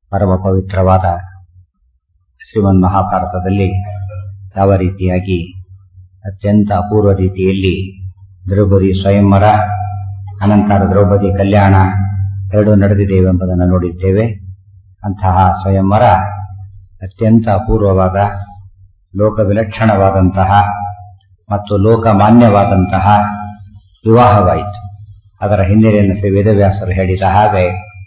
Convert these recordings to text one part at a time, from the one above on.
ಪರಮ ಪವಿತ್ರವಾದ ಶ್ರೀಮನ್ ಮಹಾಭಾರತದಲ್ಲಿ ಯಾವ ರೀತಿಯಾಗಿ ಅತ್ಯಂತ ಅಪೂರ್ವ ರೀತಿಯಲ್ಲಿ ದ್ರೌಪದಿ ಸ್ವಯಂವರ ಅನಂತರ ದ್ರೌಪದಿ ಕಲ್ಯಾಣ ಎರಡೂ ನಡೆದಿದ್ದೇವೆ ಎಂಬುದನ್ನು ನೋಡಿದ್ದೇವೆ ಅಂತಹ ಸ್ವಯಂವರ ಅತ್ಯಂತ ಅಪೂರ್ವವಾದ ಲೋಕ ವಿಲಕ್ಷಣವಾದಂತಹ ಮತ್ತು ಲೋಕಮಾನ್ಯವಾದಂತಹ ವಿವಾಹವಾಯಿತು ಅದರ ಹಿನ್ನೆಲೆಯನ್ನು ಶ್ರೀ ವೇದವ್ಯಾಸರು ಹೇಳಿದ ಹಾಗೆ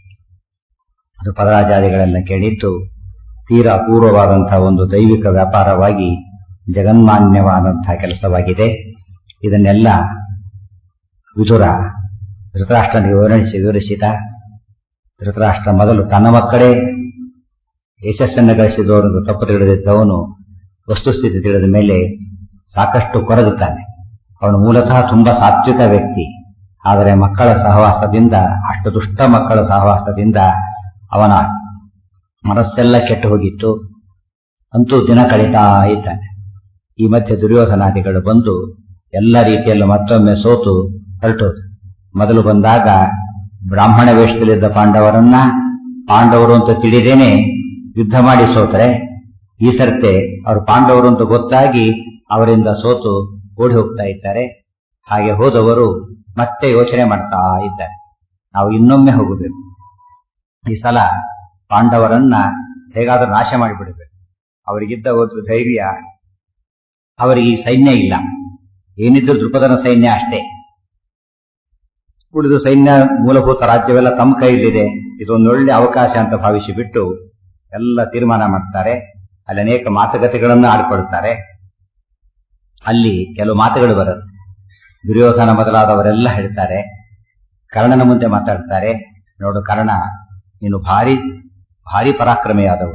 ಅದು ಪದರಾಜಾದಿಗಳೆಲ್ಲ ಕೇಳಿದ್ದು ತೀರಾ ಅಪೂರ್ವವಾದಂತಹ ಒಂದು ದೈವಿಕ ವ್ಯಾಪಾರವಾಗಿ ಜಗನ್ಮಾನ್ಯವಾದಂತಹ ಕೆಲಸವಾಗಿದೆ ಇದನ್ನೆಲ್ಲ ವಿದುರ ಧೃತರಾಷ್ಟ್ರನಿಗೆ ವಿವರಿಸಿ ವಿವರಿಸಿದ ಧೃತರಾಷ್ಟ್ರ ಮೊದಲು ತನ್ನ ಮಕ್ಕಳೇ ಯಶಸ್ಸನ್ನು ಗಳಿಸಿದವರನ್ನು ತಪ್ಪು ತಿಳಿದಿದ್ದವನು ವಸ್ತುಸ್ಥಿತಿ ತಿಳಿದ ಮೇಲೆ ಸಾಕಷ್ಟು ಕೊರಗುತ್ತಾನೆ ಅವನು ಮೂಲತಃ ತುಂಬಾ ಸಾತ್ವಿಕ ವ್ಯಕ್ತಿ ಆದರೆ ಮಕ್ಕಳ ಸಹವಾಸದಿಂದ ಅಷ್ಟು ದುಷ್ಟ ಮಕ್ಕಳ ಸಹವಾಸದಿಂದ ಅವನ ಮನಸ್ಸೆಲ್ಲ ಕೆಟ್ಟು ಹೋಗಿತ್ತು ಅಂತೂ ದಿನ ಕಳೀತಾ ಇದ್ದಾನೆ ಈ ಮಧ್ಯೆ ದುರ್ಯೋಧನಾದಿಗಳು ಬಂದು ಎಲ್ಲ ರೀತಿಯಲ್ಲೂ ಮತ್ತೊಮ್ಮೆ ಸೋತು ಹೊರಟೋದು ಮೊದಲು ಬಂದಾಗ ಬ್ರಾಹ್ಮಣ ವೇಷದಲ್ಲಿದ್ದ ಪಾಂಡವರನ್ನ ಪಾಂಡವರು ಅಂತ ತಿಳಿದೇನೆ ಯುದ್ಧ ಮಾಡಿ ಸೋತರೆ ಈ ಸರ್ತೆ ಅವರು ಪಾಂಡವರು ಅಂತ ಗೊತ್ತಾಗಿ ಅವರಿಂದ ಸೋತು ಓಡಿ ಹೋಗ್ತಾ ಇದ್ದಾರೆ ಹಾಗೆ ಹೋದವರು ಮತ್ತೆ ಯೋಚನೆ ಮಾಡ್ತಾ ಇದ್ದಾರೆ ನಾವು ಇನ್ನೊಮ್ಮೆ ಹೋಗಬೇಕು ಈ ಸಲ ಪಾಂಡವರನ್ನ ಹೇಗಾದ್ರೂ ನಾಶ ಮಾಡಿಬಿಡಬೇಕು ಅವರಿಗಿದ್ದ ಒಂದು ಧೈರ್ಯ ಅವರಿಗೆ ಈ ಸೈನ್ಯ ಇಲ್ಲ ಏನಿದ್ರು ದೃಪದನ ಸೈನ್ಯ ಅಷ್ಟೇ ಉಳಿದು ಸೈನ್ಯ ಮೂಲಭೂತ ರಾಜ್ಯವೆಲ್ಲ ತಮ್ಮ ಕೈಯಲ್ಲಿದೆ ಇದೊಂದೊಳ್ಳೆ ಅವಕಾಶ ಅಂತ ಭಾವಿಸಿ ಬಿಟ್ಟು ಎಲ್ಲ ತೀರ್ಮಾನ ಮಾಡ್ತಾರೆ ಅಲ್ಲಿ ಅನೇಕ ಮಾತುಕತೆಗಳನ್ನು ಆಡ್ಕೊಳ್ತಾರೆ ಅಲ್ಲಿ ಕೆಲವು ಮಾತುಗಳು ಬರುತ್ತೆ ದುರ್ಯೋಧನ ಮೊದಲಾದವರೆಲ್ಲ ಹೇಳ್ತಾರೆ ಕರ್ಣನ ಮುಂದೆ ಮಾತಾಡ್ತಾರೆ ನೋಡು ಕರ್ಣ ನೀನು ಭಾರಿ ಭಾರಿ ಪರಾಕ್ರಮೆಯಾದವ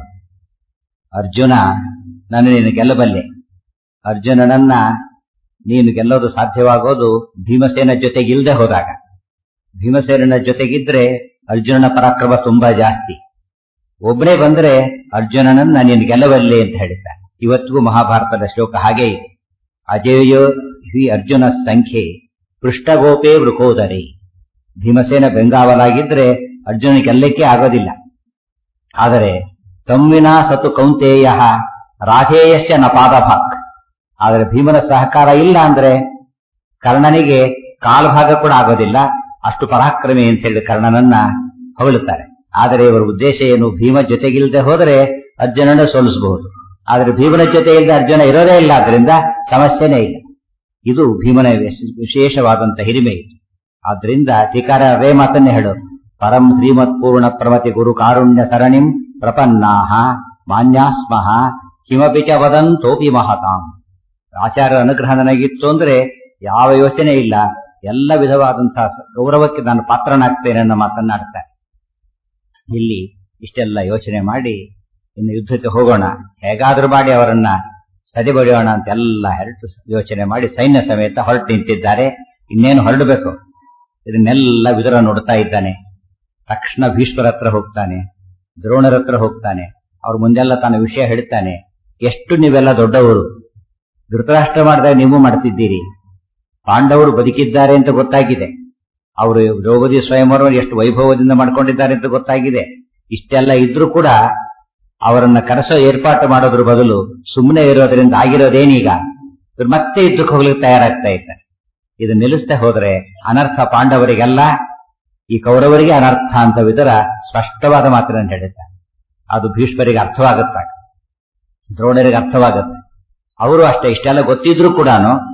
ಅರ್ಜುನ ನಾನು ನೀನು ಗೆಲ್ಲಬಲ್ಲೆ ಅರ್ಜುನನನ್ನ ನೀನು ಗೆಲ್ಲೋದು ಸಾಧ್ಯವಾಗೋದು ಭೀಮಸೇನ ಜೊತೆಗಿಲ್ದೆ ಹೋದಾಗ ಭೀಮಸೇನನ ಜೊತೆಗಿದ್ರೆ ಅರ್ಜುನನ ಪರಾಕ್ರಮ ತುಂಬಾ ಜಾಸ್ತಿ ಒಬ್ಬನೇ ಬಂದ್ರೆ ಅರ್ಜುನನನ್ನ ನೀನು ಗೆಲ್ಲಬಲ್ಲೆ ಅಂತ ಹೇಳಿದ್ದಾರೆ ಇವತ್ತಿಗೂ ಮಹಾಭಾರತದ ಶ್ಲೋಕ ಹಾಗೆ ಇದೆ ಅಜೇಯೋ ಹಿ ಅರ್ಜುನ ಸಂಖ್ಯೆ ಪೃಷ್ಠಗೋಪೇ ವೃಕೋದರಿ ಭೀಮಸೇನ ಬೆಂಗಾವಲಾಗಿದ್ರೆ ಅರ್ಜುನ ಗೆಲ್ಲಕ್ಕೆ ಆಗೋದಿಲ್ಲ ಆದರೆ ತಮ್ಮಿನ ಸತು ಕೌಂತೇಯ ರಾಧೇಯಸ್ಯ ನಪಾದಭಾಕ್ ಆದರೆ ಭೀಮನ ಸಹಕಾರ ಇಲ್ಲ ಅಂದ್ರೆ ಕರ್ಣನಿಗೆ ಕಾಲ್ಭಾಗ ಕೂಡ ಆಗೋದಿಲ್ಲ ಅಷ್ಟು ಪರಾಕ್ರಮಿ ಅಂತ ಹೇಳಿ ಕರ್ಣನನ್ನ ಹೊಗಳುತ್ತಾರೆ ಆದರೆ ಇವರ ಉದ್ದೇಶ ಏನು ಭೀಮ ಜೊತೆಗಿಲ್ಲದೆ ಹೋದರೆ ಅರ್ಜುನನ ಸೋಲಿಸಬಹುದು ಆದರೆ ಭೀಮನ ಜೊತೆ ಇಲ್ಲದೆ ಅರ್ಜುನ ಇರೋದೇ ಇಲ್ಲ ಆದ್ರಿಂದ ಸಮಸ್ಯೆನೇ ಇಲ್ಲ ಇದು ಭೀಮನ ವಿಶೇಷವಾದಂತ ಹಿರಿಮೆ ಇದು ಆದ್ರಿಂದ ಧಿಕಾರ ರೇ ಮಾತನ್ನೇ ಹೇಳೋರು ಪರಂ ಶ್ರೀಮತ್ ಪೂರ್ಣ ಪ್ರಮತಿ ಗುರು ಕಾರುಣ್ಯ ಸರಣಿಂ ಪ್ರಪನ್ನಾಹ ಮಾನ್ಯಾಸ್ಮಃ ಕಿಮಪಿ ಚ ವದಂತೋಪಿ ಮಹತಾಂ ಆಚಾರ್ಯರ ಅನುಗ್ರಹ ನನಗಿತ್ತು ಅಂದ್ರೆ ಯಾವ ಯೋಚನೆ ಇಲ್ಲ ಎಲ್ಲ ವಿಧವಾದಂತಹ ಗೌರವಕ್ಕೆ ನಾನು ಪಾತ್ರನಾಗ್ತೇನೆ ಅನ್ನೋ ಮಾತನ್ನಾಡ್ತಾರೆ ಇಲ್ಲಿ ಇಷ್ಟೆಲ್ಲ ಯೋಚನೆ ಮಾಡಿ ಇನ್ನು ಯುದ್ಧಕ್ಕೆ ಹೋಗೋಣ ಹೇಗಾದ್ರೂ ಮಾಡಿ ಅವರನ್ನ ಸದೆಬಡಿಯೋಣ ಅಂತ ಎಲ್ಲ ಹೊರಟು ಯೋಚನೆ ಮಾಡಿ ಸೈನ್ಯ ಸಮೇತ ಹೊರಟು ನಿಂತಿದ್ದಾರೆ ಇನ್ನೇನು ಹೊರಡಬೇಕು ಇದನ್ನೆಲ್ಲ ವಿದುರ ನೋಡ್ತಾ ಇದ್ದಾನೆ ತಕ್ಷಣ ಭೀಷ್ಮರ ಹತ್ರ ಹೋಗ್ತಾನೆ ದ್ರೋಣರ ಹತ್ರ ಹೋಗ್ತಾನೆ ಅವ್ರ ಮುಂದೆಲ್ಲ ತನ್ನ ವಿಷಯ ಹೇಳ್ತಾನೆ ಎಷ್ಟು ನೀವೆಲ್ಲ ದೊಡ್ಡವರು ಧೃತರಾಷ್ಟ್ರ ಮಾಡಿದಾಗ ನೀವು ಮಾಡ್ತಿದ್ದೀರಿ ಪಾಂಡವರು ಬದುಕಿದ್ದಾರೆ ಅಂತ ಗೊತ್ತಾಗಿದೆ ಅವರು ದ್ರೌಪದಿ ಸ್ವಯಂವರ ಎಷ್ಟು ವೈಭವದಿಂದ ಮಾಡ್ಕೊಂಡಿದ್ದಾರೆ ಅಂತ ಗೊತ್ತಾಗಿದೆ ಇಷ್ಟೆಲ್ಲ ಇದ್ರೂ ಕೂಡ ಅವರನ್ನ ಕರೆಸೋ ಏರ್ಪಾಟು ಮಾಡೋದ್ರ ಬದಲು ಸುಮ್ಮನೆ ಇರೋದ್ರಿಂದ ಆಗಿರೋದೇನೀಗ ಇವ್ರು ಮತ್ತೆ ಯುದ್ಧಕ್ಕೆ ಹೋಗ್ಲಿಕ್ಕೆ ತಯಾರಾಗ್ತಾ ಇದ್ದಾರೆ ಇದು ನಿಲ್ಲಿಸದೆ ಹೋದ್ರೆ ಅನರ್ಥ ಪಾಂಡವರಿಗೆಲ್ಲ ಈ ಕೌರವರಿಗೆ ಅನರ್ಥ ಅಂತ ವಿದರ ಸ್ಪಷ್ಟವಾದ ಮಾತಿನ ಹೇಳಿದ್ದಾರೆ ಅದು ಭೀಷ್ಮರಿಗೆ ಅರ್ಥವಾಗುತ್ತ ದ್ರೋಣರಿಗೆ ಅರ್ಥವಾಗುತ್ತೆ ಅವರು ಅಷ್ಟೇ ಇಷ್ಟೆಲ್ಲ ಗೊತ್ತಿದ್ರು ಕೂಡ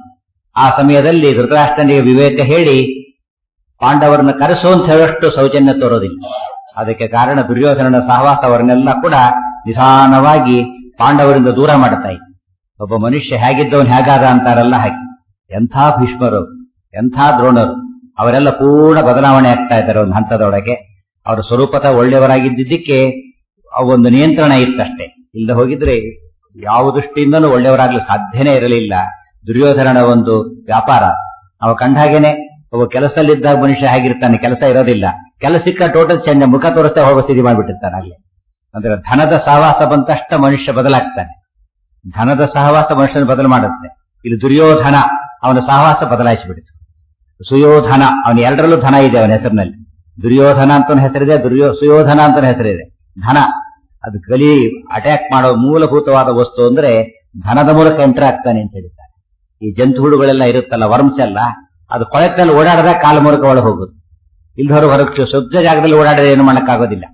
ಆ ಸಮಯದಲ್ಲಿ ಧೃತರಾಷ್ಟ್ರನಿಗೆ ವಿವೇಕ ಹೇಳಿ ಪಾಂಡವರನ್ನ ಕರೆಸು ಅಂತ ಹೇಳೋಷ್ಟು ಸೌಜನ್ಯ ತೋರೋದಿಲ್ಲ ಅದಕ್ಕೆ ಕಾರಣ ದುರ್ಯೋಧನನ ಸಹವಾಸ ಅವರನ್ನೆಲ್ಲ ಕೂಡ ನಿಧಾನವಾಗಿ ಪಾಂಡವರಿಂದ ದೂರ ಮಾಡ್ತಾ ಇತ್ತು ಒಬ್ಬ ಮನುಷ್ಯ ಹೇಗಿದ್ದವನು ಹೇಗಾದ ಅಂತಾರಲ್ಲ ಹಾಗೆ ಎಂಥ ಭೀಷ್ಮರು ಎಂಥ ದ್ರೋಣರು ಅವರೆಲ್ಲ ಪೂರ್ಣ ಬದಲಾವಣೆ ಆಗ್ತಾ ಇದ್ದಾರೆ ಒಂದು ಹಂತದೊಳಗೆ ಅವರು ಸ್ವರೂಪದ ಒಳ್ಳೆಯವರಾಗಿದ್ದಕ್ಕೆ ಒಂದು ನಿಯಂತ್ರಣ ಇತ್ತಷ್ಟೇ ಇಲ್ಲದೆ ಹೋಗಿದ್ರೆ ಯಾವ ದೃಷ್ಟಿಯಿಂದಲೂ ಒಳ್ಳೆಯವರಾಗ್ಲಿ ಸಾಧ್ಯನೇ ಇರಲಿಲ್ಲ ದುರ್ಯೋಧನನ ಒಂದು ವ್ಯಾಪಾರ ನಾವು ಕಂಡ ಹಾಗೇನೆ ಒಬ್ಬ ಕೆಲಸದಲ್ಲಿದ್ದಾಗ ಮನುಷ್ಯ ಹೇಗಿರ್ತಾನೆ ಕೆಲಸ ಇರೋದಿಲ್ಲ ಕೆಲಸಕ್ಕ ಟೋಟಲ್ ಚೇಂಜ್ ಮುಖ ತೋರಿಸ್ತಾ ಹೋಗೋ ಸ್ಥಿತಿ ಮಾಡಿಬಿಟ್ಟಿರ್ತಾನೆ ಅಲ್ಲಿ ಅಂದ್ರೆ ಧನದ ಸಹವಾಸ ಬಂತಷ್ಟ ಮನುಷ್ಯ ಬದಲಾಗ್ತಾನೆ ಧನದ ಸಹವಾಸ ಮನುಷ್ಯನ ಬದಲು ಮಾಡುತ್ತೆ ಇಲ್ಲಿ ದುರ್ಯೋಧನ ಅವನ ಸಹವಾಸ ಬದಲಾಯಿಸಿಬಿಡ್ತು ಸುಯೋಧನ ಅವನ ಎರಡರಲ್ಲೂ ಧನ ಇದೆ ಅವನ ಹೆಸರಿನಲ್ಲಿ ದುರ್ಯೋಧನ ಅಂತ ಹೆಸರಿದೆ ದುರ್ಯೋ ಸುಯೋಧನ ಅಂತ ಹೆಸರಿದೆ ಧನ ಅದು ಗಲಿ ಅಟ್ಯಾಕ್ ಮಾಡೋ ಮೂಲಭೂತವಾದ ವಸ್ತು ಅಂದ್ರೆ ಧನದ ಮೂಲಕ ಎಂಟರ್ ಆಗ್ತಾನೆ ಅಂತ ಹೇಳ್ತಾರೆ ಈ ಜಂತು ಹುಳುಗಳೆಲ್ಲ ಇರುತ್ತಲ್ಲ ವರ್ಮ್ಸ್ ಎಲ್ಲ ಅದು ಕೊಳಕಲ್ಲಿ ಓಡಾಡದ ಕಾಲ ಮೂಲಕ ಒಳಗೆ ಹೋಗುತ್ತೆ ಇಲ್ದವರು ಹೊರಗೆ ಶುದ್ಧ ಜಾಗದಲ್ಲಿ ಓಡಾಡದೆ ಏನು ಮಾಡಕ್ಕಾಗೋದಿಲ್ಲ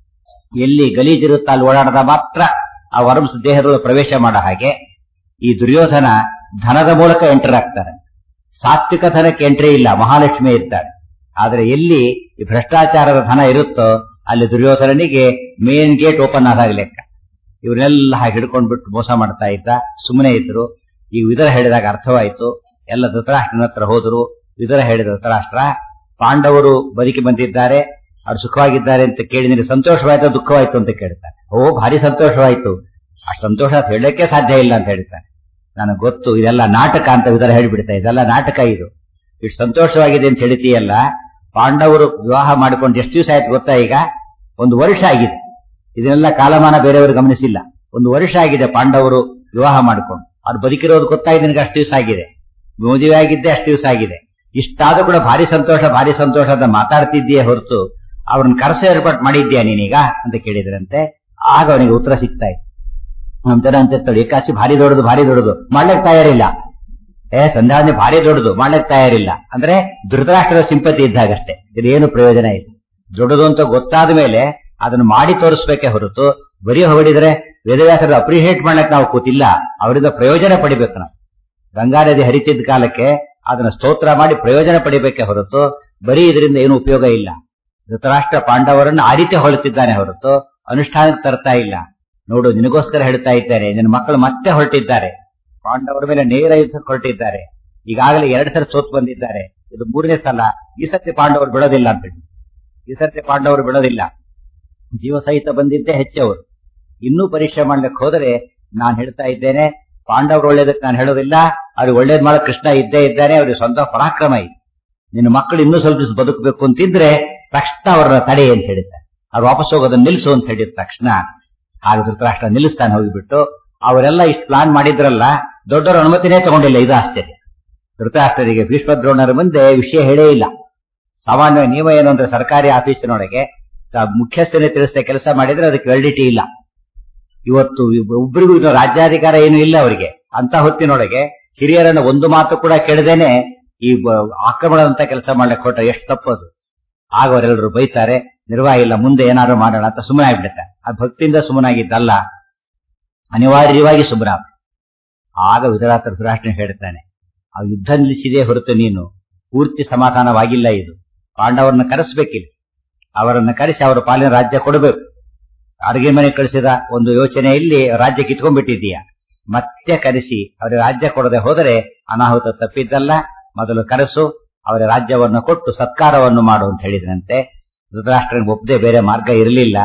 ಎಲ್ಲಿ ಗಲೀಜಿರುತ್ತ ಅಲ್ಲಿ ಓಡಾಡದ ಮಾತ್ರ ಆ ವರ್ಮ್ಸ್ ದೇಹದೊಳಗೆ ಪ್ರವೇಶ ಮಾಡೋ ಹಾಗೆ ಈ ದುರ್ಯೋಧನ ಧನದ ಮೂಲಕ ಎಂಟರ್ ಆಗ್ತಾರೆ ಸಾತ್ವಿಕ ಧನಕ್ಕೆ ಎಂಟ್ರಿ ಇಲ್ಲ ಮಹಾಲಕ್ಷ್ಮಿ ಇರ್ತಾಳೆ ಆದ್ರೆ ಎಲ್ಲಿ ಈ ಭ್ರಷ್ಟಾಚಾರದ ಧನ ಇರುತ್ತೋ ಅಲ್ಲಿ ದುರ್ಯೋಧನನಿಗೆ ಮೇನ್ ಗೇಟ್ ಓಪನ್ ಆದಾಗ ಲೆಕ್ಕ ಇವನ್ನೆಲ್ಲ ಹಾಗೆ ಹಿಡ್ಕೊಂಡ್ಬಿಟ್ಟು ಮೋಸ ಮಾಡ್ತಾ ಇದ್ದ ಸುಮ್ಮನೆ ಇದ್ರು ಈಗ ವಿದರ ಹೇಳಿದಾಗ ಅರ್ಥವಾಯ್ತು ಎಲ್ಲ ಧೃತರಾಷ್ಟ್ರನ ಹತ್ರ ಹೋದರು ವಿದರ ಹೇಳಿದ ಧೃತರಾಷ್ಟ್ರ ಪಾಂಡವರು ಬದುಕಿ ಬಂದಿದ್ದಾರೆ ಅವ್ರು ಸುಖವಾಗಿದ್ದಾರೆ ಅಂತ ಕೇಳಿ ನಿನಗೆ ಸಂತೋಷವಾಯ್ತು ದುಃಖವಾಯ್ತು ಅಂತ ಕೇಳ್ತಾರೆ ಓ ಭಾರಿ ಸಂತೋಷವಾಯ್ತು ಆ ಸಂತೋಷ ಹೇಳಕ್ಕೆ ಸಾಧ್ಯ ಇಲ್ಲ ಅಂತ ಹೇಳ್ತಾರೆ ನನಗೆ ಗೊತ್ತು ಇದೆಲ್ಲ ನಾಟಕ ಅಂತ ವಿದರ ಹೇಳಿಬಿಡ್ತಾ ಇದೆಲ್ಲ ನಾಟಕ ಇದು ಇಷ್ಟು ಸಂತೋಷವಾಗಿದೆ ಅಂತ ಹೇಳ್ತೀಯಲ್ಲ ಪಾಂಡವರು ವಿವಾಹ ಮಾಡಿಕೊಂಡು ಎಷ್ಟು ದಿವಸ ಆಯ್ತು ಗೊತ್ತಾ ಈಗ ಒಂದು ವರ್ಷ ಆಗಿದೆ ಇದನ್ನೆಲ್ಲ ಕಾಲಮಾನ ಬೇರೆಯವರು ಗಮನಿಸಿಲ್ಲ ಒಂದು ವರ್ಷ ಆಗಿದೆ ಪಾಂಡವರು ವಿವಾಹ ಮಾಡಿಕೊಂಡು ಅವ್ರು ಬದುಕಿರೋದು ಗೊತ್ತಾಗಿದೆ ನಿನಗೆ ಅಷ್ಟು ದಿವಸ ಆಗಿದೆ ಮದುವೆ ಆಗಿದ್ದೆ ಅಷ್ಟು ದಿವಸ ಆಗಿದೆ ಇಷ್ಟಾದ್ರೂ ಕೂಡ ಭಾರಿ ಸಂತೋಷ ಭಾರಿ ಸಂತೋಷ ಅಂತ ಮಾತಾಡ್ತಿದ್ದೀಯೇ ಹೊರತು ಅವ್ರನ್ನ ಕರೆಸ ಏರ್ಪಾಟ್ ಮಾಡಿದ್ಯಾ ನೀನೀಗ ಅಂತ ಕೇಳಿದ್ರಂತೆ ಆಗ ಅವನಿಗೆ ಉತ್ತರ ಸಿಗ್ತಾ ಇತ್ತು ನಮ್ ಜನ ಅಂತ ಇರ್ತಾಳೆ ಏಕಾಸಿ ಭಾರಿ ದೊಡ್ಡದು ಭಾರಿ ದೊಡ್ಡದು ಮಾಡ್ಲಿಕ್ಕೆ ತಯಾರಿಲ್ಲ ಏ ಸಂಧ್ಯಾವನೆ ಭಾರಿ ದೊಡ್ಡದು ಮಾಡ್ಲಿಕ್ಕೆ ತಯಾರಿಲ್ಲ ಅಂದ್ರೆ ಧೃತರಾಷ್ಟ್ರದ ಸಿಂಪತಿ ಇದ್ದಾಗಷ್ಟೇ ಇದೇನು ಪ್ರಯೋಜನ ಇಲ್ಲ ದೊಡ್ಡದು ಅಂತ ಗೊತ್ತಾದ ಮೇಲೆ ಅದನ್ನು ಮಾಡಿ ತೋರಿಸ್ಬೇಕೇ ಹೊರತು ಬರೀ ಹೊಡಿದ್ರೆ ವೇದವ್ಯಾಸರ ಅಪ್ರಿಷಿಯೇಟ್ ಮಾಡಕ್ ನಾವು ಕೂತಿಲ್ಲ ಅವರಿಂದ ಪ್ರಯೋಜನ ಪಡಿಬೇಕು ನಾವು ಗಂಗಾ ನದಿ ಹರಿತಿದ್ದ ಕಾಲಕ್ಕೆ ಅದನ್ನ ಸ್ತೋತ್ರ ಮಾಡಿ ಪ್ರಯೋಜನ ಪಡಿಬೇಕೇ ಹೊರತು ಬರೀ ಇದರಿಂದ ಏನು ಉಪಯೋಗ ಇಲ್ಲ ಧೃತರಾಷ್ಟ್ರ ಪಾಂಡವರನ್ನು ಆ ರೀತಿ ಹೊರಟಿದ್ದಾನೆ ಹೊರತು ಅನುಷ್ಠಾನಕ್ಕೆ ತರ್ತಾ ಇಲ್ಲ ನೋಡು ನಿನಗೋಸ್ಕರ ಹೇಳ್ತಾ ಇದ್ದಾರೆ ನಿನ್ನ ಮಕ್ಕಳು ಮತ್ತೆ ಹೊರಟಿದ್ದಾರೆ ಪಾಂಡವರ ಮೇಲೆ ನೇರ ಯುದ್ಧಕ್ಕೆ ಹೊರಟಿದ್ದಾರೆ ಈಗಾಗಲೇ ಎರಡು ಸಲ ಸೋತ್ ಬಂದಿದ್ದಾರೆ ಇದು ಮೂರನೇ ಸಲ ಈ ಸತಿ ಪಾಂಡವರು ಬಿಡೋದಿಲ್ಲ ಅಂತ ಹೇಳಿ ಈ ಸತಿ ಪಾಂಡವರು ಬಿಡೋದಿಲ್ಲ ಜೀವ ಸಹಿತ ಬಂದಿದ್ದೇ ಹೆಚ್ಚವರು ಇನ್ನೂ ಪರೀಕ್ಷೆ ಮಾಡ್ಲಿಕ್ಕೆ ಹೋದರೆ ನಾನು ಹೇಳ್ತಾ ಇದ್ದೇನೆ ಪಾಂಡವರು ಒಳ್ಳೇದಕ್ಕೆ ನಾನು ಹೇಳೋದಿಲ್ಲ ಅವ್ರಿಗೆ ಒಳ್ಳೇದ್ ಮಾಡೋ ಕೃಷ್ಣ ಇದ್ದೇ ಇದ್ದಾನೆ ಅವ್ರಿಗೆ ಸ್ವಂತ ಪರಾಕ್ರಮ ಇದೆ ನಿನ್ನ ಮಕ್ಕಳು ಇನ್ನೂ ಸ್ವಲ್ಪ ದಿವಸ ಬದುಕಬೇಕು ಅಂತಿದ್ರೆ ತಕ್ಷಣ ಅವರನ್ನ ತಡೆ ಅಂತ ಹೇಳಿದ್ದಾರೆ ಅವ್ರು ವಾಪಸ್ ಹೋಗೋದನ್ನ ನಿಲ್ಲಿಸು ಅಂತ ಹೇಳಿದ ತಕ್ಷಣ ಆಗ ಧೃತರಾಷ್ಟ್ರ ನಿಲ್ಲಿಸ್ತಾನೆ ಹೋಗಿಬಿಟ್ಟು ಅವರೆಲ್ಲ ಇಷ್ಟು ಪ್ಲಾನ್ ಮಾಡಿದ್ರಲ್ಲ ದೊಡ್ಡವರ ಅನುಮತಿನೇ ತಗೊಂಡಿಲ್ಲ ಇದು ಆಶ್ಚರ್ಯ ಧೃತರಾಷ್ಟ್ರರಿಗೆ ಭೀಷ್ಮದ್ರೋಣರ ಮುಂದೆ ವಿಷಯ ಹೇಳೇ ಇಲ್ಲ ಸಾಮಾನ್ಯ ನಿಯಮ ಏನು ಅಂದ್ರೆ ಸರ್ಕಾರಿ ಆಫೀಸಿನೊಳಗೆ ತ- ಮುಖ್ಯಸ್ಥನೇ ತಿಳಿಸಿದ ಕೆಲಸ ಮಾಡಿದ್ರೆ ಅದಕ್ಕೆ ವ್ಯಾಲಿಡಿಟಿ ಇಲ್ಲ ಇವತ್ತು ಒಬ್ಬರಿಗೂ ಇದು ರಾಜ್ಯಾಧಿಕಾರ ಏನು ಇಲ್ಲ ಅವರಿಗೆ ಅಂತ ಹೊತ್ತಿನೊಳಗೆ ಹಿರಿಯರನ್ನ ಒಂದು ಮಾತು ಕೂಡ ಕೇಳದೇನೆ ಈ ಬ- ಆಕ್ರಮಣದಂತ ಕೆಲಸ ಮಾಡ್ಲಿಕ್ಕೆ ಹೊರಟ ಎಷ್ಟು ತಪ್ಪದು ಆಗ ಅವರೆಲ್ಲರೂ ಬೈತಾರೆ ನಿರ್ವಾಹ ಇಲ್ಲ ಮುಂದೆ ಏನಾದ್ರು ಮಾಡೋಣ ಅಂತ ಸುಮ್ಮನೆ ಆಗ್ಬಿಡ್ತಾರೆ ಆ ಭಕ್ತಿಯಿಂದ ಸುಮ್ಮನಾಗಿದ್ದಲ್ಲ ಅನಿವಾರ್ಯವಾಗಿ ಸುಮ್ಮನ ಆಗ ವಿಧರಾತ್ರ ಸುರಾಷ್ಟ್ರ ಹೇಳ್ತಾನೆ ಆ ಯುದ್ಧ ನಿಲ್ಲಿಸಿದೇ ಹೊರತು ನೀನು ಪೂರ್ತಿ ಸಮಾಧಾನವಾಗಿಲ್ಲ ಇದು ಪಾಂಡವರನ್ನ ಕರೆಸ್ಬೇಕಿಲ್ಲ ಅವರನ್ನ ಕರೆಸಿ ಅವರ ಪಾಲಿನ ರಾಜ್ಯ ಕೊಡಬೇಕು ಅಡುಗೆ ಮನೆ ಕಳಿಸಿದ ಒಂದು ಯೋಚನೆಯಲ್ಲಿ ರಾಜ್ಯ ಕಿತ್ಕೊಂಡ್ಬಿಟ್ಟಿದ್ದೀಯ ಮತ್ತೆ ಕರೆಸಿ ಅವರ ರಾಜ್ಯ ಕೊಡದೆ ಹೋದರೆ ಅನಾಹುತ ತಪ್ಪಿದ್ದಲ್ಲ ಮೊದಲು ಕರೆಸು ಅವರ ರಾಜ್ಯವನ್ನು ಕೊಟ್ಟು ಸತ್ಕಾರವನ್ನು ಮಾಡು ಅಂತ ಹೇಳಿದ್ರಂತೆ ಧೃತರಾಷ್ಟ್ರನಿಗೆ ಒಪ್ಪದೆ ಬೇರೆ ಮಾರ್ಗ ಇರಲಿಲ್ಲ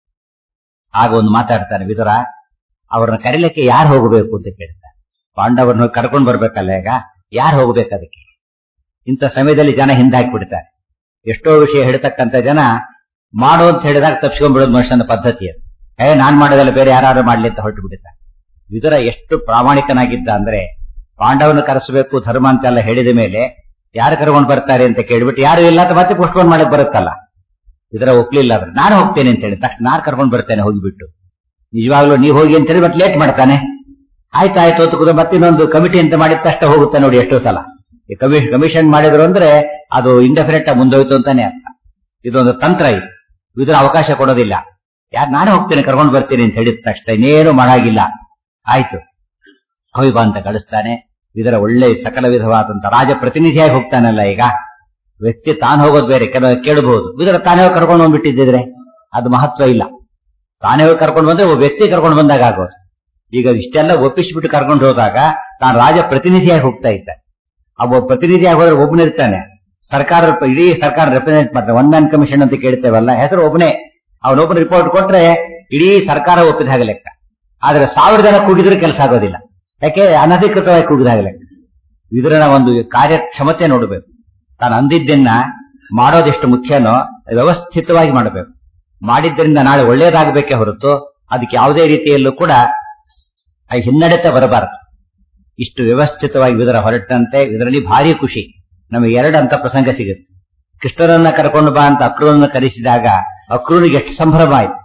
ಆಗ ಒಂದು ಮಾತಾಡ್ತಾನೆ ವಿದುರ ಅವ್ರನ್ನ ಕರೀಲಿಕ್ಕೆ ಯಾರು ಹೋಗಬೇಕು ಅಂತ ಕೇಳ್ತಾನೆ ಪಾಂಡವರನ್ನ ಕರ್ಕೊಂಡು ಬರ್ಬೇಕಲ್ಲ ಈಗ ಯಾರು ಹೋಗ್ಬೇಕು ಅದಕ್ಕೆ ಇಂಥ ಸಮಯದಲ್ಲಿ ಜನ ಹಿಂದೆ ಹಾಕಿಬಿಡ್ತಾರೆ ಎಷ್ಟೋ ವಿಷಯ ಹೇಳ್ತಕ್ಕಂಥ ಜನ ಮಾಡು ಅಂತ ಹೇಳಿದಾಗ ತಪ್ಪಿಸ್ಕೊಂಡ್ಬಿಡೋದು ಮನುಷ್ಯನ ಪದ್ಧತಿ ಅದು ಏ ನಾನ್ ಮಾಡೋದಲ್ಲ ಬೇರೆ ಯಾರು ಮಾಡ್ಲಿ ಅಂತ ಹೊರಟು ಬಿಡ್ತಾರೆ ವಿದುರ ಎಷ್ಟು ಪ್ರಾಮಾಣಿಕನಾಗಿದ್ದ ಅಂದ್ರೆ ಪಾಂಡವನ ಕರೆಸಬೇಕು ಧರ್ಮ ಅಂತೆಲ್ಲ ಹೇಳಿದ ಮೇಲೆ ಯಾರು ಕರ್ಕೊಂಡು ಬರ್ತಾರೆ ಅಂತ ಕೇಳ್ಬಿಟ್ಟು ಯಾರು ಇಲ್ಲ ಅಂತ ಮತ್ತೆ ಪೋಸ್ಟ್ಪೋನ್ ಮಾಡಕ್ ಬರುತ್ತಲ್ಲ ಇದರ ಒಪ್ಲಿಲ್ಲ ಅಂದ್ರೆ ನಾನು ಹೋಗ್ತೇನೆ ಅಂತ ಹೇಳಿ ತಕ್ಷಣ ನಾನು ಕರ್ಕೊಂಡು ಬರ್ತೇನೆ ಹೋಗಿಬಿಟ್ಟು ನಿಜವಾಗ್ಲೂ ನೀವು ಹೋಗಿ ಅಂತ ಹೇಳಿ ಮತ್ತೆ ಲೇಟ್ ಮಾಡ್ತಾನೆ ಆಯ್ತಾಯ್ತು ಅಂತ ಕೂಡ ಮತ್ತೆ ಇನ್ನೊಂದು ಕಮಿಟಿ ಅಂತ ಮಾಡಿದ ತಕ್ಷಣ ಹೋಗುತ್ತೆ ನೋಡಿ ಎಷ್ಟೋ ಸಲ ಈ ಕಮಿಷನ್ ಕಮಿಷನ್ ಮಾಡಿದ್ರು ಅಂದ್ರೆ ಅದು ಇಂಡೆಫಿನೆಟ್ ಆಗಿ ಮುಂದೋಯ್ತು ಅಂತಾನೆ ಅರ್ಥ ಇದೊಂದು ತಂತ್ರ ಇದು ಇದ್ರ ಅವಕಾಶ ಕೊಡೋದಿಲ್ಲ ಯಾರು ನಾನೇ ಹೋಗ್ತೇನೆ ಕರ್ಕೊಂಡು ಬರ್ತೀನಿ ಅಂತ ಹೇಳಿದ ತಕ್ಷಣ ಇನ್ನೇನು ಮಾಡಾಗಿಲ್ಲ ಆಯ್ತು ಹೋಗಿ ಬಾ ಅಂತ ಕಳಿಸ್ತಾನೆ ಇದರ ಒಳ್ಳೆ ಸಕಲ ವಿಧವಾದಂತ ರಾಜ ಪ್ರತಿನಿಧಿಯಾಗಿ ಹೋಗ್ತಾನಲ್ಲ ಈಗ ವ್ಯಕ್ತಿ ತಾನು ಹೋಗೋದು ಬೇರೆ ಕೆಲವು ಕೇಳಬಹುದು ಇದರ ತಾನೇ ಹೋಗಿ ಕರ್ಕೊಂಡು ಬಂದ್ಬಿಟ್ಟಿದ್ರೆ ಅದು ಮಹತ್ವ ಇಲ್ಲ ತಾನೇ ಹೋಗಿ ಕರ್ಕೊಂಡು ಬಂದ್ರೆ ಒಬ್ಬ ವ್ಯಕ್ತಿ ಕರ್ಕೊಂಡು ಬಂದಾಗ ಆಗೋದು ಈಗ ಇಷ್ಟೆಲ್ಲ ಒಪ್ಪಿಸ್ಬಿಟ್ಟು ಕರ್ಕೊಂಡು ಹೋದಾಗ ತಾನು ರಾಜ ಪ್ರತಿನಿಧಿಯಾಗಿ ಹೋಗ್ತಾ ಇದ್ದಾನೆ ಆ ಒಬ್ಬ ಪ್ರತಿನಿಧಿಯಾಗಿ ಹೋದ್ರೆ ಒಬ್ಬನಿರ್ತಾನೆ ಸರ್ಕಾರ ಇಡೀ ಸರ್ಕಾರ ರೆಪ್ರೆಸೆಂಟ್ ಮಾಡ್ತಾನೆ ಒನ್ ಮ್ಯಾನ್ ಕಮಿಷನ್ ಅಂತ ಕೇಳ್ತೇವಲ್ಲ ಹೆಸರು ಒಬ್ಬನೇ ಅವನೊಬ್ಬನ ರಿಪೋರ್ಟ್ ಕೊಟ್ರೆ ಇಡೀ ಸರ್ಕಾರ ಒಪ್ಪಿದ ಹಾಗೆ ಲೆಕ್ಕ ಆದ್ರೆ ಸಾವಿರ ಜನ ಕೂಗಿದ್ರೆ ಕೆಲಸ ಆಗೋದಿಲ್ಲ ಯಾಕೆ ಅನಧಿಕೃತವಾಗಿ ಕೂಗಿದ ಹಾಗೆ ಲೆಕ್ಕ ಇದರ ಒಂದು ಕಾರ್ಯಕ್ಷಮತೆ ನೋಡಬೇಕು ತಾನು ಅಂದಿದ್ದನ್ನ ಮಾಡೋದೆಷ್ಟು ಮುಖ್ಯನೋ ವ್ಯವಸ್ಥಿತವಾಗಿ ಮಾಡಬೇಕು ಮಾಡಿದ್ದರಿಂದ ನಾಳೆ ಒಳ್ಳೇದಾಗಬೇಕೇ ಹೊರತು ಅದಕ್ಕೆ ಯಾವುದೇ ರೀತಿಯಲ್ಲೂ ಕೂಡ ಆ ಹಿನ್ನಡೆತ ಬರಬಾರದು ಇಷ್ಟು ವ್ಯವಸ್ಥಿತವಾಗಿ ಇದರ ಹೊರಟಂತೆ ಇದರಲ್ಲಿ ಭಾರಿ ಖುಷಿ ನಮಗೆ ಎರಡು ಅಂತ ಪ್ರಸಂಗ ಸಿಗುತ್ತೆ ಕೃಷ್ಣರನ್ನ ಕರ್ಕೊಂಡು ಬಾ ಅಂತ ಅಕ್ರೂರನ್ನ ಕರೆಸಿದಾಗ ಅಕ್ರೂರಿಗೆ ಎಷ್ಟು ಸಂಭ್ರಮ ಆಯ್ತು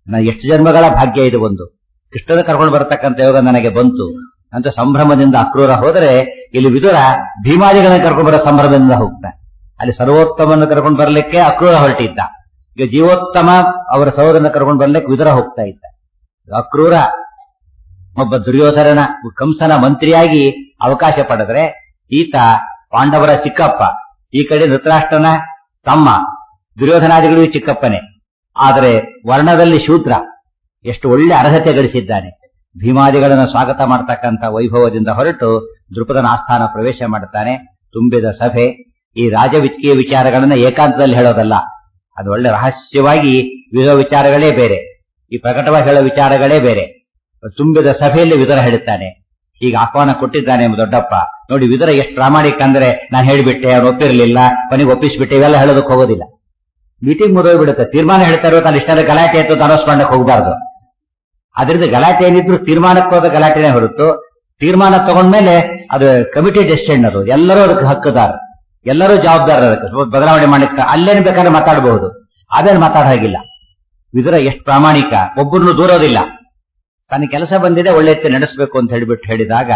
ನಾ ಎಷ್ಟು ಜನ್ಮಗಳ ಭಾಗ್ಯ ಇದು ಒಂದು ಕೃಷ್ಣನ ಕರ್ಕೊಂಡು ಬರತಕ್ಕಂಥ ಯೋಗ ನನಗೆ ಬಂತು ಅಂತ ಸಂಭ್ರಮದಿಂದ ಅಕ್ರೂರ ಹೋದರೆ ಇಲ್ಲಿ ವಿದುರ ಭೀಮಾದಿಗಳನ್ನ ಕರ್ಕೊಂಡು ಬರೋ ಸಂಭ್ರಮದಿಂದ ಹೋಗ್ತಾನೆ ಅಲ್ಲಿ ಸರ್ವೋತ್ತಮನ್ನು ಕರ್ಕೊಂಡು ಬರಲಿಕ್ಕೆ ಅಕ್ರೂರ ಹೊರಟಿದ್ದ ಈಗ ಜೀವೋತ್ತಮ ಅವರ ಸಹೋದರನ ಕರ್ಕೊಂಡು ಬರ್ಲಿಕ್ಕೆ ವಿದುರ ಹೋಗ್ತಾ ಇದ್ದ ಅಕ್ರೂರ ಒಬ್ಬ ದುರ್ಯೋಧನನ ಕಂಸನ ಮಂತ್ರಿಯಾಗಿ ಅವಕಾಶ ಪಡೆದ್ರೆ ಈತ ಪಾಂಡವರ ಚಿಕ್ಕಪ್ಪ ಈ ಕಡೆ ಧೃತರಾಷ್ಟ್ರನ ತಮ್ಮ ದುರ್ಯೋಧನಾದಿಗಳಿಗೂ ಚಿಕ್ಕಪ್ಪನೇ ಆದರೆ ವರ್ಣದಲ್ಲಿ ಶೂದ್ರ ಎಷ್ಟು ಒಳ್ಳೆ ಅರ್ಹತೆ ಗಳಿಸಿದ್ದಾನೆ ಭೀಮಾದಿಗಳನ್ನು ಸ್ವಾಗತ ಮಾಡತಕ್ಕಂಥ ವೈಭವದಿಂದ ಹೊರಟು ದೃಪದನ ಆಸ್ಥಾನ ಪ್ರವೇಶ ಮಾಡುತ್ತಾನೆ ತುಂಬಿದ ಸಭೆ ಈ ರಾಜವಿಚ್ಕೀಯ ವಿಚಾರಗಳನ್ನ ಏಕಾಂತದಲ್ಲಿ ಹೇಳೋದಲ್ಲ ಅದು ಒಳ್ಳೆ ರಹಸ್ಯವಾಗಿ ವಿಧೋ ವಿಚಾರಗಳೇ ಬೇರೆ ಈ ಪ್ರಕಟವಾಗಿ ಹೇಳೋ ವಿಚಾರಗಳೇ ಬೇರೆ ತುಂಬಿದ ಸಭೆಯಲ್ಲಿ ವಿದರ ಹೇಳುತ್ತಾನೆ ಈಗ ಆಹ್ವಾನ ಕೊಟ್ಟಿದ್ದಾನೆ ಎಂಬ ದೊಡ್ಡಪ್ಪ ನೋಡಿ ವಿದರ ಎಷ್ಟು ಪ್ರಾಮಾಣಿಕ ಅಂದ್ರೆ ನಾನು ಹೇಳಿಬಿಟ್ಟೆ ಅವ್ನು ಒಪ್ಪಿರ್ಲಿಲ್ಲ ಕೊನೆಗೆ ಒಪ್ಪಿಸ್ಬಿಟ್ಟೆ ಇವೆಲ್ಲ ಹೇಳೋದಕ್ಕೆ ಹೋಗೋದಿಲ್ಲ ಮೀಟಿಂಗ್ ಮುಗಿದೋಗ್ಬಿಡುತ್ತೆ ತೀರ್ಮಾನ ಹೇಳ್ತಾ ಇರೋ ನಾನು ಇಷ್ಟೆಲ್ಲ ಗಲಾಟೆ ಅಂತ ಅನೌನ್ಸ್ ಮಾಡಕ್ ಹೋಗಬಾರ್ದು ಅದರಿಂದ ಗಲಾಟೆ ಏನಿದ್ರು ತೀರ್ಮಾನಕ್ಕೆ ಹೋದ ಗಲಾಟೆನೇ ಹೊರತು ತೀರ್ಮಾನ ತಗೊಂಡ್ಮೇಲೆ ಅದು ಕಮಿಟಿ ಡೆಸಿಷನ್ ಅದು ಎಲ್ಲರೂ ಅದಕ್ಕೆ ಹಕ್ಕುದಾರ ಎಲ್ಲರೂ ಜವಾಬ್ದಾರ ಅದಕ್ಕೆ ಸ್ವಲ್ಪ ಬದಲಾವಣೆ ಮಾಡಲಿಕ್ಕೆ ಅಲ್ಲೇನು ಬೇಕಾದ್ರೆ ಮಾತಾಡಬಹುದು ಅದೇನು ಮಾತಾಡ ಹಾಗಿಲ್ಲ ವಿದುರ ಎಷ್ಟು ಪ್ರಾಮಾಣಿಕ ಒಬ್ಬರನ್ನು ದೂರೋದಿಲ್ಲ ತನ್ನ ಕೆಲಸ ಬಂದಿದೆ ಒಳ್ಳೆ ಎತ್ತಿ ನಡೆಸಬೇಕು ಅಂತ ಹೇಳಿಬಿಟ್ಟು ಹೇಳಿದಾಗ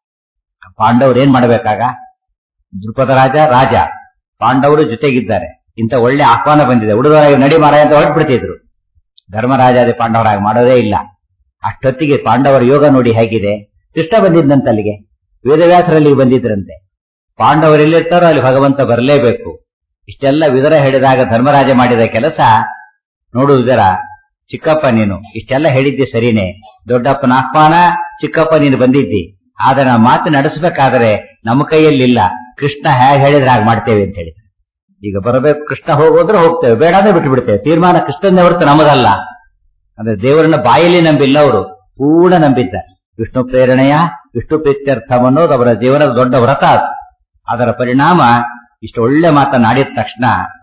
ಪಾಂಡವರು ಏನ್ ಮಾಡಬೇಕಾಗ ದೃಪದ ರಾಜ ರಾಜ ಪಾಂಡವರು ಜೊತೆಗಿದ್ದಾರೆ ಇಂಥ ಒಳ್ಳೆ ಆಹ್ವಾನ ಬಂದಿದೆ ಹುಡುಗರಾಗಿ ನಡಿ ಮಾರಾಯ ಅಂತ ಹೊರಟ್ಬಿಡ್ತಿದ್ರು ಧರ್ಮರಾಜಾದಿ ಪಾಂಡವರಾಗಿ ಮಾಡೋದೇ ಇಲ್ಲ ಅಷ್ಟೊತ್ತಿಗೆ ಪಾಂಡವರ ಯೋಗ ನೋಡಿ ಹೇಗಿದೆ ಕೃಷ್ಣ ಬಂದಿದ್ದಂತ ಅಲ್ಲಿಗೆ ವೇದವ್ಯಾಸರಲ್ಲಿ ಬಂದಿದ್ರಂತೆ ಪಾಂಡವರು ಎಲ್ಲಿರ್ತಾರೋ ಅಲ್ಲಿ ಭಗವಂತ ಬರಲೇಬೇಕು ಇಷ್ಟೆಲ್ಲ ವಿದರ ಹೇಳಿದಾಗ ಧರ್ಮರಾಜ ಮಾಡಿದ ಕೆಲಸ ನೋಡು ವಿದರ ಚಿಕ್ಕಪ್ಪ ನೀನು ಇಷ್ಟೆಲ್ಲ ಹೇಳಿದ್ದೆ ಸರಿನೇ ದೊಡ್ಡಪ್ಪನ ಆಹ್ವಾನ ಚಿಕ್ಕಪ್ಪ ನೀನು ಬಂದಿದ್ದಿ ಆದ್ರೆ ನಾವು ಮಾತು ನಡೆಸಬೇಕಾದ್ರೆ ನಮ್ಮ ಕೈಯಲ್ಲಿಲ್ಲ ಕೃಷ್ಣ ಹೇಗೆ ಹೇಳಿದ್ರೆ ಹಾಗೆ ಮಾಡ್ತೇವೆ ಅಂತ ಹೇಳಿ ಈಗ ಬರಬೇಕು ಕೃಷ್ಣ ಹೋಗೋದ್ರೆ ಹೋಗ್ತೇವೆ ಬೇಡ ಅಂದ್ರೆ ಬಿಟ್ಟು ಬಿಡ್ತೇವೆ ತೀರ್ಮಾನ ಕೃಷ್ಣನೇ ಹೊರತು ನಮ್ಮದಲ್ಲ ಅಂದ್ರೆ ದೇವರನ್ನ ಬಾಯಲ್ಲಿ ನಂಬಿಲ್ಲ ಅವರು ಪೂರ್ಣ ನಂಬಿದ್ದಾರೆ ವಿಷ್ಣು ಪ್ರೇರಣೆಯ ವಿಷ್ಣು ಪ್ರೀತ್ಯರ್ಥಂ ಅನ್ನೋದು ಅವರ ಜೀವನದ ದೊಡ್ಡ ವ್ರತ ಅದು ಅದರ ಪರಿಣಾಮ ಇಷ್ಟು ಒಳ್ಳೆ ಮಾತನಾಡಿದ ತಕ್ಷಣ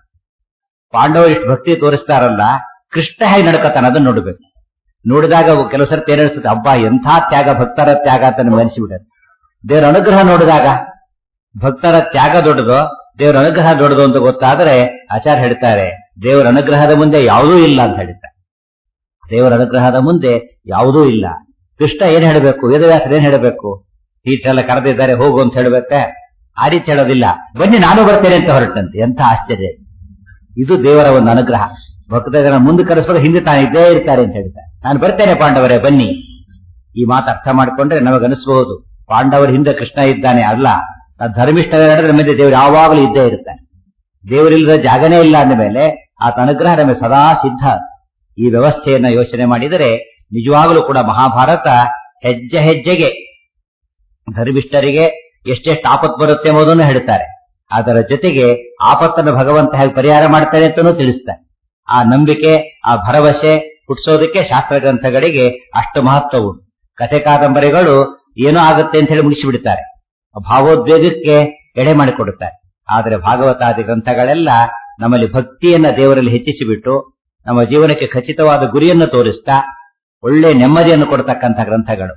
ಪಾಂಡವರು ಇಷ್ಟು ಭಕ್ತಿ ತೋರಿಸ್ತಾರಲ್ಲ ಕೃಷ್ಣ ಹೇಗೆ ನಡ್ಕತಾನ ಅದನ್ನ ನೋಡ್ಬೇಕು ನೋಡಿದಾಗ ಕೆಲವು ಸರ್ತಿ ಏನಿಸ್ತದೆ ಹಬ್ಬ ಎಂಥ ತ್ಯಾಗ ಭಕ್ತರ ತ್ಯಾಗ ಅಂತ ನಮ್ಗೆ ಅನಿಸಿಬಿಡುತ್ತೆ ದೇವರ ಅನುಗ್ರಹ ನೋಡಿದಾಗ ಭಕ್ತರ ತ್ಯಾಗ ದೊಡ್ಡದು ದೇವರ ಅನುಗ್ರಹ ದೊಡ್ಡದು ಅಂತ ಗೊತ್ತಾದ್ರೆ ಆಚಾರ್ಯ ಹೇಳ್ತಾರೆ ದೇವರ ಅನುಗ್ರಹದ ಮುಂದೆ ಯಾವುದೂ ಇಲ್ಲ ಅಂತ ಹೇಳ್ತಾರೆ ದೇವರ ಅನುಗ್ರಹದ ಮುಂದೆ ಯಾವುದೂ ಇಲ್ಲ ಕೃಷ್ಣ ಏನ್ ಹೇಳಬೇಕು ವೇದವ್ಯಾಸರು ಏನ್ ಹೇಳಬೇಕು ಈಟೆಲ್ಲ ಕರೆದಿದ್ದಾರೆ ಹೋಗು ಅಂತ ಹೇಳ್ಬೇಕೆ ಆ ರೀತಿ ಹೇಳೋದಿಲ್ಲ ಬನ್ನಿ ನಾನು ಬರ್ತೇನೆ ಅಂತ ಹೊರಟಂತೆ ಎಂಥ ಆಶ್ಚರ್ಯ ಇದು ದೇವರ ಒಂದು ಅನುಗ್ರಹ ಭಕ್ತ ಜನ ಮುಂದೆ ಕರೆಸುವಾಗ ಹಿಂದೆ ತಾನು ಇದ್ದೇ ಇರ್ತಾರೆ ಅಂತ ಹೇಳ್ತಾರೆ ನಾನು ಬರ್ತೇನೆ ಪಾಂಡವರೇ ಬನ್ನಿ ಈ ಮಾತು ಅರ್ಥ ಮಾಡ್ಕೊಂಡ್ರೆ ನಮಗನಿಸಬಹುದು ಪಾಂಡವರ ಹಿಂದೆ ಕೃಷ್ಣ ಇದ್ದಾನೆ ಅಲ್ಲ ನಾವು ಧರ್ಮಿಷ್ಠ ನಡೆದ್ರೆ ನಮಗೆ ದೇವರು ಯಾವಾಗಲೂ ಇದ್ದೇ ಇರ್ತಾನೆ ದೇವರಿಲ್ಲದ ಜಾಗನೇ ಇಲ್ಲ ಅಂದ ಮೇಲೆ ಆತ ಅನುಗ್ರಹ ನಮಗೆ ಸದಾ ಸಿದ್ಧ ಈ ವ್ಯವಸ್ಥೆಯನ್ನ ಯೋಚನೆ ಮಾಡಿದರೆ ನಿಜವಾಗಲೂ ಕೂಡ ಮಹಾಭಾರತ ಹೆಜ್ಜೆ ಹೆಜ್ಜೆಗೆ ಧರ್ಮಿಷ್ಠರಿಗೆ ಎಷ್ಟೆಷ್ಟು ಆಪತ್ತು ಬರುತ್ತೆ ಎಂಬುದನ್ನು ಹೇಳ್ತಾರೆ ಅದರ ಜೊತೆಗೆ ಆಪತ್ತನ್ನು ಭಗವಂತ ಹೇಗೆ ಪರಿಹಾರ ಮಾಡ್ತಾನೆ ಅಂತಲೂ ತಿಳಿಸ್ತಾರೆ ಆ ನಂಬಿಕೆ ಆ ಭರವಸೆ ಹುಟ್ಟಿಸೋದಕ್ಕೆ ಶಾಸ್ತ್ರ ಗ್ರಂಥಗಳಿಗೆ ಅಷ್ಟು ಮಹತ್ವ ಉಂಟು ಕಥೆ ಕಾದಂಬರಿಗಳು ಏನೋ ಆಗುತ್ತೆ ಅಂತ ಹೇಳಿ ಮುಗಿಸಿಬಿಡ್ತಾರೆ ಭಾವೋದ್ವೇಗಕ್ಕೆ ಎಡೆ ಮಾಡಿಕೊಡುತ್ತಾರೆ ಆದರೆ ಭಾಗವತಾದಿ ಗ್ರಂಥಗಳೆಲ್ಲ ನಮ್ಮಲ್ಲಿ ಭಕ್ತಿಯನ್ನ ದೇವರಲ್ಲಿ ಹೆಚ್ಚಿಸಿಬಿಟ್ಟು ನಮ್ಮ ಜೀವನಕ್ಕೆ ಖಚಿತವಾದ ಗುರಿಯನ್ನು ತೋರಿಸ್ತಾ ಒಳ್ಳೆ ನೆಮ್ಮದಿಯನ್ನು ಕೊಡ್ತಕ್ಕಂಥ ಗ್ರಂಥಗಳು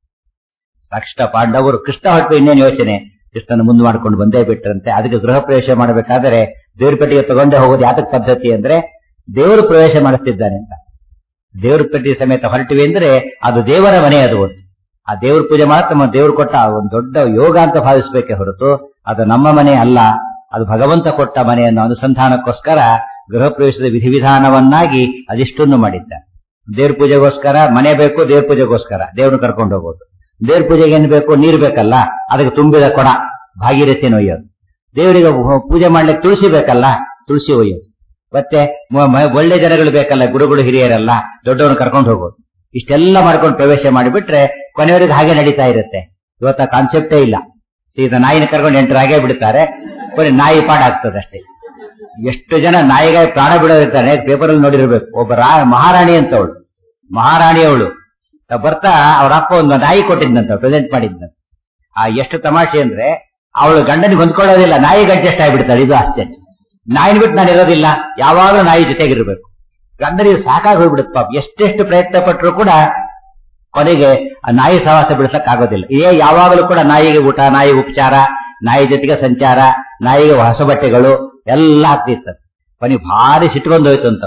ತಕ್ಷಣ ಪಾಂಡವರು ಕೃಷ್ಣ ಹೊಟ್ಟು ಇನ್ನೇನು ಯೋಚನೆ ಕೃಷ್ಣನ ಮುಂದೆ ಮಾಡ್ಕೊಂಡು ಬಂದೇ ಬಿಟ್ರಂತೆ ಅದಕ್ಕೆ ಗೃಹ ಪ್ರವೇಶ ಮಾಡಬೇಕಾದರೆ ದೇವ್ರ ಪೆಟ್ಟಿಗೆ ತಗೊಂಡೇ ಹೋಗೋದು ಯಾತಕ್ ಪದ್ಧತಿ ಅಂದ್ರೆ ದೇವರು ಪ್ರವೇಶ ಮಾಡಿಸ್ತಿದ್ದಾನೆ ಅಂತ ದೇವ್ರ ಪೆಟ್ಟಿಗೆ ಸಮೇತ ಹೊರಟಿವೆ ಅಂದ್ರೆ ಅದು ದೇವರ ಮನೆ ಅದು ಒಂದು ಆ ದೇವ್ರ ಪೂಜೆ ಮಾತ್ರ ನಮ್ಮ ದೇವ್ರು ಕೊಟ್ಟ ಒಂದು ದೊಡ್ಡ ಯೋಗ ಅಂತ ಭಾವಿಸಬೇಕೆ ಹೊರತು ಅದು ನಮ್ಮ ಮನೆ ಅಲ್ಲ ಅದು ಭಗವಂತ ಕೊಟ್ಟ ಮನೆಯನ್ನು ಅನುಸಂಧಾನಕ್ಕೋಸ್ಕರ ಗೃಹ ಪ್ರವೇಶದ ವಿಧಿವಿಧಾನವನ್ನಾಗಿ ಅದಿಷ್ಟನ್ನು ಮಾಡಿದ್ದ ದೇವ್ರ ಪೂಜೆಗೋಸ್ಕರ ಮನೆ ಬೇಕು ದೇವ್ರ ಪೂಜೆಗೋಸ್ಕರ ದೇವ್ರನ್ನ ಕರ್ಕೊಂಡು ಹೋಗೋದು ದೇವ್ರ ಪೂಜೆಗೆ ಏನ್ ಬೇಕು ನೀರು ಬೇಕಲ್ಲ ಅದಕ್ಕೆ ತುಂಬಿದ ಕೊಡ ಭಾಗೀರಥಿನ ಒಯ್ಯೋದು ದೇವರಿಗೆ ಪೂಜೆ ಮಾಡ್ಲಿಕ್ಕೆ ತುಳಸಿ ಬೇಕಲ್ಲ ತುಳಸಿ ಒಯ್ಯೋದು ಮತ್ತೆ ಮ- ಮ- ಒಳ್ಳೆ ಜನಗಳು ಬೇಕಲ್ಲ ಗುರುಗಳು ಹಿರಿಯರಲ್ಲ ದೊಡ್ಡವನ್ನ ಕರ್ಕೊಂಡು ಹೋಗೋದು ಇಷ್ಟೆಲ್ಲ ಮಾಡ್ಕೊಂಡು ಪ್ರವೇಶ ಮಾಡಿಬಿಟ್ರೆ ಕೊನೆಯವರೆಗೆ ಹಾಗೆ ನಡೀತಾ ಇರುತ್ತೆ ಇವತ್ತ ಕಾನ್ಸೆಪ್ಟೇ ಇಲ್ಲ ಸೀದಾ ನಾಯಿನ ಕರ್ಕೊಂಡು ಎಂಟರ ಹಾಗೆ ಬಿಡ್ತಾರೆ ಕೊನೆ ನಾಯಿ ಪಾಡಾಗ್ತದೆ ಅಷ್ಟೇ ಎಷ್ಟು ಜನ ನಾಯಿಗಾಗಿ ಪ್ರಾಣ ಬಿಡೋದಿರ್ತಾರೆ ಪೇಪರ್ ಅಲ್ಲಿ ನೋಡಿರ್ಬೇಕು ಒಬ್ಬ ರಾ ಮಹಾರಾಣಿ ಅಂತ ಅವಳು ಮಹಾರಾಣಿ ಅವಳು ಬರ್ತಾ ಅವ್ರ ಅಪ್ಪ ಒಂದು ನಾಯಿ ಕೊಟ್ಟಿದ್ನಂತ ಪ್ರೆಸೆಂಟ್ ಮಾಡಿದ್ನಂತ ಆ ಎಷ್ಟು ತಮಾಷೆ ಅಂದ್ರೆ ಅವಳು ಗಂಡನಿಗೆ ಹೊಂದ್ಕೊಳ್ಳೋದಿಲ್ಲ ನಾಯಿಗೆ ಅಡ್ಜಸ್ಟ್ ಆಗಿಬಿಡ್ತಾಳೆ ಇದು ಆಶ್ಚರ್ಯ ನಾಯಿನ ಬಿಟ್ಟು ನಾನು ಇರೋದಿಲ್ಲ ಯಾವಾಗಲೂ ನಾಯಿ ಜೊತೆಗಿರ್ಬೇಕು ಗಂಡನಿಗೆ ಸಾಕಾಗಿ ಹೋಗ್ಬಿಡುತ್ತೆ ಪಾಪ ಎಷ್ಟೆಷ್ಟು ಪ್ರಯತ್ನ ಪಟ್ಟರು ಕೂಡ ಕೊನೆಗೆ ಆ ನಾಯಿ ಸಹವಾಸ ಬಿಡಿಸಕ್ ಆಗೋದಿಲ್ಲ ಏ ಯಾವಾಗಲೂ ಕೂಡ ನಾಯಿಗೆ ಊಟ ನಾಯಿ ಉಪಚಾರ ನಾಯಿ ಜೊತೆಗೆ ಸಂಚಾರ ನಾಯಿಗೆ ಹೊಸ ಬಟ್ಟೆಗಳು ಎಲ್ಲ ಆಗ್ತಿರ್ತದೆ ಕೊನೆಗೆ ಭಾರಿ ಸಿಟ್ಕೊಂಡು ಹೋಯ್ತು ಅಂತ ಅವನಿಗೆ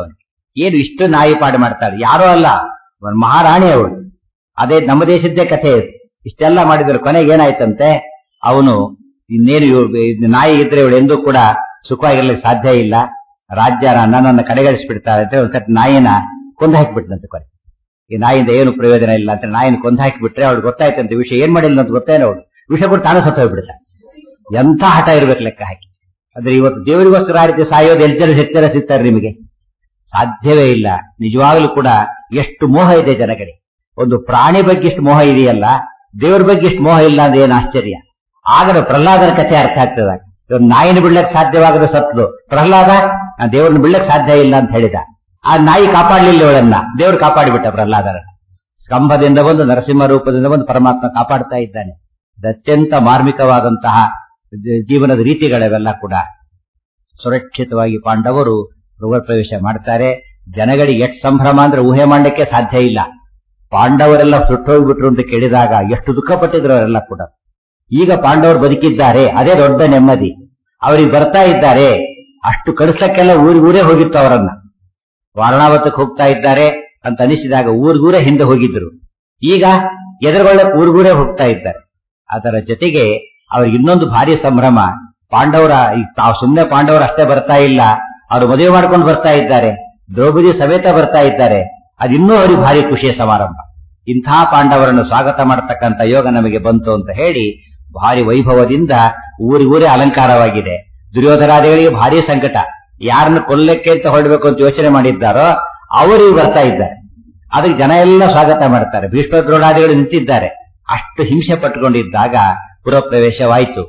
ಏನು ಇಷ್ಟು ನಾಯಿ ಪಾಡು ಮಾಡ್ತಾಳೆ ಯಾರೋ ಅಲ್ಲ ಒಂದು ಮಹಾರಾಣಿ ಅವಳು ಅದೇ ನಮ್ಮ ದೇಶದ್ದೇ ಕಥೆ ಇದು ಇಷ್ಟೆಲ್ಲ ಮಾಡಿದ್ರು ಕೊನೆಗೆ ಏನಾಯ್ತಂತೆ ಅವನು ಇನ್ನೇನು ಇವ್ರು- ಇದು ನಾಯಿ ಇದ್ರೆ ಇವಳು ಎಂದೂ ಕೂಡ ಸುಖವಾಗಿರ್ಲಿಕ್ಕೆ ಸಾಧ್ಯ ಇಲ್ಲ ರಾಜ್ಯ ನನ್ನನ್ನು ಕಡೆಗಣಿಸ್ಬಿಡ್ತಾರೆ ಅಂತ ಒಂದ್ಸತಿ ನಾಯಿನ ಕೊಂದು ಹಾಕಿಬಿಟ್ಟಂತೆ ಕೊನೆ ಈ ನಾಯಿಂದ ಏನು ಪ್ರಯೋಜನ ಇಲ್ಲ ಅಂತ ನಾಯಿನ ಕೊಂದು ಹಾಕಿಬಿಟ್ರೆ ಅವ್ಳು ಗೊತ್ತಾಯ್ತಂತೆ ವಿಷಯ ಏನ್ ಮಾಡಿಲ್ಲ ಅಂತ ಗೊತ್ತೇನೋ ಅವಳು ವಿಷಯ ಕೂಡ ತಾನು ಸತ್ತು ಹೋಗ್ಬಿಡ್ತಾಳೆ ಎಂಥ ಹಠ ಇರ್ಬೇಕು ಲೆಕ್ಕ ಹಾಕಿ ಅಂದ್ರೆ ಇವತ್ತು ದೇವರಿಗೋಸ್ಕರ ಆ ರೀತಿ ಸಾಯೋದು ಎಷ್ಟು ಜನ ಸಿಗ್ತಾರೆ ಸಿಗ್ತಾರೆ ನಿಮಗೆ ಸಾಧ್ಯವೇ ಇಲ್ಲ ನಿಜವಾಗ್ಲೂ ಕೂಡ ಎಷ್ಟು ಮೋಹ ಇದೆ ಜನಗಳಿಗೆ ಒಂದು ಪ್ರಾಣಿ ಬಗ್ಗೆ ಎಷ್ಟು ಮೋಹ ಇದೆಯಲ್ಲ ದೇವರ ಬಗ್ಗೆ ಎಷ್ಟು ಮೋಹ ಇಲ್ಲ ಅಂದ್ರೆ ಏನು ಆಶ್ಚರ್ಯ ಆಗ ಪ್ರಹ್ಲಾದನ ಕಥೆ ಅರ್ಥ ಆಗ್ತದ ಇವ್ರು ನಾಯಿನ ಬಿಡ್ಲಕ್ ಸಾಧ್ಯವಾಗದ ಸತ್ಲು ಪ್ರಹ್ಲಾದ ನಾ ದೇವ್ರನ್ನ ಬಿಡ್ಲಕ್ ಸಾಧ್ಯ ಇಲ್ಲ ಅಂತ ಹೇಳಿದ ಆ ನಾಯಿ ಕಾಪಾಡ್ಲಿಲ್ಲ ಇವಳನ್ನ ದೇವ್ರು ಕಾಪಾಡಿಬಿಟ್ಟ ಪ್ರಹ್ಲಾದನ ಸ್ಕಂಭದಿಂದ ಬಂದು ನರಸಿಂಹ ರೂಪದಿಂದ ಬಂದು ಪರಮಾತ್ಮ ಕಾಪಾಡ್ತಾ ಇದ್ದಾನೆ ಇದು ಅತ್ಯಂತ ಮಾರ್ಮಿಕವಾದಂತಹ ಜ- ಜೀವನದ ರೀತಿಗಳವೆಲ್ಲ ಕೂಡ ಸುರಕ್ಷಿತವಾಗಿ ಪಾಂಡವರು ಗೃಹ ಪ್ರವೇಶ ಮಾಡ್ತಾರೆ ಜನಗಳಿಗೆ ಎಷ್ಟು ಸಂಭ್ರಮ ಅಂದ್ರೆ ಊಹೆ ಮಾಡಲಿಕ್ಕೆ ಸಾಧ್ಯ ಇಲ್ಲ ಪಾಂಡವರೆಲ್ಲ ಸುಟ್ಟೋಗ್ಬಿಟ್ರು ಅಂತ ಕೇಳಿದಾಗ ಎಷ್ಟು ದುಃಖ ಪಟ್ಟಿದ್ರು ಅವರೆಲ್ಲ ಕೂಡ ಈಗ ಪಾಂಡವರು ಬದುಕಿದ್ದಾರೆ ಅದೇ ದೊಡ್ಡ ನೆಮ್ಮದಿ ಅವರಿಗೆ ಬರ್ತಾ ಇದ್ದಾರೆ ಅಷ್ಟು ಕಳಿಸ್ಲಕ್ಕೆಲ್ಲ ಊರಿಗೂರೇ ಹೋಗಿತ್ತು ಅವರನ್ನ ವಾರಣಾವತಕ್ಕೆ ಹೋಗ್ತಾ ಇದ್ದಾರೆ ಅಂತ ಅನಿಸಿದಾಗ ಊರಿಗೂರೇ ಹಿಂದೆ ಹೋಗಿದ್ರು ಈಗ ಎದುರುಗೊಳ್ಳಕ್ಕೆ ಊರಿಗೂರೇ ಹೋಗ್ತಾ ಇದ್ದಾರೆ ಅದರ ಜೊತೆಗೆ ಅವ್ರಿಗೆ ಇನ್ನೊಂದು ಭಾರಿ ಸಂಭ್ರಮ ಪಾಂಡವರ ಈಗ ತಾವು ಸುಮ್ಮನೆ ಪಾಂಡವರು ಅಷ್ಟೇ ಬರ್ತಾ ಇಲ್ಲ ಅವರು ಮದುವೆ ಮಾಡ್ಕೊಂಡು ಬರ್ತಾ ಇದ್ದಾರೆ ದ್ರೌಪದಿ ಸಮೇತ ಬರ್ತಾ ಇದ್ದಾರೆ ಅದಿನ್ನೂ ಅವರಿಗೆ ಭಾರಿ ಖುಷಿಯ ಸಮಾರಂಭ ಇಂಥ ಪಾಂಡವರನ್ನು ಸ್ವಾಗತ ಮಾಡತಕ್ಕಂತ ಯೋಗ ನಮಗೆ ಬಂತು ಅಂತ ಹೇಳಿ ಭಾರಿ ವೈಭವದಿಂದ ಊರಿಗೂರೇ ಅಲಂಕಾರವಾಗಿದೆ ದುರ್ಯೋಧನಾದಿಗಳಿಗೆ ಭಾರಿ ಸಂಕಟ ಯಾರನ್ನು ಕೊಲ್ಲಕ್ಕೆ ಅಂತ ಹೊರಡಬೇಕು ಅಂತ ಯೋಚನೆ ಮಾಡಿದ್ದಾರೋ ಅವರಿಗೆ ಬರ್ತಾ ಇದ್ದಾರೆ ಅದಕ್ಕೆ ಜನ ಎಲ್ಲ ಸ್ವಾಗತ ಮಾಡ್ತಾರೆ ಭೀಷ್ಮ ದ್ರೋಣಾದಿಗಳು ನಿಂತಿದ್ದಾರೆ ಅಷ್ಟು ಹಿಂಸೆ ಪಟ್ಟುಕೊಂಡಿದ್ದಾಗ ಪುರ ಪ್ರವೇಶವಾಯಿತು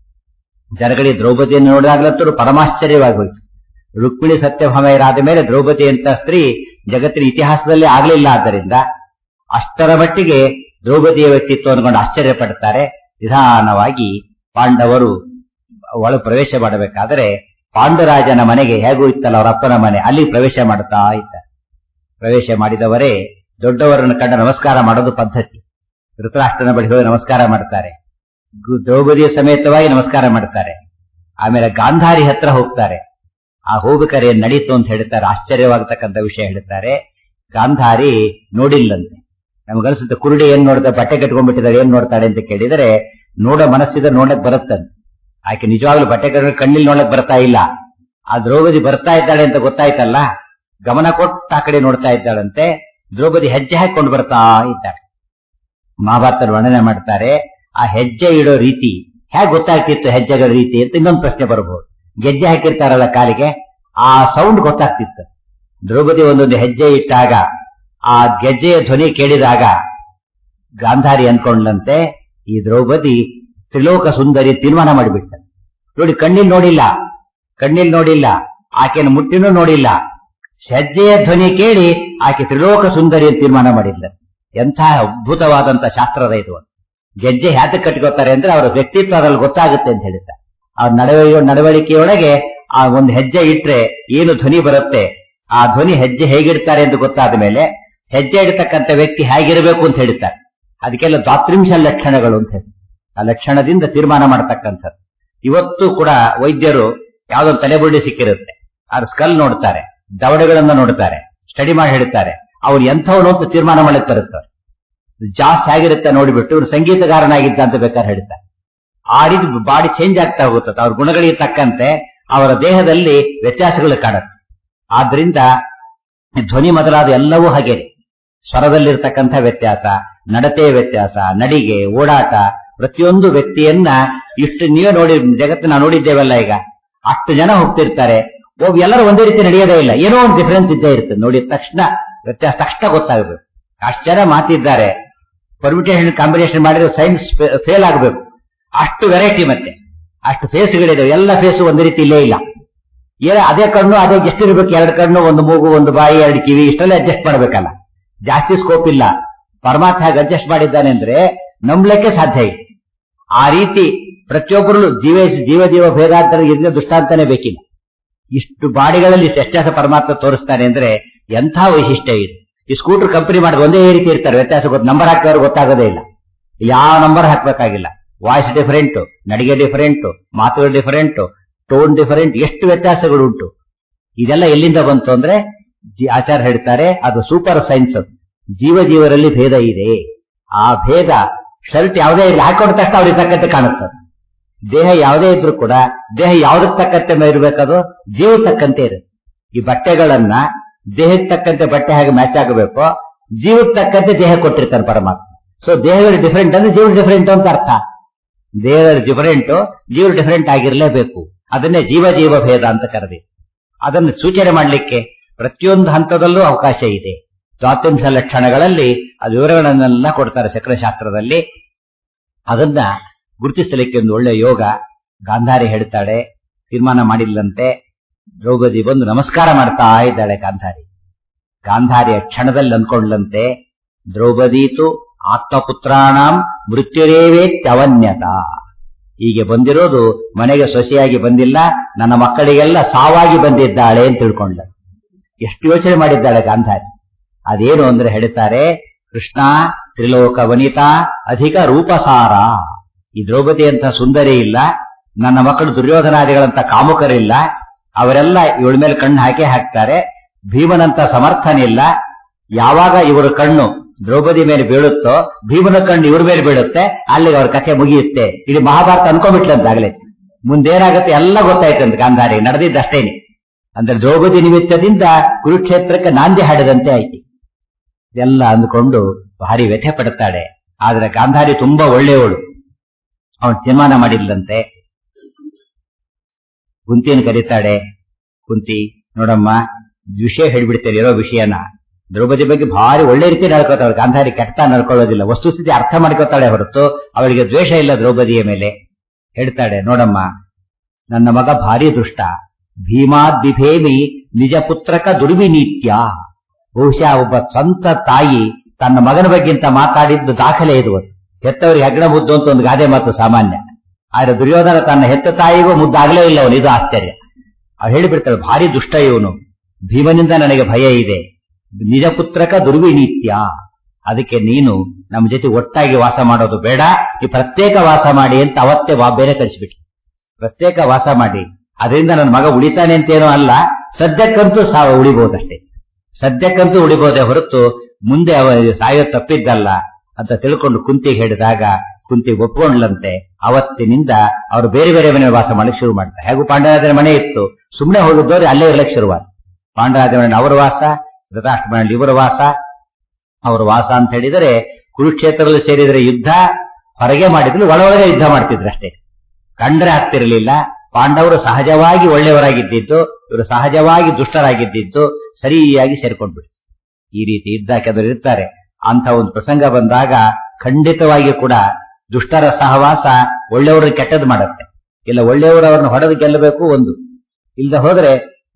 ಜನಗಳಿಗೆ ದ್ರೌಪದಿಯನ್ನು ನೋಡಿದಾಗಲಂತೂ ಪರಮಾಶ್ಚರ್ಯವಾಗಿ ಹೋಯಿತು ರುಕ್ಮಿಣಿ ಸತ್ಯಭಾಮೆಯರಾದ ಮೇಲೆ ದ್ರೌಪದಿ ಅಂತ ಸ್ತ್ರೀ ಜಗತ್ತಿನ ಇತಿಹಾಸದಲ್ಲಿ ಆಗಲಿಲ್ಲ ಆದ್ದರಿಂದ ಅಷ್ಟರ ಮಟ್ಟಿಗೆ ದ್ರೌಪದಿಯ ವ್ಯಕ್ತಿತ್ವ ಅನ್ಕೊಂಡು ಆಶ್ಚರ್ಯ ಪಡ್ತಾರೆ ನಿಧಾನವಾಗಿ ಪಾಂಡವರು ಒಳ ಪ್ರವೇಶ ಮಾಡಬೇಕಾದರೆ ಪಾಂಡುರಾಜನ ಮನೆಗೆ ಹೇಗೂ ಇತ್ತಲ್ಲ ಅವರ ಅಪ್ಪನ ಮನೆ ಅಲ್ಲಿ ಪ್ರವೇಶ ಮಾಡ್ತಾ ಇದ್ದಾರೆ ಪ್ರವೇಶ ಮಾಡಿದವರೇ ದೊಡ್ಡವರನ್ನು ಕಂಡ ನಮಸ್ಕಾರ ಮಾಡೋದು ಪದ್ಧತಿ ಧೃತರಾಷ್ಟ್ರನ ಬಳಿ ಹೋಗಿ ನಮಸ್ಕಾರ ಮಾಡ್ತಾರೆ ಗು- ದ್ರೌಪದಿಯ ಸಮೇತವಾಗಿ ನಮಸ್ಕಾರ ಮಾಡ್ತಾರೆ ಆಮೇಲೆ ಗಾಂಧಾರಿ ಹತ್ರ ಹೋಗ್ತಾರೆ ಆ ಹೋಗಬೇಕಾರೆ ಏನ್ ನಡೀತು ಅಂತ ಹೇಳ್ತಾರೆ ಆಶ್ಚರ್ಯವಾಗತಕ್ಕಂಥ ವಿಷಯ ಹೇಳ್ತಾರೆ ಗಾಂಧಾರಿ ನೋಡಿಲ್ಲಂತೆ ನಮಗನ್ಸುತ್ತೆ ಕುರುಡಿ ಏನ್ ನೋಡ್ತಾ ಬಟ್ಟೆ ಕಟ್ಕೊಂಡ್ಬಿಟ್ಟಿದ್ದಾರೆ ಏನ್ ನೋಡ್ತಾಳೆ ಅಂತ ಕೇಳಿದರೆ ನೋಡೋ ಮನಸ್ಸಿದ ನೋಡಕ್ ಬರುತ್ತಂತೆ ಆಕೆ ನಿಜವಾಗ್ಲೂ ಬಟ್ಟೆ ಕಟ್ಕೊಂಡು ಕಣ್ಣಿಲ್ ನೋಡಕ್ ಬರ್ತಾ ಇಲ್ಲ ಆ ದ್ರೌಪದಿ ಬರ್ತಾ ಇದ್ದಾಳೆ ಅಂತ ಗೊತ್ತಾಯ್ತಲ್ಲ ಗಮನ ಕೊಟ್ಟು ಆ ಕಡೆ ನೋಡ್ತಾ ಇದ್ದಾಳಂತೆ ದ್ರೌಪದಿ ಹೆಜ್ಜೆ ಹಾಕೊಂಡು ಬರ್ತಾ ಇದ್ದಾಳೆ ಮಹಾಭಾರತ ವರ್ಣನೆ ಮಾಡ್ತಾರೆ ಆ ಹೆಜ್ಜೆ ಇಡೋ ರೀತಿ ಹೇಗೆ ಗೊತ್ತಾಗ್ತಿತ್ತು ಹೆಜ್ಜೆಗಳ ರೀತಿ ಅಂತ ಇನ್ನೊಂದು ಪ್ರಶ್ನೆ ಬರಬಹುದು ಗೆಜ್ಜೆ ಹಾಕಿರ್ತಾರಲ್ಲ ಕಾಲಿಗೆ ಆ ಸೌಂಡ್ ಗೊತ್ತಾಗ್ತಿತ್ತು ದ್ರೌಪದಿ ಒಂದೊಂದು ಹೆಜ್ಜೆ ಇಟ್ಟಾಗ ಆ ಗೆಜ್ಜೆಯ ಧ್ವನಿ ಕೇಳಿದಾಗ ಗಾಂಧಾರಿ ಅನ್ಕೊಂಡ್ಲಂತೆ ಈ ದ್ರೌಪದಿ ತ್ರಿಲೋಕ ಸುಂದರಿ ತೀರ್ಮಾನ ಮಾಡಿಬಿಟ್ಟ ನೋಡಿ ಕಣ್ಣಿಲ್ ನೋಡಿಲ್ಲ ಕಣ್ಣಿಲ್ ನೋಡಿಲ್ಲ ಆಕೆಯನ್ನು ಮುಟ್ಟಿನೂ ನೋಡಿಲ್ಲ ಹೆಜ್ಜೆಯ ಧ್ವನಿ ಕೇಳಿ ಆಕೆ ತ್ರಿಲೋಕ ಸುಂದರಿ ಅಂತ ತೀರ್ಮಾನ ಮಾಡಿಲ್ಲ ಎಂಥ ಅದ್ಭುತವಾದಂತ ಶಾಸ್ತ್ರದ ಇದು ಗೆಜ್ಜೆ ಹ್ಯಾತಕ್ಕೆ ಕಟ್ಕೋತಾರೆ ಅಂದ್ರೆ ಅವರ ವ್ಯಕ್ತಿತ್ವ ಅದ್ರಲ್ಲಿ ಗೊತ್ತಾಗುತ್ತೆ ಅಂತ ಹೇಳಿದ್ದಾರೆ ಅವ್ರ ನಡವಳಿಕೆ ನಡವಳಿಕೆಯೊಳಗೆ ಆ ಒಂದು ಹೆಜ್ಜೆ ಇಟ್ರೆ ಏನು ಧ್ವನಿ ಬರುತ್ತೆ ಆ ಧ್ವನಿ ಹೆಜ್ಜೆ ಹೇಗಿಡ್ತಾರೆ ಅಂತ ಗೊತ್ತಾದ ಮೇಲೆ ಹೆಜ್ಜೆ ಇಡತಕ್ಕಂಥ ವ್ಯಕ್ತಿ ಹೇಗಿರಬೇಕು ಅಂತ ಹೇಳ್ತಾರೆ ಅದಕ್ಕೆಲ್ಲ ದ್ವಾತ್ರಿಂಶ ಲಕ್ಷಣಗಳು ಅಂತ ಹೆಸರು ಆ ಲಕ್ಷಣದಿಂದ ತೀರ್ಮಾನ ಮಾಡತಕ್ಕಂಥದ್ದು ಇವತ್ತು ಕೂಡ ವೈದ್ಯರು ಯಾವ್ದೊಂದು ತಲೆಬುರುಡೆ ಸಿಕ್ಕಿರುತ್ತೆ ಅವ್ರ ಸ್ಕಲ್ ನೋಡ್ತಾರೆ ದವಡೆಗಳನ್ನ ನೋಡ್ತಾರೆ ಸ್ಟಡಿ ಮಾಡಿ ಹೇಳ್ತಾರೆ ಅವ್ರು ಎಂಥವನು ಅಂತ ತೀರ್ಮಾನ ಮಾಡಕ್ ಬರುತ್ತಾರೆ ಜಾಸ್ತಿ ಆಗಿರುತ್ತೆ ನೋಡಿಬಿಟ್ಟು ಇವ್ರು ಸಂಗೀತಗಾರನಾಗಿದ್ದ ಅಂತ ಬೇಕಾದ್ರೆ ಹೇಳ್ತಾರೆ ಆ ರೀತಿ ಬಾಡಿ ಚೇಂಜ್ ಆಗ್ತಾ ಹೋಗುತ್ತದೆ ಅವ್ರ ಗುಣಗಳಿಗೆ ತಕ್ಕಂತೆ ಅವರ ದೇಹದಲ್ಲಿ ವ್ಯತ್ಯಾಸಗಳು ಕಾಣುತ್ತೆ ಆದ್ರಿಂದ ಧ್ವನಿ ಮೊದಲಾದ ಎಲ್ಲವೂ ಹಾಗೆ ಸ್ವರದಲ್ಲಿರ್ತಕ್ಕಂಥ ವ್ಯತ್ಯಾಸ ನಡತೆಯ ವ್ಯತ್ಯಾಸ ನಡಿಗೆ ಓಡಾಟ ಪ್ರತಿಯೊಂದು ವ್ಯಕ್ತಿಯನ್ನ ಇಷ್ಟು ನೀವೇ ನೋಡಿ ಜಗತ್ತಿನ ನೋಡಿದ್ದೇವಲ್ಲ ಈಗ ಅಷ್ಟು ಜನ ಹೋಗ್ತಿರ್ತಾರೆ ಒಬ್ಬ ಎಲ್ಲರೂ ಒಂದೇ ರೀತಿ ನಡೆಯೋದೇ ಇಲ್ಲ ಏನೋ ಒಂದು ಡಿಫರೆನ್ಸ್ ಇದ್ದೇ ಇರ್ತದೆ ನೋಡಿದ ತಕ್ಷಣ ವ್ಯತ್ಯಾಸ ತಕ್ಷಣ ಗೊತ್ತಾಗಬೇಕು ಅಷ್ಟು ಜನ ಮಾತಿದ್ದಾರೆ ಪರ್ಮಿಟೇಷನ್ ಕಾಂಬಿನೇಷನ್ ಮಾಡಿದ್ರೆ ಸೈನ್ಸ್ ಫೇಲ್ ಆಗಬೇಕು ಅಷ್ಟು ವೆರೈಟಿ ಮತ್ತೆ ಅಷ್ಟು ಫೇಸ್ಗಳಿದಾವೆ ಎಲ್ಲ ಫೇಸು ಒಂದೇ ರೀತಿ ಇಲ್ಲೇ ಇಲ್ಲ ಏನ ಅದೇ ಕಣ್ಣು ಅದೇ ಎಷ್ಟಿರ್ಬೇಕು ಎರಡು ಕಣ್ಣು ಒಂದು ಮೂಗು ಒಂದು ಬಾಯಿ ಎರಡು ಕಿವಿ ಇಷ್ಟೆಲ್ಲ ಅಡ್ಜಸ್ಟ್ ಮಾಡಬೇಕಲ್ಲ ಜಾಸ್ತಿ ಸ್ಕೋಪ್ ಇಲ್ಲ ಪರಮಾತ್ಮ ಹೇಗೆ ಅಡ್ಜಸ್ಟ್ ಮಾಡಿದ್ದಾನೆ ಅಂದ್ರೆ ನಂಬಲಿಕ್ಕೆ ಸಾಧ್ಯ ಇಲ್ಲ ಆ ರೀತಿ ಪ್ರತಿಯೊಬ್ಬರು ಜೀವ ಜೀವ ಜೀವ ಭೇದಾಂತರ ಇದನ್ನ ದೃಷ್ಟಾಂತನೇ ಬೇಕಿಲ್ಲ ಇಷ್ಟು ಬಾಡಿಗಳಲ್ಲಿ ಇಷ್ಟು ವ್ಯತ್ಯಾಸ ಪರಮಾತ್ಮ ತೋರಿಸ್ತಾನೆ ಅಂದ್ರೆ ಎಂಥ ವೈಶಿಷ್ಟ್ಯ ಇದೆ ಈ ಸ್ಕೂಟರ್ ಕಂಪನಿ ಮಾಡಿ ಒಂದೇ ರೀತಿ ಇರ್ತಾರೆ ವ್ಯತ್ಯಾಸ ಗೊತ್ತು ನಂಬರ್ ಹಾಕಿದವ್ರು ಗೊತ್ತಾಗೋದೇ ಇಲ್ಲ ಯಾವ ನಂಬರ್ ಹಾಕ್ಬೇಕಾಗಿಲ್ಲ ವಾಯ್ಸ್ ಡಿಫರೆಂಟ್ ನಡಿಗೆ ಡಿಫರೆಂಟ್ ಮಾತುಗಳು ಡಿಫರೆಂಟ್ ಟೋನ್ ಡಿಫರೆಂಟ್ ಎಷ್ಟು ವ್ಯತ್ಯಾಸಗಳು ಉಂಟು ಇದೆಲ್ಲ ಎಲ್ಲಿಂದ ಬಂತು ಅಂದ್ರೆ ಜಿ- ಆಚಾರ್ಯ ಹೇಳ್ತಾರೆ ಅದು ಸೂಪರ್ ಸೈನ್ಸ್ ಅದು. ಜೀವ ಜೀವರಲ್ಲಿ ಭೇದ ಇದೆ ಆ ಭೇದ ಶರ್ಟ್ ಯಾವುದೇ ಇರಲಿ ಹಾಕೊಂಡ ತಕ್ಷಣ ಅವ್ರಿಗೆ ತಕ್ಕಂತೆ ಕಾಣುತ್ತದೆ ದೇಹ ಯಾವುದೇ ಇದ್ರೂ ಕೂಡ ದೇಹ ಯಾವ್ದಕ್ ತಕ್ಕಂತೆ ಇರಬೇಕದು ಜೀವ ತಕ್ಕಂತೆ ಇರುತ್ತೆ ಈ ಬಟ್ಟೆಗಳನ್ನ ದೇಹಕ್ಕೆ ತಕ್ಕಂತೆ ಬಟ್ಟೆ ಹಾಗೆ ಮ್ಯಾಚ್ ಆಗಬೇಕು ಜೀವಕ್ಕೆ ತಕ್ಕಂತೆ ದೇಹ ಕೊಟ್ಟಿರ್ತಾನೆ ಪರಮಾತ್ಮ ಸೊ ದೇಹಗಳು ಡಿಫರೆಂಟ್ ಅಂದ್ರೆ ಜೀವ ಡಿಫರೆಂಟ್ ಅಂತ ಅರ್ಥ ದೇಹದಲ್ಲಿ ಡಿಫರೆಂಟ್ ಜೀವ ಡಿಫರೆಂಟ್ ಆಗಿರಲೇಬೇಕು ಅದನ್ನೇ ಜೀವ ಜೀವ ಭೇದ ಅಂತ ಕರೆದಿ ಅದನ್ನು ಸೂಚನೆ ಮಾಡಲಿಕ್ಕೆ ಪ್ರತಿಯೊಂದು ಹಂತದಲ್ಲೂ ಅವಕಾಶ ಇದೆ ದ್ವಾತ್ರಿಂಶ ಲಕ್ಷಣಗಳಲ್ಲಿ ಅದು ವಿವರಗಳನ್ನೆಲ್ಲ ಕೊಡ್ತಾರೆ ಚಕ್ರಶಾಸ್ತ್ರದಲ್ಲಿ ಅದನ್ನ ಗುರುತಿಸಲಿಕ್ಕೆ ಒಂದು ಒಳ್ಳೆ ಯೋಗ ಗಾಂಧಾರಿ ಹೇಳ್ತಾಳೆ ತೀರ್ಮಾನ ಮಾಡಿಲ್ಲಂತೆ ದ್ರೌಪದಿ ಬಂದು ನಮಸ್ಕಾರ ಮಾಡ್ತಾ ಇದ್ದಾಳೆ ಗಾಂಧಾರಿ ಗಾಂಧಾರಿಯ ಕ್ಷಣದಲ್ಲಿ ಅಂದ್ಕೊಂಡ್ಲಂತೆ ದ್ರೌಪದೀತು ಆತ್ಮಪುತ್ರಾಣಂ ಮೃತ್ಯುರೇವೇತ್ಯವನ್ಯತ ಹೀಗೆ ಬಂದಿರೋದು ಮನೆಗೆ ಸೊಸೆಯಾಗಿ ಬಂದಿಲ್ಲ ನನ್ನ ಮಕ್ಕಳಿಗೆಲ್ಲ ಸಾವಾಗಿ ಬಂದಿದ್ದಾಳೆ ಅಂತ ತಿಳ್ಕೊಂಡ ಎಷ್ಟು ಯೋಚನೆ ಮಾಡಿದ್ದಾಳೆ ಗಾಂಧಾರಿ ಅದೇನು ಅಂದ್ರೆ ಹೇಳ್ತಾರೆ ಕೃಷ್ಣ ತ್ರಿಲೋಕ ವನಿತಾ ಅಧಿಕ ರೂಪಸಾರ ಈ ದ್ರೌಪದಿ ಅಂತ ಸುಂದರಿ ಇಲ್ಲ ನನ್ನ ಮಕ್ಕಳು ದುರ್ಯೋಧನಾದಿಗಳಂತ ಕಾಮುಕರಿಲ್ಲ ಅವರೆಲ್ಲ ಇವಳ ಮೇಲೆ ಕಣ್ಣು ಹಾಕಿ ಹಾಕ್ತಾರೆ ಭೀಮನಂತ ಸಮರ್ಥನಿಲ್ಲ ಯಾವಾಗ ಇವರ ಕಣ್ಣು ದ್ರೌಪದಿ ಮೇಲೆ ಬೀಳುತ್ತೋ ಭೀಮನ ಕಣ್ಣು ಇವ್ರ ಮೇಲೆ ಬೀಳುತ್ತೆ ಅಲ್ಲಿಗೆ ಅವ್ರ ಕಥೆ ಮುಗಿಯುತ್ತೆ ಇಡೀ ಮಹಾಭಾರತ ಅನ್ಕೊಂಡ್ಬಿಟ್ಲಂತಾಗಲೇ ಮುಂದೇನಾಗುತ್ತೆ ಎಲ್ಲ ಗೊತ್ತಾಯ್ತಂತೆ ಗಾಂಧಾರಿ ನಡೆದಿದ್ದಷ್ಟೇನೆ ಅಂದ್ರೆ ದ್ರೌಪದಿ ನಿಮಿತ್ತದಿಂದ ಕುರುಕ್ಷೇತ್ರಕ್ಕೆ ನಾಂದಿ ಹಾಡಿದಂತೆ ಆಯ್ತು ಎಲ್ಲ ಅಂದ್ಕೊಂಡು ಭಾರಿ ವ್ಯಥೆ ಪಡುತ್ತಾಳೆ ಆದ್ರೆ ಗಾಂಧಾರಿ ತುಂಬಾ ಒಳ್ಳೆಯವಳು ಅವನು ತೀರ್ಮಾನ ಮಾಡಿಲ್ಲಂತೆ ಕುಂತಿಯನ್ನು ಕರೀತಾಳೆ ಕುಂತಿ ನೋಡಮ್ಮ ವಿಷಯ ಹೇಳ್ಬಿಡ್ತೇನೆ ಇರೋ ವಿಷಯನ ದ್ರೌಪದಿ ಬಗ್ಗೆ ಭಾರಿ ಒಳ್ಳೆ ರೀತಿ ನಡ್ಕೋತಾಳೆ ಗಾಂಧಾರಿ ಕೆಟ್ಟ ನಡ್ಕೊಳ್ಳೋದಿಲ್ಲ ವಸ್ತುಸ್ಥಿತಿ ಅರ್ಥ ಮಾಡ್ಕೋತಾಳೆ ಹೊರತು ಅವಳಿಗೆ ದ್ವೇಷ ಇಲ್ಲ ದ್ರೌಪದಿಯ ಮೇಲೆ ಹೇಳ್ತಾಳೆ ನೋಡಮ್ಮ ನನ್ನ ಮಗ ಭಾರಿ ದುಷ್ಟ ಭೀಮಾದ್ವಿಭೇಮಿ ನಿಜ ಪುತ್ರಕ ದುರ್ವಿನೀತ್ಯ ಬಹುಶಃ ಒಬ್ಬ ಸ್ವಂತ ತಾಯಿ ತನ್ನ ಮಗನ ಬಗ್ಗೆಂತ ಮಾತಾಡಿದ್ದು ದಾಖಲೆ ಇದು ಒಂದು. ಹೆತ್ತವರಿಗೆ ಹೆಗ್ಗಣ ಮುದ್ದು ಅಂತ ಒಂದು ಗಾದೆ ಮಾತು ಸಾಮಾನ್ಯ ಆದ್ರೆ ದುರ್ಯೋಧನ ತನ್ನ ಹೆತ್ತ ತಾಯಿಗೂ ಮುದ್ದಾಗಲೇ ಇಲ್ಲ ಅವನು ಇದು ಆಶ್ಚರ್ಯ ಅವ್ರು ಹೇಳಿಬಿಡ್ತಾಳೆ ಭಾರಿ ದುಷ್ಟ ಇವನು ಭೀಮನಿಂದ ನನಗೆ ಭಯ ಇದೆ ನಿಜ ಪುತ್ರಕ ದುರ್ವಿನೀತ್ಯ ಅದಕ್ಕೆ ನೀನು ನಮ್ಮ ಜೊತೆ ಒಟ್ಟಾಗಿ ವಾಸ ಮಾಡೋದು ಬೇಡ ಈ ಪ್ರತ್ಯೇಕ ವಾಸ ಮಾಡಿ ಅಂತ ಅವತ್ತೇ ವಾ ಬೇರೆ ಕಳಿಸ್ಬಿಟ್ಟು ಪ್ರತ್ಯೇಕ ವಾಸ ಮಾಡಿ ಅದರಿಂದ ನನ್ನ ಮಗ ಉಳಿತಾನೆ ಅಂತೇನೋ ಅಲ್ಲ ಸದ್ಯಕ್ಕಂತೂ ಸಾವ ಉಳಿಬಹುದಷ್ಟೇ ಸದ್ಯಕ್ಕಂತೂ ಉಳಿಬಹುದೇ ಹೊರತು ಮುಂದೆ ಅವ ಸಾಯೋ ತಪ್ಪಿದ್ದಲ್ಲ ಅಂತ ತಿಳ್ಕೊಂಡು ಕುಂತಿ ಹೇಳಿದಾಗ ಕುಂತಿ ಒಪ್ಕೊಂಡ್ಲಂತೆ ಅವತ್ತಿನಿಂದ ಅವರು ಬೇರೆ ಬೇರೆ ಮನೆ ವಾಸ ಮಾಡಲಿಕ್ಕೆ ಶುರು ಮಾಡ್ತಾರೆ ಹೇಗೂ ಪಾಂಡರಾಜನ ಮನೆ ಇತ್ತು ಸುಮ್ಮನೆ ಹೋಗಿದ್ದವ್ರು ಅಲ್ಲೇ ಇರ್ಲಿಕ್ಕೆ ಶುರುವಾದ ಪಾಂಡರಾಜನ ಮನೆ ಅವರ ವಾಸ ಧೃತರಾಷ್ಟ್ರ ಮನೆಯಲ್ಲಿ ಇವರ ವಾಸ ಅವರ ವಾಸ ಅಂತ ಹೇಳಿದರೆ ಕುರುಕ್ಷೇತ್ರದಲ್ಲಿ ಸೇರಿದರೆ ಯುದ್ಧ ಹೊರಗೆ ಮಾಡಿದ್ರು ಒಳಗೊಳಗೆ ಯುದ್ಧ ಮಾಡ್ತಿದ್ರು ಅಷ್ಟೇ ಕಂಡ್ರೆ ಆಗ್ತಿರಲಿಲ್ಲ ಪಾಂಡವರು ಸಹಜವಾಗಿ ಒಳ್ಳೆಯವರಾಗಿದ್ದಿದ್ದು ಇವರು ಸಹಜವಾಗಿ ದುಷ್ಟರಾಗಿದ್ದಿದ್ದು ಸರಿಯಾಗಿ ಸೇರ್ಕೊಂಡ್ಬಿಡ್ತು ಈ ರೀತಿ ಯುದ್ಧ ಕೆದರು ಇರ್ತಾರೆ ಅಂತ ಒಂದು ಪ್ರಸಂಗ ಬಂದಾಗ ಖಂಡಿತವಾಗಿ ಕೂಡ ದುಷ್ಟರ ಸಹವಾಸ ಒಳ್ಳೆಯವ್ರನ್ನ ಕೆಟ್ಟದ್ದು ಮಾಡುತ್ತೆ ಇಲ್ಲ ಒಳ್ಳೆಯವರು ಅವ್ರನ್ನ ಹೊಡೆದು ಗೆಲ್ಲಬೇಕು ಒಂದು ಇಲ್ಲದೆ ಹೋದ್ರೆ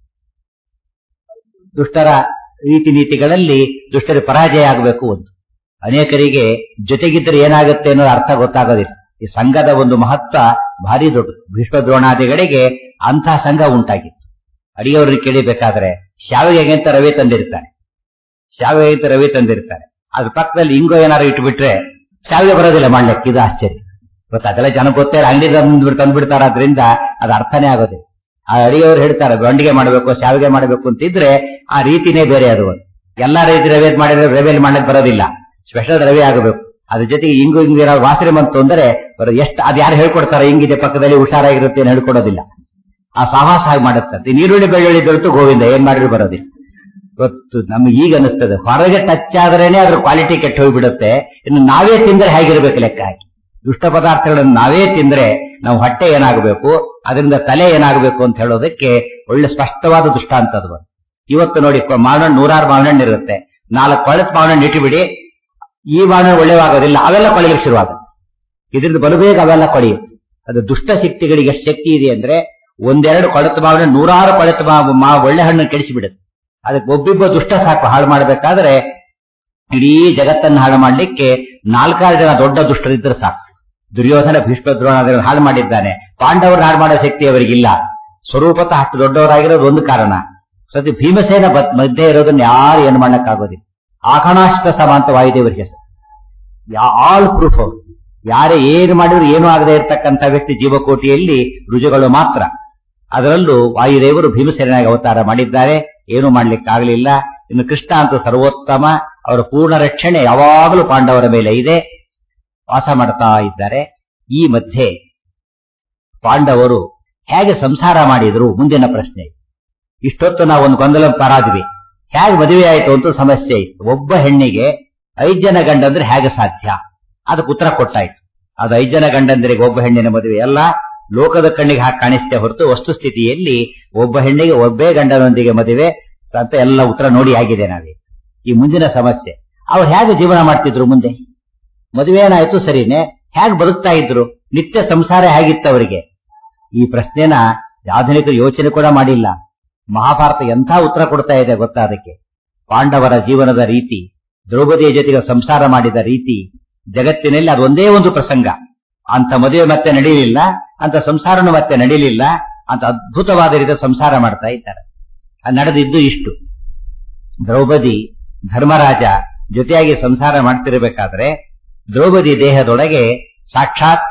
ದುಷ್ಟರ ರೀತಿ ನೀತಿಗಳಲ್ಲಿ ದುಷ್ಟರ ಪರಾಜಯ ಆಗಬೇಕು ಒಂದು ಅನೇಕರಿಗೆ ಜೊತೆಗಿದ್ದರೆ ಏನಾಗುತ್ತೆ ಅನ್ನೋದು ಅರ್ಥ ಗೊತ್ತಾಗೋದಿಲ್ಲ ಈ ಸಂಘದ ಒಂದು ಮಹತ್ವ ಭಾರಿ ದೊಡ್ಡ ಭೀಷ್ಮ ದ್ರೋಣಾದಿಗಳಿಗೆ ಅಂತಹ ಸಂಘ ಉಂಟಾಗಿತ್ತು ಅಡಿಗೆಯವ್ರನ್ನ ಕೇಳಿಬೇಕಾದ್ರೆ ಶಾವಿಗೆಗೆ ಅಂತ ರವಿ ತಂದಿರ್ತಾನೆ ಶಾವಿಗೆ ಅಂತ ರವಿ ತಂದಿರ್ತಾನೆ ಅದ್ರ ಪಕ್ಕದಲ್ಲಿ ಇಂಗೋ ಏನಾರು ಇಟ್ಬಿಟ್ರೆ ಶಾವಿಗೆ ಬರೋದಿಲ್ಲ ಮಾಡ್ಲಿಕ್ಕೆ ಇದು ಆಶ್ಚರ್ಯ ಗೊತ್ತಾ ಅದೆಲ್ಲ ಜನ ಗೊತ್ತೇ ಅಂಗಡಿ ತಂದ್ಬಿಟ್ಟು ತಂದ್ಬಿಡ್ತಾರ ಅದರಿಂದ ಅದು ಅರ್ಥನೇ ಆಗೋದಿಲ್ಲ ಆ ಅಡಿಗೆಯವ್ರು ಹೇಳ್ತಾರೆ ಬಂಡಿಗೆ ಮಾಡಬೇಕು ಶಾವಿಗೆ ಮಾಡಬೇಕು ಅಂತಿದ್ರೆ ಆ ರೀತಿನೇ ಬೇರೆ ಅದು ಒಂದು. ಎಲ್ಲಾ ರೀತಿ ರವೆ ಮಾಡಿದ್ರೆ ರವೆಯಲ್ಲಿ ಮಾಡಕ್ ಬರೋದಿಲ್ಲ ಸ್ಪೆಷಲ್ ರವೆ ಆಗಬೇಕು ಅದ್ರ ಜೊತೆಗೆ ಇಂಗು ಇಂಗು ಏನಾದ್ರು ವಾಸನೆ ಬಂತು ಅಂದ್ರೆ ಬರೋ ಎಷ್ಟು ಅದು ಯಾರು ಹೇಳ್ಕೊಡ್ತಾರೆ ಹಿಂಗಿದೆ ಪಕ್ಕದಲ್ಲಿ ಹುಷಾರಾಗಿರುತ್ತೆ ಅಂತ ಹೇಳ್ಕೊಡೋದಿಲ್ಲ ಆ ಸಾಹಸ ಹಾಗೆ ಮಾಡುತ್ತೆ ನೀರುಳ್ಳಿ ಬೆಳ್ಳುಳ್ಳಿ ದೊರೆತು ಗೋವಿಂದ ಏನ್ ಮಾಡಿದ್ರು ಬರೋದಿಲ್ಲ ಇವತ್ತು ನಮ್ಗೆ ಈಗ ಅನಿಸ್ತದೆ ಹೊರಗೆ ಟಚ್ ಆದ್ರೇನೆ ಅದ್ರ ಕ್ವಾಲಿಟಿ ಕೆಟ್ಟ ಹೋಗ್ಬಿಡುತ್ತೆ ಇನ್ನು ನಾವೇ ತಿಂದ್ರೆ ಹೇಗಿರ್ಬೇಕು ಲೆಕ್ಕ ಹಾಕಿ ದುಷ್ಟ ಪದಾರ್ಥಗಳನ್ನು ನಾವೇ ತಿಂದ್ರೆ ನಾವು ಹೊಟ್ಟೆ ಏನಾಗಬೇಕು ಅದರಿಂದ ತಲೆ ಏನಾಗಬೇಕು ಅಂತ ಹೇಳೋದಕ್ಕೆ ಒಳ್ಳೆ ಸ್ಪಷ್ಟವಾದ ದೃಷ್ಟಾಂತ ಅದು ಒಂದು. ಇವತ್ತು ನೋಡಿ ಮಾವಿನ ನೂರಾರು ಮಾವಿನಣ್ಣು ಇರುತ್ತೆ ನಾಲ್ಕು ಕೊಳತ್ ಮಾವಿನಣ್ಣು ಇಟ್ಟುಬಿಡಿ ಈ ಮಾವಿನ ಒಳ್ಳೆವಾಗೋದಿಲ್ಲ ಅವೆಲ್ಲ ಕೊಳೆಯಲಿಕ್ಕೆ ಶುರುವಾಗುತ್ತೆ ಇದರಿಂದ ಬಲು ಬೇಗ ಅವೆಲ್ಲ ಕೊಳೆಯುತ್ತೆ ಅದು ದುಷ್ಟ ಶಕ್ತಿಗಳಿಗೆ ಎಷ್ಟು ಶಕ್ತಿ ಇದೆ ಅಂದ್ರೆ ಒಂದೆರಡು ಕೊಳತು ಮಾವಿನ ನೂರಾರು ಕೊಳತು ಮಾವು ಮಾ ಒಳ್ಳೆ ಹಣ್ಣು ಕೆಡಿಸಿಬಿಡುತ್ತೆ ಅದಕ್ಕೆ ಒಬ್ಬಿಬ್ಬ ದುಷ್ಟ ಸಾಕು ಹಾಳು ಮಾಡಬೇಕಾದ್ರೆ ಇಡೀ ಜಗತ್ತನ್ನು ಹಾಳು ಮಾಡಲಿಕ್ಕೆ ನಾಲ್ಕಾರು ಜನ ದೊಡ್ಡ ದುಷ್ಟರಿದ್ರೆ ಸಾಕು ದುರ್ಯೋಧನ ಭೀಷ್ಮ ದ್ರೋಣಾದಿಗಳನ್ನು ಹಾಳು ಮಾಡಿದ್ದಾನೆ ಪಾಂಡವರು ಹಾಳು ಮಾಡೋ ಶಕ್ತಿ ಅವರಿಗಿಲ್ಲ ಸ್ವರೂಪತಃ ಅಷ್ಟು ದೊಡ್ಡವರಾಗಿರೋದು ಒಂದು ಕಾರಣ ಸತಿ ಭೀಮಸೇನ ಬದ್- ಮಧ್ಯೆ ಇರೋದನ್ನ ಯಾರು ಏನು ಮಾಡಕ್ಕಾಗೋದಿಲ್ಲ ಆಕಣಾಷ್ಟ ಸಮ ಅಂತ ವಾಯುದೇವರಿಗೆ ಹೆಸರು ಆಲ್ ಪ್ರೂಫ್ ಅವರು ಯಾರೇ ಏನು ಮಾಡಿದ್ರು ಏನೂ ಆಗದೆ ಇರತಕ್ಕಂಥ ವ್ಯಕ್ತಿ ಜೀವಕೋಟಿಯಲ್ಲಿ ರುಜುಗಳು ಮಾತ್ರ ಅದರಲ್ಲೂ ವಾಯುದೇವರು ಭೀಮಸೇನಾಗಿ ಅವತಾರ ಮಾಡಿದ್ದಾರೆ ಏನು ಮಾಡ್ಲಿಕ್ಕಾಗಲಿಲ್ಲ ಇನ್ನು ಕೃಷ್ಣ ಅಂತೂ ಸರ್ವೋತ್ತಮ ಅವರ ಪೂರ್ಣ ರಕ್ಷಣೆ ಯಾವಾಗಲೂ ಪಾಂಡವರ ಮೇಲೆ ಇದೆ ವಾಸ ಮಾಡ್ತಾ ಇದ್ದಾರೆ ಈ ಮಧ್ಯೆ ಪಾಂಡವರು ಹೇಗೆ ಸಂಸಾರ ಮಾಡಿದ್ರು ಮುಂದಿನ ಪ್ರಶ್ನೆ ಇಷ್ಟೊತ್ತು ನಾವು ಒಂದು ಗೊಂದಲ ಪಾರಾದ್ವಿ ಹೇಗೆ ಮದುವೆ ಆಯಿತು ಅಂತ ಸಮಸ್ಯೆ ಇತ್ತು ಒಬ್ಬ ಹೆಣ್ಣಿಗೆ ಐದ್ ಜನ ಗಂಡಂದ್ರೆ ಹೇಗೆ ಸಾಧ್ಯ ಅದಕ್ಕೆ ಉತ್ತರ ಕೊಟ್ಟಾಯ್ತು ಅದು ಐದ್ ಜನ ಗಂಡಂದ್ರಿಗೆ ಒಬ್ಬ ಹೆಣ್ಣಿನ ಮದುವೆ ಅಲ್ಲ ಲೋಕದ ಕಣ್ಣಿಗೆ ಹಾಕಿ ಕಾಣಿಸ್ತೇ ಹೊರತು ವಸ್ತುಸ್ಥಿತಿಯಲ್ಲಿ ಒಬ್ಬ ಹೆಣ್ಣಿಗೆ ಒಬ್ಬೇ ಗಂಡನೊಂದಿಗೆ ಮದುವೆ ಅಂತ ಎಲ್ಲ ಉತ್ತರ ನೋಡಿ ಆಗಿದೆ ನಾವೇ ಈ ಮುಂದಿನ ಸಮಸ್ಯೆ ಅವ್ರು ಹೇಗೆ ಜೀವನ ಮಾಡ್ತಿದ್ರು ಮುಂದೆ ಮದುವೆ ಏನಾಯ್ತು ಸರಿನೇ ಹೇಗೆ ಬದುಕ್ತಾ ಇದ್ರು ನಿತ್ಯ ಸಂಸಾರ ಹೇಗಿತ್ತು ಅವರಿಗೆ ಈ ಪ್ರಶ್ನೆನ ಆಧುನಿಕ ಯೋಚನೆ ಕೂಡ ಮಾಡಿಲ್ಲ ಮಹಾಭಾರತ ಎಂಥ ಉತ್ತರ ಕೊಡ್ತಾ ಇದೆ ಗೊತ್ತಾ ಅದಕ್ಕೆ ಪಾಂಡವರ ಜೀವನದ ರೀತಿ ದ್ರೌಪದಿಯ ಜೊತೆಗೆ ಸಂಸಾರ ಮಾಡಿದ ರೀತಿ ಜಗತ್ತಿನಲ್ಲಿ ಅದೊಂದೇ ಒಂದು ಪ್ರಸಂಗ ಅಂತ ಮದುವೆ ಮತ್ತೆ ನಡೆಯಲಿಲ್ಲ ಅಂತ ಸಂಸಾರನು ಮತ್ತೆ ನಡೆಯಲಿಲ್ಲ ಅಂತ ಅದ್ಭುತವಾದ ರೀತಿಯ ಸಂಸಾರ ಮಾಡ್ತಾ ಇದ್ದಾರೆ ಅದು ನಡೆದಿದ್ದು ಇಷ್ಟು ದ್ರೌಪದಿ ಧರ್ಮರಾಜ ಜೊತೆಯಾಗಿ ಸಂಸಾರ ಮಾಡ್ತಿರ್ಬೇಕಾದ್ರೆ ದ್ರೌಪದಿ ದೇಹದೊಳಗೆ ಸಾಕ್ಷಾತ್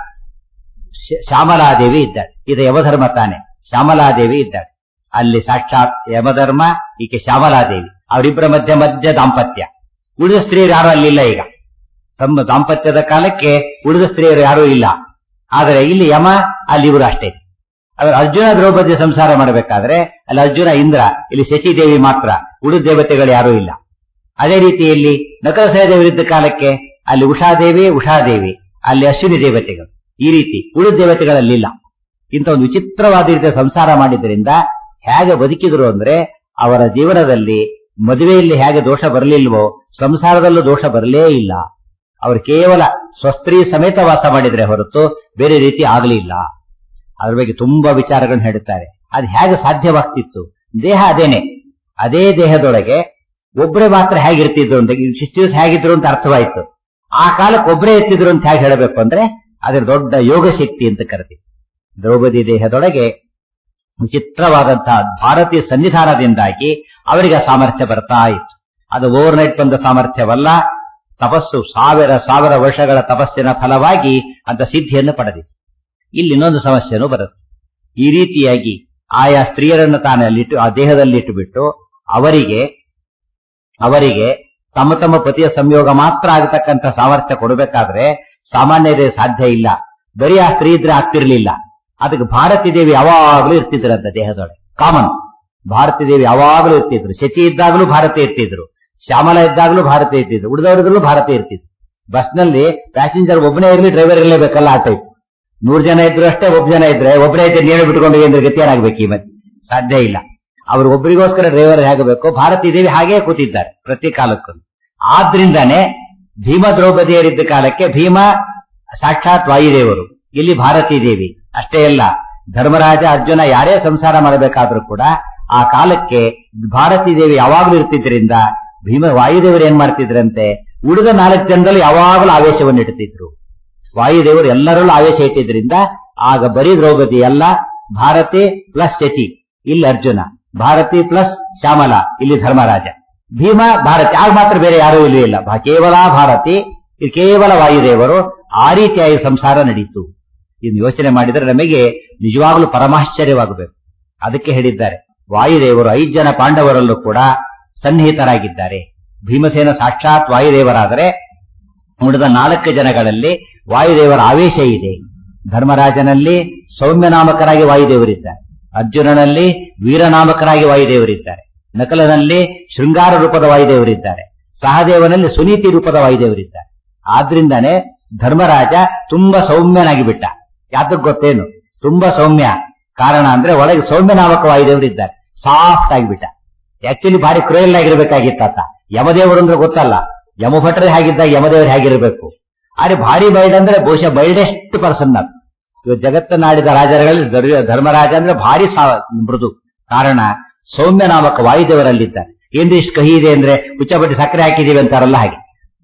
ಶ- ಶ್ಯಾಮಲಾದೇವಿ ಇದ್ದಾಳೆ ಇದು ಯಮಧರ್ಮ ತಾನೆ ಶ್ಯಾಮಲಾದೇವಿ ಇದ್ದಾಳೆ ಅಲ್ಲಿ ಸಾಕ್ಷಾತ್ ಯಮಧರ್ಮ ಈಕೆ ಶ್ಯಾಮಲಾದೇವಿ ಅವರಿಬ್ಬರ ಮಧ್ಯ ಮಧ್ಯ ದಾಂಪತ್ಯ ಉಳಿದ ಸ್ತ್ರೀಯರು ಯಾರು ಅಲ್ಲಿಲ್ಲ ಈಗ ತಮ್ಮ ದಾಂಪತ್ಯದ ಕಾಲಕ್ಕೆ ಉಳಿದ ಸ್ತ್ರೀಯರು ಯಾರೂ ಇಲ್ಲ ಆದರೆ ಇಲ್ಲಿ ಯಮ ಅಲ್ಲಿ ಇವರು ಅಷ್ಟೇ ಅವರು ಅರ್ಜುನ ದ್ರೌಪದಿ ಸಂಸಾರ ಮಾಡಬೇಕಾದ್ರೆ ಅಲ್ಲಿ ಅರ್ಜುನ ಇಂದ್ರ ಇಲ್ಲಿ ಶಚಿದೇವಿ ಮಾತ್ರ ಉಳಿದ ದೇವತೆಗಳು ಯಾರೂ ಇಲ್ಲ ಅದೇ ರೀತಿಯಲ್ಲಿ ನಕಲ ಸಹದೇವರಿದ್ದ ಕಾಲಕ್ಕೆ ಅಲ್ಲಿ ಉಷಾದೇವಿ ಉಷಾದೇವಿ ಅಲ್ಲಿ ಅಶ್ವಿನಿ ದೇವತೆಗಳು ಈ ರೀತಿ ಉಳಿದ ದೇವತೆಗಳಲ್ಲಿಲ್ಲ ಇಂಥ ಒಂದು ವಿಚಿತ್ರವಾದ ರೀತಿಯ ಸಂಸಾರ ಮಾಡಿದ್ರಿಂದ ಹೇಗೆ ಬದುಕಿದ್ರು ಅಂದ್ರೆ ಅವರ ಜೀವನದಲ್ಲಿ ಮದುವೆಯಲ್ಲಿ ಹೇಗೆ ದೋಷ ಬರಲಿಲ್ವೋ ಸಂಸಾರದಲ್ಲೂ ದೋಷ ಬರಲೇ ಇಲ್ಲ ಅವರು ಕೇವಲ ಸ್ವಸ್ತ್ರೀ ಸಮೇತ ವಾಸ ಮಾಡಿದ್ರೆ ಹೊರತು ಬೇರೆ ರೀತಿ ಆಗಲಿಲ್ಲ ಅದ್ರ ಬಗ್ಗೆ ತುಂಬಾ ವಿಚಾರಗಳನ್ನು ಹೇಳುತ್ತಾರೆ ಅದು ಹೇಗೆ ಸಾಧ್ಯವಾಗ್ತಿತ್ತು ದೇಹ ಅದೇನೆ ಅದೇ ದೇಹದೊಳಗೆ ಒಬ್ಬರೇ ಮಾತ್ರ ಹೇಗಿರ್ತಿದ್ರು ಅಂತ ಶಿಸ್ತಿಸ್ ಹೇಗಿದ್ರು ಅಂತ ಅರ್ಥವಾಯ್ತು ಆ ಕಾಲಕ್ಕೆ ಒಬ್ಬರೇ ಇರ್ತಿದ್ರು ಅಂತ ಹೇಗೆ ಹೇಳಬೇಕು ಅಂದ್ರೆ ಅದ್ರ ದೊಡ್ಡ ಯೋಗ ಶಕ್ತಿ ಅಂತ ಕರೆದಿ ದ್ರೌಪದಿ ದೇಹದೊಳಗೆ ವಿಚಿತ್ರವಾದಂತಹ ಭಾರತೀಯ ಸನ್ನಿಧಾನದಿಂದಾಗಿ ಅವರಿಗೆ ಆ ಸಾಮರ್ಥ್ಯ ಬರ್ತಾ ಇತ್ತು ಅದು ಓವರ್ ನೈಟ್ ಬಂದ ಸಾಮರ್ಥ್ಯವಲ್ಲ ತಪಸ್ಸು ಸಾವಿರ ಸಾವಿರ ವರ್ಷಗಳ ತಪಸ್ಸಿನ ಫಲವಾಗಿ ಅಂತ ಸಿದ್ಧಿಯನ್ನು ಪಡೆದಿತ್ತು ಇಲ್ಲಿ ಇನ್ನೊಂದು ಸಮಸ್ಯೆನೂ ಬರುತ್ತೆ ಈ ರೀತಿಯಾಗಿ ಆಯಾ ಸ್ತ್ರೀಯರನ್ನು ತಾನು ಅಲ್ಲಿಟ್ಟು ಆ ದೇಹದಲ್ಲಿಟ್ಟು ಬಿಟ್ಟು ಅವರಿಗೆ ಅವರಿಗೆ ತಮ್ಮ ತಮ್ಮ ಪತಿಯ ಸಂಯೋಗ ಮಾತ್ರ ಆಗತಕ್ಕಂಥ ಸಾಮರ್ಥ್ಯ ಕೊಡಬೇಕಾದ್ರೆ ಸಾಮಾನ್ಯರೇ ಸಾಧ್ಯ ಇಲ್ಲ ಬರೀ ಆ ಸ್ತ್ರೀ ಇದ್ರೆ ಆಗ್ತಿರ್ಲಿಲ್ಲ ಅದಕ್ಕೆ ಭಾರತಿ ದೇವಿ ಯಾವಾಗಲೂ ಇರ್ತಿದ್ರಂತ ದೇಹದೊಳಗೆ ಕಾಮನ್ ಭಾರತಿ ದೇವಿ ಯಾವಾಗಲೂ ಇರ್ತಿದ್ರು ಶಚಿ ಇದ್ದಾಗಲೂ ಭಾರತಿ ಇರ್ತಿದ್ರು ಶ್ಯಾಮಲ ಇದ್ದಾಗಲೂ ಭಾರತಿ ಇರ್ತಿದ್ರು ಉಳಿದವರಿದ್ರೂ ಭಾರತಿ ಇರ್ತಿದ್ರು ಬಸ್ನಲ್ಲಿ ಪ್ಯಾಸೆಂಜರ್ ಒಬ್ಬನೇ ಇರಲಿ ಡ್ರೈವರ್ ಇರಲೇಬೇಕಲ್ಲ ಆ ಟೈಪ್ ನೂರು ಜನ ಇದ್ರು ಅಷ್ಟೇ ಒಬ್ಬ ಜನ ಇದ್ರೆ ಒಬ್ಬರೇ ಇದ್ರೆ ನೇಣು ಬಿಟ್ಕೊಂಡು ಏನ್ರ ಗತಿ ಏನಾಗ್ಬೇಕು ಈ ಮತ್ತೆ ಸಾಧ್ಯ ಇಲ್ಲ ಅವರು ಒಬ್ಬರಿಗೋಸ್ಕರ ಡ್ರೈವರ್ ಹೇಗಬೇಕು ಭಾರತೀ ದೇವಿ ಹಾಗೇ ಕೂತಿದ್ದಾರೆ ಪ್ರತಿ ಕಾಲಕ್ಕೂ ಆದ್ರಿಂದಾನೆ ಭೀಮ ದ್ರೌಪದಿಯರಿದ್ದ ಕಾಲಕ್ಕೆ ಭೀಮ ಸಾಕ್ಷಾತ್ ವಾಯುದೇವರು ಇಲ್ಲಿ ಭಾರತೀ ದೇವಿ ಅಷ್ಟೇ ಅಲ್ಲ ಧರ್ಮರಾಜ ಅರ್ಜುನ ಯಾರೇ ಸಂಸಾರ ಮಾಡಬೇಕಾದ್ರೂ ಕೂಡ ಆ ಕಾಲಕ್ಕೆ ಭಾರತೀ ದೇವಿ ಯಾವಾಗಲೂ ಇರ್ತಿದ್ರಿಂದ ಭೀಮ ವಾಯುದೇವರು ಏನ್ ಮಾಡ್ತಿದ್ರಂತೆ ಉಳಿದ ನಾಲ್ಕು ಜನದಲ್ಲಿ ಯಾವಾಗಲೂ ಆವೇಶವನ್ನು ಇಡ್ತಿದ್ರು ವಾಯುದೇವರು ಎಲ್ಲರಲ್ಲೂ ಆವೇಶ ಇಟ್ಟಿದ್ರಿಂದ ಆಗ ಬರೀ ದ್ರೌಪದಿ ಅಲ್ಲ ಭಾರತಿ ಪ್ಲಸ್ ಶಚಿ ಇಲ್ಲಿ ಅರ್ಜುನ ಭಾರತಿ ಪ್ಲಸ್ ಶ್ಯಾಮಲ ಇಲ್ಲಿ ಧರ್ಮರಾಜ ಭೀಮ ಭಾರತಿ ಆಗ ಮಾತ್ರ ಬೇರೆ ಯಾರೂ ಇಲ್ಲೂ ಇಲ್ಲ ಭಾ- ಕೇವಲ ಭಾರತಿ ಇದು ಕೇವಲ ವಾಯುದೇವರು ಆ ರೀತಿಯಾಗಿ ಸಂಸಾರ ನಡೀತು ಇನ್ನು ಯೋಚನೆ ಮಾಡಿದರೆ ನಮಗೆ ನಿಜವಾಗಲೂ ಪರಮಾಶ್ಚರ್ಯವಾಗಬೇಕು ಅದಕ್ಕೆ ಹೇಳಿದ್ದಾರೆ ವಾಯುದೇವರು ಐದು ಜನ ಪಾಂಡವರಲ್ಲೂ ಕೂಡ ಸನ್ನಿಹಿತರಾಗಿದ್ದಾರೆ ಭೀಮಸೇನ ಸಾಕ್ಷಾತ್ ವಾಯುದೇವರಾದರೆ ಉಳಿದ ನಾಲ್ಕು ಜನಗಳಲ್ಲಿ ವಾಯುದೇವರ ಆವೇಶ ಇದೆ ಧರ್ಮರಾಜನಲ್ಲಿ ಸೌಮ್ಯ ನಾಮಕರಾಗಿ ವಾಯುದೇವರಿದ್ದಾರೆ ಅರ್ಜುನನಲ್ಲಿ ವೀರನಾಮಕರಾಗಿ ವಾಯುದೇವರಿದ್ದಾರೆ ನಕಲನಲ್ಲಿ ಶೃಂಗಾರ ರೂಪದ ವಾಯುದೇವರಿದ್ದಾರೆ ಸಹದೇವನಲ್ಲಿ ಸುನೀತಿ ರೂಪದ ವಾಯುದೇವರಿದ್ದಾರೆ ಆದ್ರಿಂದಾನೆ ಧರ್ಮರಾಜ ತುಂಬಾ ಸೌಮ್ಯನಾಗಿ ಬಿಟ್ಟ ಯಾತಕ್ ಗೊತ್ತೇನು ತುಂಬಾ ಸೌಮ್ಯ ಕಾರಣ ಅಂದ್ರೆ ಒಳಗೆ ಸೌಮ್ಯ ನಾಮಕ ವಾಯುದೇವರಿದ್ದಾರೆ ಸಾಫ್ಟ್ ಆಗಿಬಿಟ್ಟ ಆಕ್ಚುಲಿ ಭಾರಿ ಕ್ರೂಯಲ್ ಆಗಿರ್ಬೇಕಾಗಿತ್ತಾತ ಯಮದೇವರು ಅಂದ್ರೆ ಗೊತ್ತಲ್ಲ ಯಮಭಟ್ರೆ ಹೇಗಿದ್ದಾಗ ಯಮದೇವರು ಹೇಗಿರಬೇಕು ಆದ್ರೆ ಭಾರಿ ಬೈಡ್ ಅಂದ್ರೆ ಬಹುಶಃ ಬೈಡೆಸ್ಟ್ ಪರ್ಸನ್ ಅದು ಇವತ್ತು ಜಗತ್ತನ್ನಾಡಿದ ರಾಜರಲ್ಲಿ ಧರ್- ಧರ್ಮರಾಜ ಅಂದ್ರೆ ಭಾರಿ ಸಾ- ಮೃದು ಕಾರಣ ಸೌಮ್ಯ ನಾಮಕ ವಾಯುದೇವರಲ್ಲಿದ್ದಾರೆ ಏನ್ರಿ ಇಷ್ಟು ಕಹಿ ಇದೆ ಅಂದ್ರೆ ಹುಚ್ಚಪಟ್ಟಿ ಸಕ್ಕರೆ ಹಾಕಿದೀವಿ ಅಂತಾರಲ್ಲ ಹಾಗೆ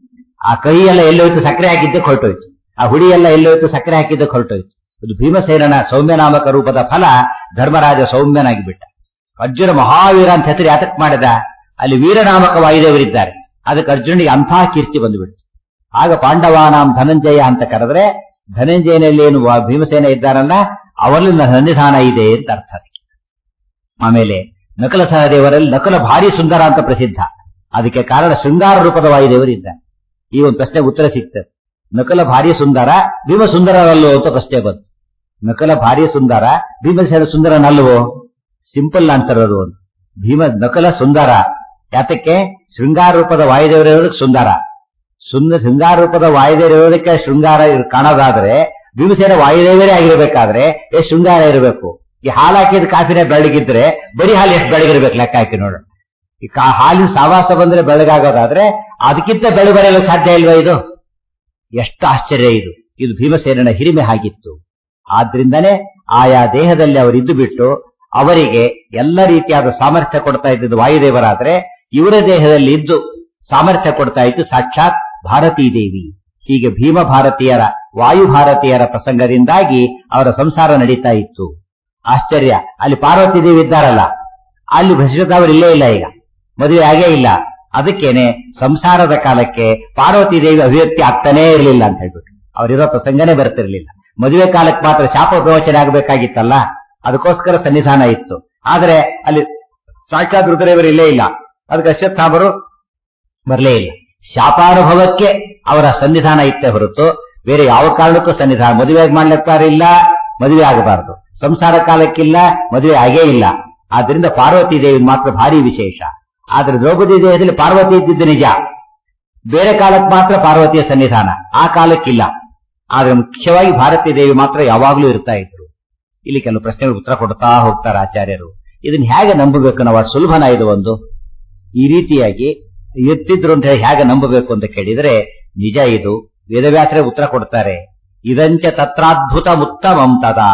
ಆ ಕಹಿ ಎಲ್ಲ ಎಲ್ಲೋಯ್ತು ಸಕ್ಕರೆ ಹಾಕಿದ್ದಕ್ಕೆ ಹೊರಟೋಯ್ತು ಆ ಹುಡಿ ಎಲ್ಲ ಎಲ್ಲೋಯ್ತು ಸಕ್ಕರೆ ಹಾಕಿದ್ದಕ್ಕೆ ಹೊರಟೋಯ್ತು ಇದು ಭೀಮಸೇನನ ಸೌಮ್ಯ ನಾಮಕ ರೂಪದ ಫಲ ಧರ್ಮರಾಜ ಸೌಮ್ಯನಾಗಿ ಬಿಟ್ಟ ಅರ್ಜುನ ಮಹಾವೀರ ಅಂತ ಹೆಸರು ಯಾತಕ್ ಮಾಡಿದ ಅಲ್ಲಿ ವೀರನಾಮಕ ವಾಯುದೇವರಿದ್ದಾರೆ ಅದಕ್ಕೆ ಅರ್ಜುನಿಗೆ ಅಂಥ ಕೀರ್ತಿ ಬಂದುಬಿಡ್ತು ಆಗ ಪಾಂಡವಾನಾಂ ಧನಂಜಯ ಅಂತ ಕರೆದ್ರೆ ಧನಂಜಯನಲ್ಲಿ ಏನು ವ- ಭೀಮಸೇನ ಇದ್ದಾರಲ್ಲ ಅವರಲ್ಲಿ ನನ್ನ ಸನ್ನಿಧಾನ ಇದೆ ಅಂತ ಅರ್ಥ ಅದಕ್ಕೆ. ಆಮೇಲೆ ನಕಲ ಸಹದೇವರಲ್ಲಿ ನಕಲ ಭಾರಿ ಸುಂದರ ಅಂತ ಪ್ರಸಿದ್ಧ ಅದಕ್ಕೆ ಕಾರಣ ಶೃಂಗಾರ ರೂಪದ ವಾಯುದೇವರಿದ್ದ ಈ ಒಂದು ಪ್ರಶ್ನೆಗೆ ಉತ್ತರ ಸಿಗ್ತದೆ ನಕಲ ಭಾರಿ ಸುಂದರ ಭೀಮ ಸುಂದರರಲ್ಲೋ ಅಂತ ಪ್ರಶ್ನೆ ಬಂತು ನಕಲ ಭಾರಿ ಸುಂದರ ಭೀಮಸೇನ ಸುಂದರನಲ್ವೋ ಸಿಂಪಲ್ ಆನ್ಸರ್ ಅದು ಒಂದು ಭೀಮ ನಕಲ ಸುಂದರ ಯಾತಕ್ಕೆ ಶೃಂಗಾರ ರೂಪದ ವಾಯುದೇವರಿರೋದಕ್ಕೆ ಸುಂದರ ಸುಂದರ ಶೃಂಗಾರ ರೂಪದ ವಾಯುದೇವರಿರೋದಕ್ಕೆ ಶೃಂಗಾರ ಇರ್- ಕಾಣೋದಾದ್ರೆ ಭೀಮಸೇನ ವಾಯುದೇವರೇ ಆಗಿರ್ಬೇಕಾದ್ರೆ ಎಷ್ಟು ಶೃಂಗಾರ ಇರಬೇಕು ಈ ಹಾಲು ಹಾಕಿದ ಕಾಫಿನೇ ಬೆಳಗಿದ್ರೆ ಬರೀ ಹಾಲು ಎಷ್ಟು ಬೆಳಗಿರ್ಬೇಕು ಲೆಕ್ಕ ಹಾಕಿ ನೋಡೋಣ ಈ ಕಾ- ಹಾಲಿನ ಸಾವಾಸ ಬಂದ್ರೆ ಬೆಳಗಾಗೋದಾದ್ರೆ ಅದಕ್ಕಿಂತ ಬೆಳಗ್ಗೆ ಬರೆಯಲು ಸಾಧ್ಯ ಇಲ್ವಾ ಇದು ಎಷ್ಟು ಆಶ್ಚರ್ಯ ಇದು ಇದು ಭೀಮಸೇನನ ಹಿರಿಮೆ ಆಗಿತ್ತು ಆದ್ರಿಂದನೇ ಆಯಾ ದೇಹದಲ್ಲಿ ಅವರಿದ್ದು ಬಿಟ್ಟು ಅವರಿಗೆ ಎಲ್ಲ ರೀತಿಯಾದ ಸಾಮರ್ಥ್ಯ ಕೊಡ್ತಾ ಇದ್ದಿದ್ದು ವಾಯುದೇವರಾದ್ರೆ ಇವರ ದೇಹದಲ್ಲಿ ಇದ್ದು ಸಾಮರ್ಥ್ಯ ಕೊಡ್ತಾ ಇದ್ದು ಸಾಕ್ಷಾತ್ ಭಾರತೀ ದೇವಿ ಹೀಗೆ ಭೀಮ ಭಾರತೀಯರ ವಾಯು ಭಾರತೀಯರ ಪ್ರಸಂಗದಿಂದಾಗಿ ಅವರ ಸಂಸಾರ ನಡೀತಾ ಇತ್ತು ಆಶ್ಚರ್ಯ ಅಲ್ಲಿ ಪಾರ್ವತಿ ದೇವಿ ಇದ್ದಾರಲ್ಲ ಅಲ್ಲಿ ಭ್ರಷ್ಟದವರು ಇಲ್ಲೇ ಇಲ್ಲ ಈಗ ಮದುವೆ ಆಗೇ ಇಲ್ಲ ಅದಕ್ಕೇನೆ ಸಂಸಾರದ ಕಾಲಕ್ಕೆ ಪಾರ್ವತಿ ದೇವಿ ಅಭಿವ್ಯಕ್ತಿ ಆಗ್ತಾನೇ ಇರಲಿಲ್ಲ ಅಂತ ಹೇಳ್ಬಿಟ್ಟು ಅವರಿರೋ ಪ್ರಸಂಗನೇ ಬರ್ತಿರ್ಲಿಲ್ಲ ಮದುವೆ ಕಾಲಕ್ಕೆ ಮಾತ್ರ ಶಾಪ ಪ್ರವಚನ ಆಗಬೇಕಾಗಿತ್ತಲ್ಲ ಅದಕ್ಕೋಸ್ಕರ ಸನ್ನಿಧಾನ ಇತ್ತು ಆದ್ರೆ ಅಲ್ಲಿ ಸಾಕ್ಷಾತ್ ರುದ್ರದೇವರು ಇಲ್ಲೇ ಇಲ್ಲ ಅದಕ್ಕೆ ಅಶ್ವತ್ಥಾಮರು ಬರಲೇ ಇಲ್ಲ ಶಾಪಾನುಭವಕ್ಕೆ ಅವರ ಸನ್ನಿಧಾನ ಇತ್ತೇ ಹೊರತು ಬೇರೆ ಯಾವ ಕಾರಣಕ್ಕೂ ಸನ್ನಿಧಾನ ಮದುವೆ ಮಾಡ್ಲಿಕ್ಕಾರೆ ಇಲ್ಲ ಮದುವೆ ಆಗಬಾರದು ಸಂಸಾರ ಕಾಲಕ್ಕಿಲ್ಲ ಮದುವೆ ಆಗೇ ಇಲ್ಲ ಆದ್ರಿಂದ ಪಾರ್ವತಿ ದೇವಿ ಮಾತ್ರ ಭಾರಿ ವಿಶೇಷ ಆದ್ರೆ ದ್ರೌಪದಿ ದೇಹದಲ್ಲಿ ಪಾರ್ವತಿ ಇದ್ದಿದ್ದು ನಿಜ ಬೇರೆ ಕಾಲಕ್ಕೆ ಮಾತ್ರ ಪಾರ್ವತಿಯ ಸನ್ನಿಧಾನ ಆ ಕಾಲಕ್ಕಿಲ್ಲ ಆದ್ರೆ ಮುಖ್ಯವಾಗಿ ಭಾರತೀ ದೇವಿ ಮಾತ್ರ ಯಾವಾಗ್ಲೂ ಇರ್ತಾ ಇದ್ರು ಇಲ್ಲಿ ಕೆಲವು ಪ್ರಶ್ನೆಗಳು ಉತ್ತರ ಕೊಡ್ತಾ ಹೋಗ್ತಾರೆ ಆಚಾರ್ಯರು ಇದನ್ನ ಹೇಗೆ ನಂಬಬೇಕು ನಾವು ಅಷ್ಟು ಸುಲಭನ ಇದು ಒಂದು ಈ ರೀತಿಯಾಗಿ ಎತ್ತಿದ್ರು ಅಂತ ಹೇಳಿ ಹೇಗೆ ನಂಬಬೇಕು ಅಂತ ಕೇಳಿದ್ರೆ ನಿಜ ಇದು ವೇದವ್ಯಾಸರೇ ಉತ್ತರ ಕೊಡ್ತಾರೆ ಇದಂಚ ತತ್ರಾದ್ಭುತ ಉತ್ತಮಂ ತದಾ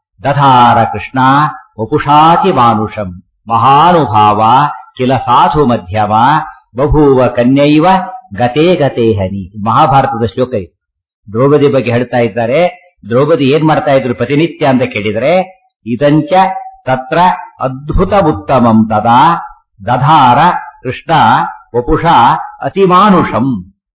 ದಧಾರ ಕೃಷ್ಣ ವಪುಷಾತಿ ಮಾನುಷಂ ಮಹಾನುಭಾವ ಕಿಲ ಸಾಧು ಮಧ್ಯಮ ಬಭೂವ ಕನ್ಯೈವ ಗತೇ ಗತೇ ಹನಿ ಮಹಾಭಾರತದ ಶ್ಲೋಕ ಇದು ದ್ರೌಪದಿ ಬಗ್ಗೆ ಹೇಳ್ತಾ ಇದ್ದಾರೆ ದ್ರೌಪದಿ ಏನ್ ಮಾಡ್ತಾ ಇದ್ರು ಪ್ರತಿನಿತ್ಯ ಅಂತ ಕೇಳಿದ್ರೆ ಇದಂಚ ತತ್ರ ಅದ್ಭುತ ಉತ್ತಮಂ ತದಾ ದಧಾರ ಕೃಷ್ಣ ವಪುಷ ಅತಿಮಾನುಷಂ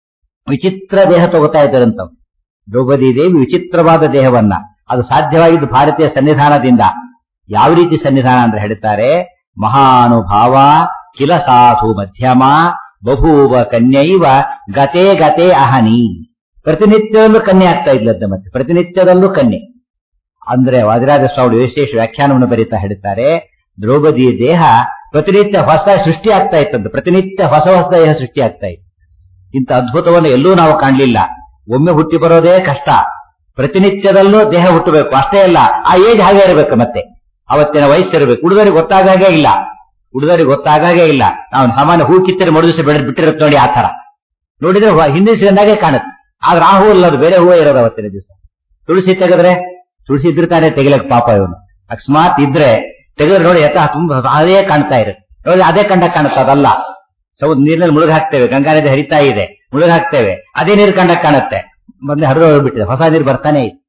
ವಿಚಿತ್ರ ದೇಹ ತಗೋತಾ ಇದ್ದಾರಂತ ದ್ರೌಪದಿ ದೇವಿ ವಿಚಿತ್ರವಾದ ದೇಹವನ್ನ ಅದು ಸಾಧ್ಯವಾಗಿದ್ದು ಭಾರತೀಯ ಸನ್ನಿಧಾನದಿಂದ ಯಾವ ರೀತಿ ಸನ್ನಿಧಾನ ಅಂದ್ರೆ ಹೇಳ್ತಾರೆ ಮಹಾನುಭಾವ ಕಿಲ ಸಾಧು ಮಧ್ಯಮ ಬಭೂವ ಕನ್ಯೈವ ಗತೆ ಗತೆ ಅಹನಿ ಪ್ರತಿನಿತ್ಯದಲ್ಲೂ ಕನ್ಯೆ ಆಗ್ತಾ ಇದ್ಲಂತೆ ಮತ್ತೆ ಪ್ರತಿನಿತ್ಯದಲ್ಲೂ ಕನ್ಯೆ ಅಂದ್ರೆ ವಾದಿರಾಜ ಸ್ವಾಮಿ ವಿಶೇಷ ವ್ಯಾಖ್ಯಾನವನ್ನು ಬರೀತಾ ಹೇಳ್ತಾರೆ ದ್ರೌಪದಿಯ ದೇಹ ಪ್ರತಿನಿತ್ಯ ಹೊಸ ಸೃಷ್ಟಿ ಆಗ್ತಾ ಇತ್ತಂತೆ ಪ್ರತಿನಿತ್ಯ ಹೊಸ ಹೊಸ ದೇಹ ಸೃಷ್ಟಿ ಆಗ್ತಾ ಇತ್ತು ಇಂಥ ಅದ್ಭುತವನ್ನು ಎಲ್ಲೂ ನಾವು ಕಾಣಲಿಲ್ಲ ಒಮ್ಮೆ ಹುಟ್ಟಿ ಬರೋದೇ ಕಷ್ಟ ಪ್ರತಿನಿತ್ಯದಲ್ಲೂ ದೇಹ ಹುಟ್ಟಬೇಕು ಅಷ್ಟೇ ಅಲ್ಲ ಆ ಏಜ್ ಹಾಗೆ ಇರಬೇಕು ಮತ್ತೆ ಅವತ್ತಿನ ವಯಸ್ಸಿರಬೇಕು ಹುಡುಗರಿಗೆ ಗೊತ್ತಾಗಾಗೇ ಇಲ್ಲ ಹುಡುಗರಿಗೆ ಗೊತ್ತಾಗಾಗೇ ಇಲ್ಲ ನಾವು ಸಾಮಾನ್ಯ ಹೂ ಕಿತ್ತರೆ ಮರುದಿವಸ ಬೆಳೆದು ಬಿಟ್ಟಿರುತ್ತೆ ನೋಡಿ ಆ ತರ ನೋಡಿದ್ರೆ ಹೊ- ಹಿಂದಿನ ಸಿಗಂದಾಗೆ ಕಾಣುತ್ತೆ ಆದ್ರೆ ಆ ಹೂ ಅಲ್ಲ ಅದು ಬೇರೆ ಹೂವೇ ಇರೋದು ಅವತ್ತಿನ ದಿವಸ ತುಳಸಿ ತೆಗೆದ್ರೆ ತುಳಸಿ ಇದ್ರೆ ತಾನೇ ತೆಗಿಲಕ್ ಪಾಪ ಇವನು ಅಕಸ್ಮಾತ್ ಇದ್ರೆ ತೆಗೆದ್ರೆ ನೋಡಿ ಯಥ ತುಂಬಾ ಅದೇ ಕಾಣ್ತಾ ಇರುತ್ತೆ ನೋಡಿ ಅದೇ ಕಂಡ ಕಾಣುತ್ತೆ ಅದಲ್ಲ ಸೌ ನೀರಿನಲ್ಲಿ ಮುಳುಗ ಹಾಕ್ತೇವೆ ಗಂಗಾ ನದಿ ಹರಿತಾ ಇದೆ ಮುಳುಗ ಹಾಕ್ತೇವೆ ಅದೇ ನೀರು ಕಂಡ ಕಾಣುತ್ತೆ ಮೊದಲೇ ಹರಿದು ಹೋಗ್ಬಿಟ್ಟಿದೆ ಹೊಸ ನೀರು ಬರ್ತಾನೆ ಇದೆ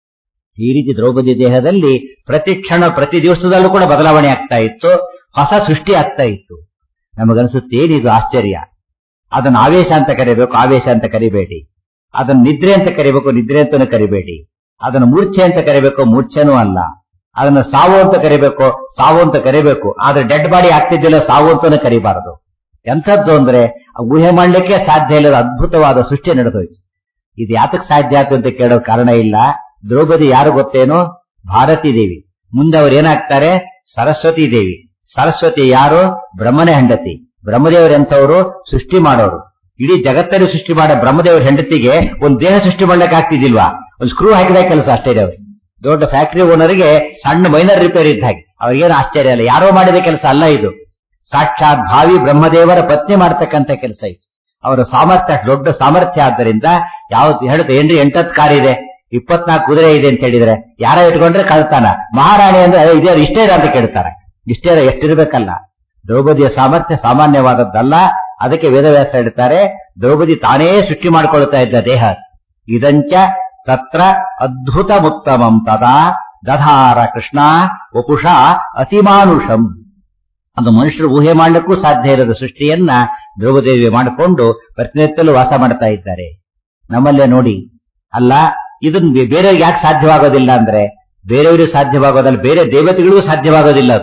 ಈ ರೀತಿ ದ್ರೌಪದಿ ದೇಹದಲ್ಲಿ ಪ್ರತಿ ಕ್ಷಣ ಪ್ರತಿ ದಿವಸದಲ್ಲೂ ಕೂಡ ಬದಲಾವಣೆ ಆಗ್ತಾ ಇತ್ತು ಹೊಸ ಸೃಷ್ಟಿ ಆಗ್ತಾ ಇತ್ತು ನಮಗನ್ಸುತ್ತೆ ಏನಿದು ಆಶ್ಚರ್ಯ ಅದನ್ನು ಆವೇಶ ಅಂತ ಕರಿಬೇಕು ಆವೇಶ ಅಂತ ಕರಿಬೇಡಿ ಅದನ್ನು ನಿದ್ರೆ ಅಂತ ಕರಿಬೇಕು ನಿದ್ರೆ ಅಂತಾನು ಕರಿಬೇಡಿ ಅದನ್ನು ಮೂರ್ಛೆ ಅಂತ ಕರಿಬೇಕು ಮೂರ್ಛೆನೂ ಅಲ್ಲ ಅದನ್ನು ಸಾವು ಅಂತ ಕರಿಬೇಕು ಸಾವು ಅಂತ ಕರಿಬೇಕು ಆದ್ರೆ ಡೆಡ್ ಬಾಡಿ ಆಗ್ತಿದ್ದಿಲ್ಲ ಸಾವು ಅಂತಾನು ಕರಿಬಾರದು ಎಂಥದ್ದು ಅಂದ್ರೆ ಆ ಊಹೆ ಮಾಡ್ಲಿಕ್ಕೆ ಸಾಧ್ಯ ಇಲ್ಲದ ಅದ್ಭುತವಾದ ಸೃಷ್ಟಿ ನಡೆದೋಯ್ತು ಇದು ಯಾತಕ್ ಸಾಧ್ಯ ಆಯ್ತು ಅಂತ ಕೇಳೋ ಕಾರಣ ಇಲ್ಲ ದ್ರೌಪದಿ ಯಾರು ಗೊತ್ತೇನೋ ಭಾರತೀ ದೇವಿ ಮುಂದೆ ಅವ್ರು ಏನಾಗ್ತಾರೆ ಸರಸ್ವತಿ ದೇವಿ ಸರಸ್ವತಿ ಯಾರು ಬ್ರಹ್ಮನೇ ಹೆಂಡತಿ ಬ್ರಹ್ಮದೇವರು ಎಂಥವ್ರು ಸೃಷ್ಟಿ ಮಾಡೋರು ಇಡೀ ಜಗತ್ತಲ್ಲಿ ಸೃಷ್ಟಿ ಮಾಡೋ ಬ್ರಹ್ಮದೇವರ ಹೆಂಡತಿಗೆ ಒಂದು ದೇಹ ಸೃಷ್ಟಿ ಮಾಡ್ಲಿಕ್ಕೆ ಆಗ್ತಿದ್ದಿಲ್ವಾ ಒಂದು ಸ್ಕ್ರೂ ಹಾಕಿದ ಕೆಲಸ ಅಷ್ಟೇ ಇದೆ ಅವ್ರಿಗೆ ದೊಡ್ಡ ಫ್ಯಾಕ್ಟರಿ ಓನರ್ಗೆ ಸಣ್ಣ ಮೈನರ್ ರಿಪೇರ್ ಇದ್ದ ಹಾಗೆ ಅವ್ರಿಗೇನು ಆಶ್ಚರ್ಯ ಅಲ್ಲ ಯಾರೋ ಮಾಡಿದ ಕೆಲಸ ಅಲ್ಲ ಇದು ಸಾಕ್ಷಾತ್ ಭಾವಿ ಬ್ರಹ್ಮದೇವರ ಪತ್ನಿ ಮಾಡ್ತಕ್ಕಂಥ ಕೆಲಸ ಇದು ಅವರ ಸಾಮರ್ಥ್ಯ ಅಷ್ಟ್ ದೊಡ್ಡ ಸಾಮರ್ಥ್ಯ ಆದ್ದರಿಂದ ಯಾವ್ದು ಹೇಳುತ್ತೆ ಏನ್ರಿ ಎಂಟತ್ ಕಾರ್ ಇದೆ ಇಪ್ಪತ್ನಾಲ್ಕು ಕುದುರೆ ಇದೆ ಅಂತ ಹೇಳಿದ್ರೆ ಯಾರ ಇಟ್ಕೊಂಡ್ರೆ ಕಳ್ತಾನ ಮಹಾರಾಣಿ ಅಂದ್ರೆ ಅದೇ ಇದೇ ಇಷ್ಟೇ ಇದೆ ಅಂತ ಕೇಳ್ತಾರೆ ಇಷ್ಟೇ ಇದೆ, ಎಷ್ಟಿರ್ಬೇಕಲ್ಲ ದ್ರೌಪದಿಯ ಸಾಮರ್ಥ್ಯ ಸಾಮಾನ್ಯವಾದದ್ದಲ್ಲ ಅದಕ್ಕೆ ವೇದವ್ಯಾಸ ಹೇಳ್ತಾರೆ ದ್ರೌಪದಿ ತಾನೇ ಸೃಷ್ಟಿ ಮಾಡಿಕೊಳ್ತಾ ಇದ್ದ ದೇಹ ಇದಂಚ ತತ್ರ ಅದ್ಭುತ ಮುತ್ತಮಂ ತದಾ ದಧಾರ ಕೃಷ್ಣ ವಪುಷ ಅತಿಮಾನುಷಂ ಅದು ಮನುಷ್ಯರು ಊಹೆ ಮಾಡಲಿಕ್ಕೂ ಸಾಧ್ಯ ಇರದ ಸೃಷ್ಟಿಯನ್ನ ಧ್ರುವದೇವಿ ಮಾಡಿಕೊಂಡು ಪ್ರತಿನಿತ್ಯಲ್ಲೂ ವಾಸ ಮಾಡ್ತಾ ಇದ್ದಾರೆ ನಮ್ಮಲ್ಲೇ ನೋಡಿ ಅಲ್ಲ ಇದನ್ನ ಬೇ- ಬೇರೆಯವ್ರಿಗೆ ಯಾಕೆ ಸಾಧ್ಯವಾಗೋದಿಲ್ಲ ಅಂದ್ರೆ ಬೇರೆಯವರಿಗೆ ಸಾಧ್ಯವಾಗೋದಲ್ಲ ಬೇರೆ ದೇವತೆಗಳಿಗೂ ಸಾಧ್ಯವಾಗೋದಿಲ್ಲ ಅದು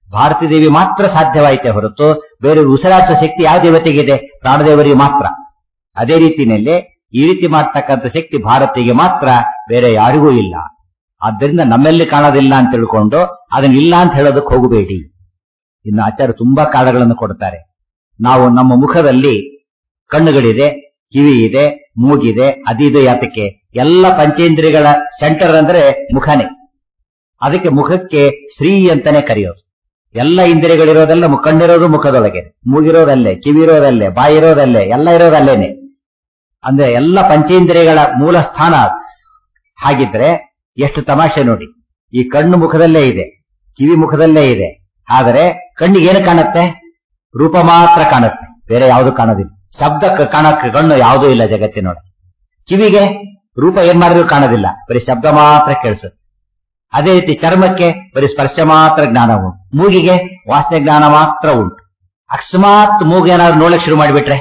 ಭಾರತೀ ದೇವಿ ಮಾತ್ರ ಸಾಧ್ಯವಾಯಿತೆ ಹೊರತು ಬೇರೆ ಉಸಿರಾಟ ಶಕ್ತಿ ಯಾವ ದೇವತೆಗಿದೆ ಪ್ರಾಣದೇವರಿಗೆ ಮಾತ್ರ ಅದೇ ರೀತಿಯಲ್ಲಿ ಈ ರೀತಿ ಮಾಡ್ತಕ್ಕಂಥ ಶಕ್ತಿ ಭಾರತಿಗೆ ಮಾತ್ರ ಬೇರೆ ಯಾರಿಗೂ ಇಲ್ಲ ಆದ್ದರಿಂದ ನಮ್ಮಲ್ಲಿ ಕಾಣೋದಿಲ್ಲ ಅಂತ ತಿಳ್ಕೊಂಡು ಅದನ್ನ ಇಲ್ಲ ಅಂತ ಹೇಳೋದಕ್ಕೆ ಹೋಗಬೇಡಿ ಇನ್ನು ಆಚಾರ್ಯ ತುಂಬಾ ಕಾರಣಗಳನ್ನು ಕೊಡ್ತಾರೆ ನಾವು ನಮ್ಮ ಮುಖದಲ್ಲಿ ಕಣ್ಣುಗಳಿದೆ ಕಿವಿ ಇದೆ ಮೂಗಿದೆ ಅದಿದು ಯಾತಕ್ಕೆ ಎಲ್ಲ ಪಂಚೇಂದ್ರಿಯಗಳ ಸೆಂಟರ್ ಅಂದ್ರೆ ಮುಖನೇ ಅದಕ್ಕೆ ಮುಖಕ್ಕೆ ಶ್ರೀ ಅಂತಾನೆ ಕರೆಯೋದು ಎಲ್ಲ ಇಂದ್ರಿಯಗಳಿರೋದೆಲ್ಲ ಮು- ಕಣ್ಣಿರೋದು ಮುಖದೊಳಗೆ ಮೂಗಿರೋದಲ್ಲೇ ಕಿವಿ ಇರೋದಲ್ಲೇ ಬಾಯಿ ಇರೋದಲ್ಲೇ ಎಲ್ಲ ಇರೋದಲ್ಲೇನೆ ಅಂದ್ರೆ ಎಲ್ಲ ಪಂಚೇಂದ್ರಿಯಗಳ ಮೂಲ ಸ್ಥಾನ ಅದು. ಹಾಗಿದ್ರೆ ಎಷ್ಟು ತಮಾಷೆ ನೋಡಿ ಈ ಕಣ್ಣು ಮುಖದಲ್ಲೇ ಇದೆ ಕಿವಿ ಮುಖದಲ್ಲೇ ಇದೆ ಆದರೆ ಕಣ್ಣಿಗೆ ಏನು ಕಾಣುತ್ತೆ ರೂಪ ಮಾತ್ರ ಕಾಣುತ್ತೆ ಬೇರೆ ಯಾವುದು ಕಾಣೋದಿಲ್ಲ ಶಬ್ದ ಕ- ಕಾಣಕ್ಕೆ ಕಣ್ಣು ಯಾವುದೂ ಇಲ್ಲ ಜಗತ್ತಿನೊಳಗೆ ಕಿವಿಗೆ ರೂಪ ಏನ್ ಮಾಡಿದ್ರು ಕಾಣೋದಿಲ್ಲ ಬರೀ ಶಬ್ದ ಮಾತ್ರ ಕೇಳಿಸುತ್ತೆ ಅದೇ ರೀತಿ ಚರ್ಮಕ್ಕೆ ಬರೀ ಸ್ಪರ್ಶ ಮಾತ್ರ ಜ್ಞಾನ ಉಂಟು ಮೂಗಿಗೆ ವಾಸನೆ ಜ್ಞಾನ ಮಾತ್ರ ಉಂಟು ಅಕಸ್ಮಾತ್ ಮೂಗು ಏನಾದ್ರು ನೋಡಕ್ ಶುರು ಮಾಡಿಬಿಟ್ರೆ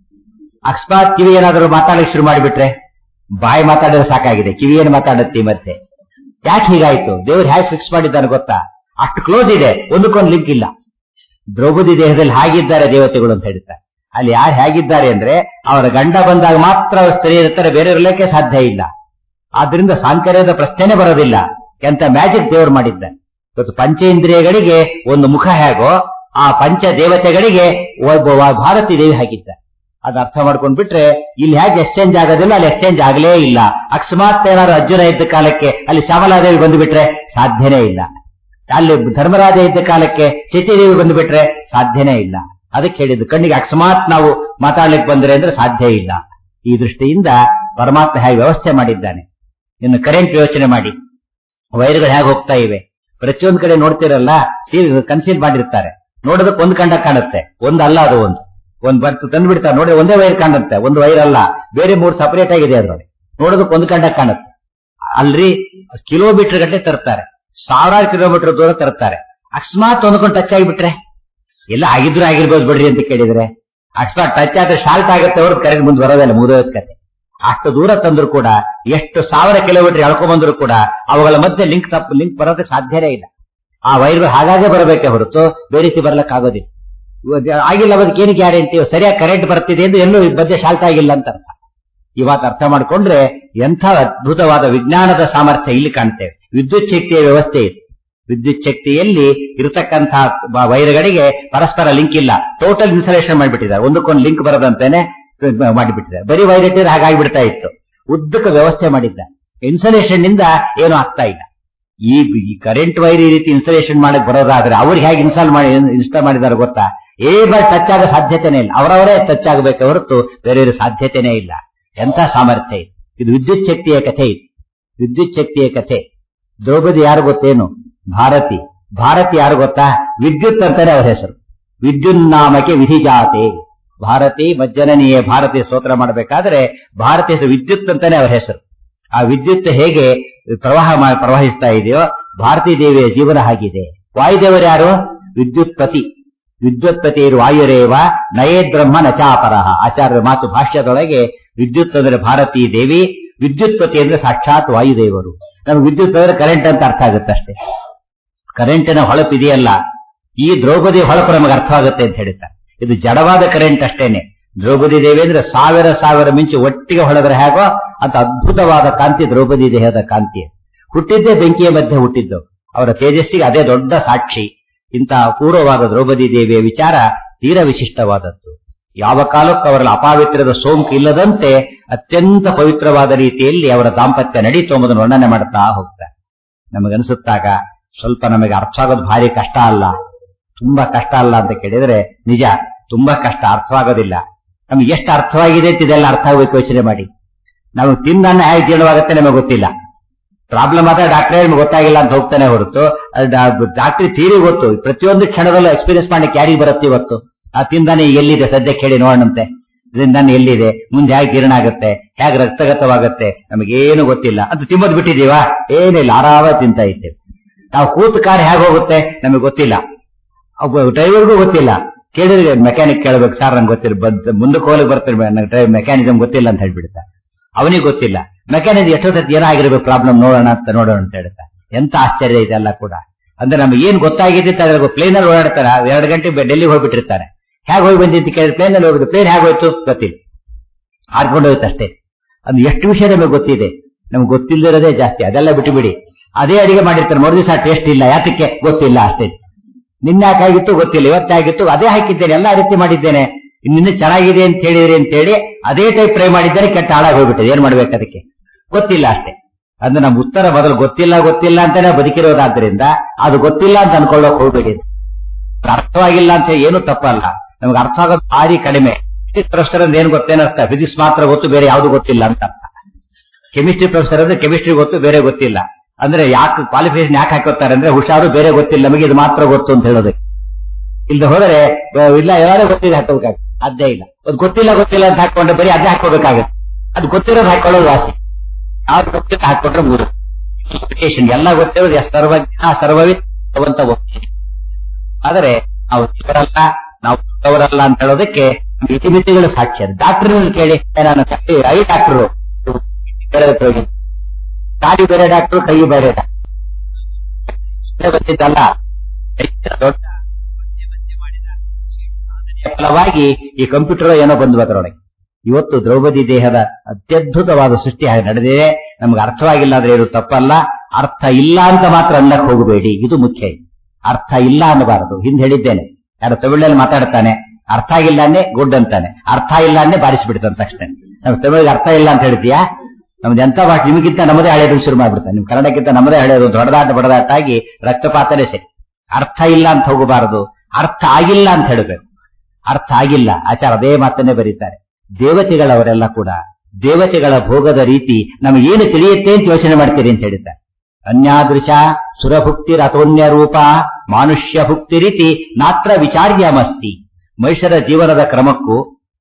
ಅಕಸ್ಮಾತ್ ಕಿವಿ ಏನಾದ್ರು ಮಾತಾಡಕ್ ಶುರು ಮಾಡಿಬಿಟ್ರೆ ಬಾಯಿ ಮಾತಾಡಿದ್ರೆ ಸಾಕಾಗಿದೆ ಕಿವಿ ಏನು ಮಾತಾಡುತ್ತೆ ಈ ಮತ್ತೆ ಯಾಕೆ ಹೀಗಾಯ್ತು ದೇವ್ರು ಹೇಗೆ ಫಿಕ್ಸ್ ಮಾಡಿದ್ದಾನೆ ಗೊತ್ತಾ ಅಷ್ಟು ಕ್ಲೋಸ್ ಇದೆ ಒಂದಕ್ಕೊಂದು ಲಿಂಕ್ ಇಲ್ಲ ದ್ರೌಪದಿ ದೇಹದಲ್ಲಿ ಹಾಗಿದ್ದಾರೆ ದೇವತೆಗಳು ಅಂತ ಹೇಳ್ತಾರೆ ಅಲ್ಲಿ ಯಾರು ಹೇಗಿದ್ದಾರೆ ಅಂದ್ರೆ ಅವರ ಗಂಡ ಬಂದಾಗ ಮಾತ್ರ ಅವ್ರ ಸ್ತ್ರೀ ಇರ್ತಾರೆ ಬೇರೆ ಇರಲಿಕ್ಕೆ ಸಾಧ್ಯ ಇಲ್ಲ ಆದ್ರಿಂದ ಸಾಂಕರ್ಯದ ಪ್ರಶ್ನೆನೇ ಬರೋದಿಲ್ಲ ಎಂತ ಮ್ಯಾಜಿಕ್ ದೇವರು ಮಾಡಿದ್ದಾನೆ ಇವತ್ತು ಪಂಚೇಂದ್ರಿಯಗಳಿಗೆ ಒಂದು ಮುಖ ಹೇಗೋ ಆ ಪಂಚ ದೇವತೆಗಳಿಗೆ ಒಬ್ಬ ವ- ಭಾರತಿ ದೇವಿ ಹಾಕಿದ್ದಾರೆ ಅದು ಅರ್ಥ ಮಾಡ್ಕೊಂಡ್ ಬಿಟ್ರೆ ಇಲ್ಲಿ ಹೇಗೆ ಎಕ್ಸ್ಚೇಂಜ್ ಆಗೋದಿಲ್ಲ ಅಲ್ಲಿ ಎಕ್ಸ್ಚೇಂಜ್ ಆಗಲೇ ಇಲ್ಲ ಅಕಸ್ಮಾತ್ ಏನಾದ್ರು ಅರ್ಜುನ ಇದ್ದ ಕಾಲಕ್ಕೆ ಅಲ್ಲಿ ಶ್ಯಾಮಲಾದೇವಿ ಬಂದು ಬಿಟ್ರೆ ಸಾಧ್ಯನೇ ಇಲ್ಲ ಅಲ್ಲಿ ಧರ್ಮರಾಜ ಇದ್ದ ಕಾಲಕ್ಕೆ ಸತೀದೇವಿ ಬಂದು ಬಿಟ್ರೆ ಸಾಧ್ಯನೇ ಇಲ್ಲ ಅದಕ್ಕೆ ಹೇಳಿದ್ದು ಕಣ್ಣಿಗೆ ಅಕಸ್ಮಾತ್ ನಾವು ಮಾತಾಡ್ಲಿಕ್ಕೆ ಬಂದ್ರೆ ಅಂದ್ರೆ ಸಾಧ್ಯ ಇಲ್ಲ ಈ ದೃಷ್ಟಿಯಿಂದ ಪರಮಾತ್ಮ ಹೇಗೆ ವ್ಯವಸ್ಥೆ ಮಾಡಿದ್ದಾನೆ ಇನ್ನು ಕರೆಂಟ್ ಯೋಚನೆ ಮಾಡಿ ವೈರ್ಗಳು ಹೇಗೆ ಹೋಗ್ತಾ ಇವೆ ಪ್ರತಿಯೊಂದು ಕಡೆ ನೋಡ್ತಿರಲ್ಲ ಸೀಲ್ ಕನ್ಸೀಲ್ ಮಾಡಿರ್ತಾರೆ ನೋಡೋದಕ್ಕೆ ಒಂದು ಕಂಡ ಕಾಣುತ್ತೆ ಒಂದು ಅಲ್ಲ ಅದು ಒಂದು ಒಂದು ಬರ್ತು ತಂದು ಬಿಡ್ತಾರೆ ನೋಡಿ ಒಂದೇ ವೈರ್ ಕಾಣುತ್ತೆ ಒಂದು ವೈರ್ ಅಲ್ಲ ಬೇರೆ ಮೂರು ಸಪರೇಟ್ ಆಗಿದೆ ಅದ್ರೊಳಗೆ ನೋಡೋದಕ್ಕೆ ಒಂದು ಕಂಡ ಕಾಣುತ್ತೆ ಅಲ್ರಿ ಕಿಲೋಮೀಟರ್ ಗಟ್ಟಲೆ ತರ್ತಾರೆ ಸಾವಿರಾರು ಕಿಲೋಮೀಟರ್ ದೂರ ತರ್ತಾರೆ ಅಕಸ್ಮಾತ್ ಒಂದ್ಕೊಂಡು ಟಚ್ ಆಗಿಬಿಟ್ರೆ ಎಲ್ಲ ಆಗಿದ್ರು ಆಗಿರ್ಬೋದು ಬಿಡ್ರಿ ಅಂತ ಕೇಳಿದ್ರೆ ಅಕಸ್ಮಾತ್ ಟಚ್ ಆದ್ರೆ ಶಾಲ್ಟ್ ಆಗುತ್ತೆ ಅವ್ರು ಕರೆಂಟ್ ಮುಂದೆ ಬರೋದಲ್ಲ ಮುಗಿದೋದ್ ಕತೆ ಅಷ್ಟು ದೂರ ತಂದ್ರು ಕೂಡ ಎಷ್ಟು ಸಾವಿರ ಕಿಲೋಮೀಟರ್ ಎಳ್ಕೊಂಡ್ಬಂದ್ರು ಕೂಡ ಅವುಗಳ ಮಧ್ಯೆ ಲಿಂಕ್ ತಪ್ಪು ಲಿಂಕ್ ಬರೋದಕ್ಕೆ ಸಾಧ್ಯನೇ ಇಲ್ಲ ಆ ವೈರ್ಗಳು ಹಾಗಾಗೆ ಬರಬೇಕೆ ಹೊರತು ಬೇರೆ ರೀತಿ ಬರ್ಲಕ್ಕಾಗೋದಿಲ್ಲ ಇವತ್ತು ಆಗಿಲ್ಲ ಅದಕ್ಕೆ ಏನು ಗ್ಯಾರಂಟಿ ಸರಿಯಾಗಿ ಕರೆಂಟ್ ಬರ್ತಿದೆ ಎಂದು ಎಲ್ಲೂ ಈ ಮಧ್ಯೆ ಶಾಲ್ಟ್ ಆಗಿಲ್ಲ ಅಂತ ಅರ್ಥ ಇವತ್ತು ಅರ್ಥ ಮಾಡ್ಕೊಂಡ್ರೆ ಎಂಥ ಅದ್ಭುತವಾದ ವಿಜ್ಞಾನದ ಸಾಮರ್ಥ್ಯ ಇಲ್ಲಿ ಕಾಣ್ತೇವೆ ವಿದ್ಯುತ್ ಶಕ್ತಿಯ ವ್ಯವಸ್ಥೆ ಇದೆ ವಿದ್ಯುತ್ ಶಕ್ತಿಯಲ್ಲಿ ಇರತಕ್ಕಂತಹ ಬ- ವೈರ್ಗಳಿಗೆ ಪರಸ್ಪರ ಲಿಂಕ್ ಇಲ್ಲ ಟೋಟಲ್ ಇನ್ಸಲೇಷನ್ ಮಾಡಿಬಿಟ್ಟಿದ್ದಾರೆ ಒಂದಕ್ಕೊಂದು ಲಿಂಕ್ ಬರದಂತೆನೆ ಮಾಡಿಬಿಟ್ಟಿದ್ದಾರೆ ಬರೀ ವೈರ್ ಇಟ್ಟಿದ್ರೆ ಹಾಗಾಗಿಬಿಡ್ತಾ ಇತ್ತು ಉದ್ದಕ್ಕೆ ವ್ಯವಸ್ಥೆ ಮಾಡಿದ್ದ ಇನ್ಸಲೇಷನ್ ನಿಂದ ಏನೂ ಆಗ್ತಾ ಇಲ್ಲ ಈ ಕರೆಂಟ್ ವೈರ್ ಈ ರೀತಿ ಇನ್ಸ್ಟಾಲೇಷನ್ ಮಾಡಕ್ ಬರೋದಾದ್ರೆ ಅವ್ರಿಗೆ ಹೇಗೆ ಇನ್ಸ್ಟಾಲ್ ಮಾಡಿ ಇನ್ಸ್ಟಾಲ್ ಮಾಡಿದಾರೆ ಗೊತ್ತಾ ಏ ಬೈ ಟಚ್ ಆಗೋ ಸಾಧ್ಯತೆನೇ ಇಲ್ಲ ಅವರವರೇ ಟಚ್ ಆಗಬೇಕೆ ಹೊರತು ಬೇರೆ ಸಾಧ್ಯತೆನೇ ಇಲ್ಲ ಎಂಥ ಸಾಮರ್ಥ್ಯ ಇದು ಇದು ವಿದ್ಯುತ್ ಶಕ್ತಿಯ ಕಥೆ ಇದು ವಿದ್ಯುತ್ ಶಕ್ತಿಯ ಕಥೆ ದ್ರೌಪದಿ ಯಾರು ಗೊತ್ತೇನು ಭಾರತಿ ಭಾರತಿ ಯಾರು ಗೊತ್ತಾ ವಿದ್ಯುತ್ ಅಂತಾನೆ ಅವರ ಹೆಸರು ವಿದ್ಯುನ್ನಾಮಕ್ಕೆ ವಿಧಿಜಾತೆ ಭಾರತಿ ಮಜ್ಜನನೀಯ ಭಾರತಿ ಸ್ತೋತ್ರ ಮಾಡಬೇಕಾದ್ರೆ ಭಾರತಿ ಹೆಸರು ವಿದ್ಯುತ್ ಅಂತಾನೆ ಅವರ ಹೆಸರು ಆ ವಿದ್ಯುತ್ ಹೇಗೆ ಪ್ರವಾಹ ಮಾ- ಪ್ರವಹಿಸ್ತಾ ಇದೆಯೋ ಭಾರತೀ ದೇವಿಯ ಜೀವನ ಆಗಿದೆ ವಾಯುದೇವರು ಯಾರು ವಿದ್ಯುತ್ಪತಿ ವಿದ್ಯುತ್ಪತಿ ಇರು ವಾಯುರೇವ ನಯೇದ್ ಬ್ರಹ್ಮ ನಚಾಪರಹ ಆಚಾರ್ಯರ ಮಾತು ಭಾಷ್ಯದೊಳಗೆ ವಿದ್ಯುತ್ ಅಂದ್ರೆ ಭಾರತೀ ದೇವಿ ವಿದ್ಯುತ್ಪತಿ ಅಂದ್ರೆ ಸಾಕ್ಷಾತ್ ವಾಯುದೇವರು ನಮ್ಗೆ ವಿದ್ಯುತ್ ಅಂದ್ರೆ ಕರೆಂಟ್ ಅಂತ ಅರ್ಥ ಆಗುತ್ತೆ ಅಷ್ಟೇ ಕರೆಂಟಿನ ಹೊಳಪು ಇದೆಯಲ್ಲ ಈ ದ್ರೌಪದಿ ಹೊಳಪು ನಮಗೆ ಅರ್ಥವಾಗುತ್ತೆ ಅಂತ ಹೇಳ್ತಾರೆ ಇದು ಜಡವಾದ ಕರೆಂಟ್ ಅಷ್ಟೇನೆ ದ್ರೌಪದಿ ದೇವಿ ಅಂದ್ರೆ ಸಾವಿರ ಸಾವಿರ ಮಿಂಚು ಒಟ್ಟಿಗೆ ಹೊಳೆದ್ರೆ ಹೇಗೋ ಅಂತ ಅದ್ಭುತವಾದ ಕಾಂತಿ ದ್ರೌಪದಿ ದೇಹದ ಕಾಂತಿ ಹುಟ್ಟಿದ್ದೇ ಬೆಂಕಿಯ ಮಧ್ಯೆ ಹುಟ್ಟಿದ್ದು ಅವರ ತೇಜಸ್ಸಿಗೆ ಅದೇ ದೊಡ್ಡ ಸಾಕ್ಷಿ ಇಂತಹ ಪೂರ್ವವಾದ ದ್ರೌಪದಿ ದೇವಿಯ ವಿಚಾರ ತೀರ ವಿಶಿಷ್ಟವಾದದ್ದು ಯಾವ ಕಾಲಕ್ಕೂ ಅವರಲ್ಲಿ ಅಪಾವಿತ್ರದ ಸೋಂಕು ಇಲ್ಲದಂತೆ ಅತ್ಯಂತ ಪವಿತ್ರವಾದ ರೀತಿಯಲ್ಲಿ ಅವರ ದಾಂಪತ್ಯ ನಡೀತು ಎಂಬುದನ್ನು ವರ್ಣನೆ ಮಾಡ್ತಾ ಹೋಗ್ತಾರೆ ನಮಗನ್ಸುತ್ತಾಗ ಸ್ವಲ್ಪ ನಮಗೆ ಅರ್ಥ ಆಗೋದು ಭಾರಿ ಕಷ್ಟ ಅಲ್ಲ ತುಂಬಾ ಕಷ್ಟ ಅಲ್ಲ ಅಂತ ಕೇಳಿದ್ರೆ ನಿಜ ತುಂಬಾ ಕಷ್ಟ ಅರ್ಥವಾಗೋದಿಲ್ಲ ನಮ್ಗೆ ಎಷ್ಟು ಅರ್ಥವಾಗಿದೆ ಅಂತ ಇದೆಲ್ಲ ಅರ್ಥ ಆಗಬೇಕು ಯೋಚನೆ ಮಾಡಿ ನಾವು ತಿಂದನ್ನ ಹೇಗೆ ಜೀರ್ಣವಾಗುತ್ತೆ ನಮಗೆ ಗೊತ್ತಿಲ್ಲ ಪ್ರಾಬ್ಲಮ್ ಆದ್ರೆ ಡಾಕ್ಟರ್ ನಿಮ್ಗೆ ಗೊತ್ತಾಗಿಲ್ಲ ಅಂತ ಹೋಗ್ತಾನೆ ಹೊರತು ಡಾಕ್ಟರ್ ಥೀರಿ ಗೊತ್ತು ಪ್ರತಿಯೊಂದು ಕ್ಷಣದಲ್ಲೂ ಎಕ್ಸ್ಪೀರಿಯನ್ಸ್ ಮಾಡಲಿಕ್ಕೆ ಯಾರಿಗೆ ಬರುತ್ತೆ ಇವತ್ತು ಆ ತಿಂದಾನೆ ಈಗ ಎಲ್ಲಿದೆ ಸದ್ಯಕ್ಕೆ ಹೇಳಿ ನೋಡೋಣಂತೆ ಇದರಿಂದ ಎಲ್ಲಿದೆ ಮುಂದೆ ಹೇಗೆ ಜೀರ್ಣ ಆಗುತ್ತೆ ಹೇಗೆ ರಕ್ತಗತವಾಗುತ್ತೆ ನಮಗೇನು ಗೊತ್ತಿಲ್ಲ ಅದು ತಿಂಬದ್ ಬಿಟ್ಟಿದೀವಾ ಏನಿಲ್ಲ ಆರಾಮ ತಿಂತಾ ಇದ್ದೇವೆ ನಾವು ಕೂತು ಕಾರ್ ಹೇಗೆ ಹೋಗುತ್ತೆ ನಮಗೆ ಗೊತ್ತಿಲ್ಲ ಒಬ್ಬ ಡ್ರೈವರ್ಗೂ ಗೊತ್ತಿಲ್ಲ ಕೇಳಿದ್ರೆ ಮೆಕ್ಯಾನಿಕ್ ಕೇಳಬೇಕು ಸರ್ ನಂಗೆ ಗೊತ್ತಿಲ್ಲ ಬಂದ್ ಮುಂದಕ್ಕೆ ಹೋಗ್ಲಿಕ್ಕೆ ಬರ್ತಿರ್ ನಂಗೆ ಡ್ರೈವ್ ಮೆಕ್ಯಾನಿಸಮ್ ಗೊತ್ತಿಲ್ಲ ಅಂತ ಹೇಳ್ಬಿಡ್ತಾ ಅವನಿಗೆ ಗೊತ್ತಿಲ್ಲ ಮೆಕ್ಯಾನಿಸಮ್ ಎಷ್ಟೋ ಸತಿ ಏನಾಗಿರ್ಬೇಕು ಪ್ರಾಬ್ಲಮ್ ನೋಡೋಣ ಅಂತ ನೋಡೋಣ ಅಂತ ಹೇಳ್ತಾ ಎಂತ ಆಶ್ಚರ್ಯ ಇದೆಲ್ಲ ಕೂಡ ಅಂದ್ರೆ ನಮ್ಗೆ ಏನ್ ಗೊತ್ತಾಗಿದೆ ಅಂತ ಅದ್ರ ಪ್ಲೇನ್ ಅಲ್ಲಿ ಓಡಾಡ್ತಾರ ಎರಡು ಗಂಟೆ ಡೆಲ್ಲಿಗೆ ಹೋಗ್ಬಿಟ್ಟಿರ್ತಾರೆ ಹೇಗೆ ಹೋಗಿ ಬಂದಿದ್ದು ಕೇಳಿದ್ರೆ ಪ್ಲೇನ್ ಅಲ್ಲಿ ಹೋಗಿದ್ದು ಪ್ಲೇನ್ ಹೇಗೆ ಹೋಯ್ತು ಗೊತ್ತಿಲ್ಲ ಹಾರ್ಕೊಂಡು ಹೋಯ್ತು ಅಷ್ಟೇ ಅದು ಎಷ್ಟು ವಿಷಯ ನಮಗೆ ಗೊತ್ತಿದೆ ನಮ್ಗೆ ಗೊತ್ತಿಲ್ಲದಿರೋದೇ ಜಾಸ್ತಿ ಅದೆಲ್ಲ ಬಿಟ್ಟು ಬಿಡಿ ಅದೇ ಅಡಿಗೆ ಮಾಡಿರ್ತಾರೆ ಮರು ದಿವಸ ಟೇಸ್ಟ್ ಇಲ್ಲ ಯಾತಕ್ಕೆ ಗೊತ್ತಿಲ್ಲ ಅಷ್ಟೇ ನಿನ್ನೆ ಹಾಕಾಗಿತ್ತು ಗೊತ್ತಿಲ್ಲ ಇವತ್ತೇ ಆಗಿತ್ತು ಅದೇ ಹಾಕಿದ್ದೇನೆ ಎಲ್ಲ ರೀತಿ ಮಾಡಿದ್ದೇನೆ ನಿನ್ನೆ ಚೆನ್ನಾಗಿದೆ ಅಂತ ಹೇಳಿದ್ರಿ ಅಂತ ಹೇಳಿ ಅದೇ ಟೈಪ್ ಟ್ರೈ ಮಾಡಿದ್ದೇನೆ ಕೆಟ್ಟ ಹಾಳಾಗಿ ಹೋಗ್ಬಿಟ್ಟಿದೆ ಏನ್ ಮಾಡ್ಬೇಕು ಅದಕ್ಕೆ ಗೊತ್ತಿಲ್ಲ ಅಷ್ಟೇ ಅಂದ್ರೆ ನಮ್ಮ ಉತ್ತರ ಮೊದಲು ಗೊತ್ತಿಲ್ಲ ಗೊತ್ತಿಲ್ಲ ಅಂತಾನೆ ಬದುಕಿರೋದಾದ್ರಿಂದ ಅದು ಗೊತ್ತಿಲ್ಲ ಅಂತ ಅನ್ಕೊಳ್ಳೋಕೆ ಹೋಗ್ಬೇಡಿ ಅರ್ಥವಾಗಿಲ್ಲ ಅಂತ ಏನು ತಪ್ಪಲ್ಲ ನಮ್ಗೆ ಅರ್ಥ ಆಗೋದು ಭಾರಿ ಕಡಿಮೆ ಪ್ರೊಫೆಸರ್ ಅಂದ್ರೆ ಏನ್ ಗೊತ್ತೇನರ್ಥ ಫಿಸಿಕ್ಸ್ ಮಾತ್ರ ಗೊತ್ತು ಬೇರೆ ಯಾವುದು ಗೊತ್ತಿಲ್ಲ ಅಂತ ಅರ್ಥ ಕೆಮಿಸ್ಟ್ರಿ ಪ್ರೊಫೆಸರ್ ಅಂದ್ರೆ ಕೆಮಿಸ್ಟ್ರಿ ಗೊತ್ತು ಬೇರೆ ಗೊತ್ತಿಲ್ಲ ಅಂದ್ರೆ ಯಾಕೆ ಕ್ವಾಲಿಫಿಕೇಶನ್ ಯಾಕೆ ಹಾಕೋತಾರೆ ಅಂದ್ರೆ ಹುಷಾರು ಬೇರೆ ಗೊತ್ತಿಲ್ಲ ನಮಗೆ ಇದು ಮಾತ್ರ ಗೊತ್ತು ಅಂತ ಹೇಳೋದಕ್ಕೆ ಇಲ್ಲದೆ ಹೋದರೆ ಆ, ಇಲ್ಲ ಯಾರೇ ಗೊತ್ತಿದೆ ಹಾಕೋಬೇಕಾಗುತ್ತೆ ಅದೇ ಇಲ್ಲ ಅದು ಗೊತ್ತಿಲ್ಲ ಗೊತ್ತಿಲ್ಲ ಅಂತ ಹಾಕೊಂಡ್ರೆ ಬರೀ ಅದೇ ಹಾಕೋಬೇಕಾಗುತ್ತೆ ಅದು ಗೊತ್ತಿರೋದು ಹಾಕೊಳ್ಳೋದು ವಾಸಿ ಯಾವ್ದು ಗೊತ್ತಿಲ್ಲ ಹಾಕೊಂಡ್ರೆ ಮೂರು Education ಎಲ್ಲ ಗೊತ್ತಿರೋದು ಎಸ್ ಸರ್ವಜ್ಞ ಸರ್ವವಿತ್ ಭಗವಂತ ಒಬ್ಬನೇ. ಆದರೆ ನಾವು ಇವರಲ್ಲ ನಾವು ಅವರಲ್ಲ ಅಂತ ಹೇಳೋದಕ್ಕೆ ಇತಿಮಿತಿಗಳು ಸಾಕ್ಷ್ಯ ಡಾಕ್ಟರ್ ಕೇಳಿ ನಾನು ಐ ಡಾಕ್ಟರ್ ಬೇರೆ ಹತ್ರ ಹೋಗಿ ಕಾಲಿ ಬೇರೆ ಡಾಕ್ಟರ್ ಕೈ ಬೇರೆ ಡಾಕ್ಟರ್ ಗೊತ್ತಿದ್ದಲ್ಲ ದೊಡ್ಡ ಫಲವಾಗಿ ಈ ಕಂಪ್ಯೂಟರ್ ಏನೋ ಬಂದು ಅದರೊಳಗೆ ಇವತ್ತು ದ್ರೌಪದಿ ದೇಹದ ಅತ್ಯದ್ಭುತವಾದ ಸೃಷ್ಟಿ ಹಾಗೆ ನಡೆದಿದೆ ನಮ್ಗೆ ಅರ್ಥವಾಗಿಲ್ಲ ಅಂದ್ರೆ ಏನು ತಪ್ಪಲ್ಲ ಅರ್ಥ ಇಲ್ಲ ಅಂತ ಮಾತ್ರ ಅನ್ನಕ್ ಹೋಗಬೇಡಿ ಇದು ಮುಖ್ಯ ಅರ್ಥ ಇಲ್ಲ ಅನ್ನಬಾರದು ಹಿಂದೆ ಹೇಳಿದ್ದೇನೆ ಯಾರು ತಮಿಳಲ್ಲಿ ಮಾತಾಡ್ತಾನೆ ಅರ್ಥ ಆಗಿಲ್ಲ ಅನ್ನೇ ಗುಡ್ ಅಂತಾನೆ ಅರ್ಥ ಇಲ್ಲ ಅನ್ನೇ ಬಾರಿಸ್ಬಿಡ್ತಾನೆ ತಕ್ಷಣ ನಾವು ತಮಿಳಿಗೆ ಅರ್ಥ ಇಲ್ಲ ಅಂತ ಹೇಳ್ತೀಯಾ ನಮ್ದು ಎಂತ ಭಾಷೆ ನಿಮಗಿಂತ ನಮ್ಮದೇ ಹಳೆಯದು ಶುರು ಮಾಡ್ಬಿಡ್ತಾನೆ ನಿಮ್ ಕನ್ನಡಕ್ಕಿಂತ ನಮ್ಮದೇ ಹಳೆಯದು ದೊಡ್ಡದಾಟ ಬಡದಾಟ ಆಗಿ ರಕ್ತಪಾತನೇ ಸರಿ ಅರ್ಥ ಇಲ್ಲ ಅಂತ ಹೋಗಬಾರದು ಅರ್ಥ ಆಗಿಲ್ಲ ಅಂತ ಹೇಳಬೇಕು ಅರ್ಥ ಆಗಿಲ್ಲ ಆಚಾರ ಅದೇ ಮಾತನ್ನೇ ಬರೀತಾರೆ ದೇವತೆಗಳವರೆಲ್ಲ ಕೂಡ ದೇವತೆಗಳ ಭೋಗದ ರೀತಿ ನಮಗೇನು ತಿಳಿಯುತ್ತೆ ಅಂತ ಯೋಚನೆ ಮಾಡ್ತೀರಿ ಅಂತ ಹೇಳಿದ್ದಾರೆ ಅನ್ಯಾದೃಶ ಸುರಭುಕ್ತಿರ ಅಥೋನ್ಯ ರೂಪ ಮಾನುಷ್ಯ ಭುಕ್ತಿ ರೀತಿ ನಾತ್ರ ವಿಚಾರ್ಯಮಸ್ತಿ ಮನುಷ್ಯರ ಜೀವನದ ಕ್ರಮಕ್ಕೂ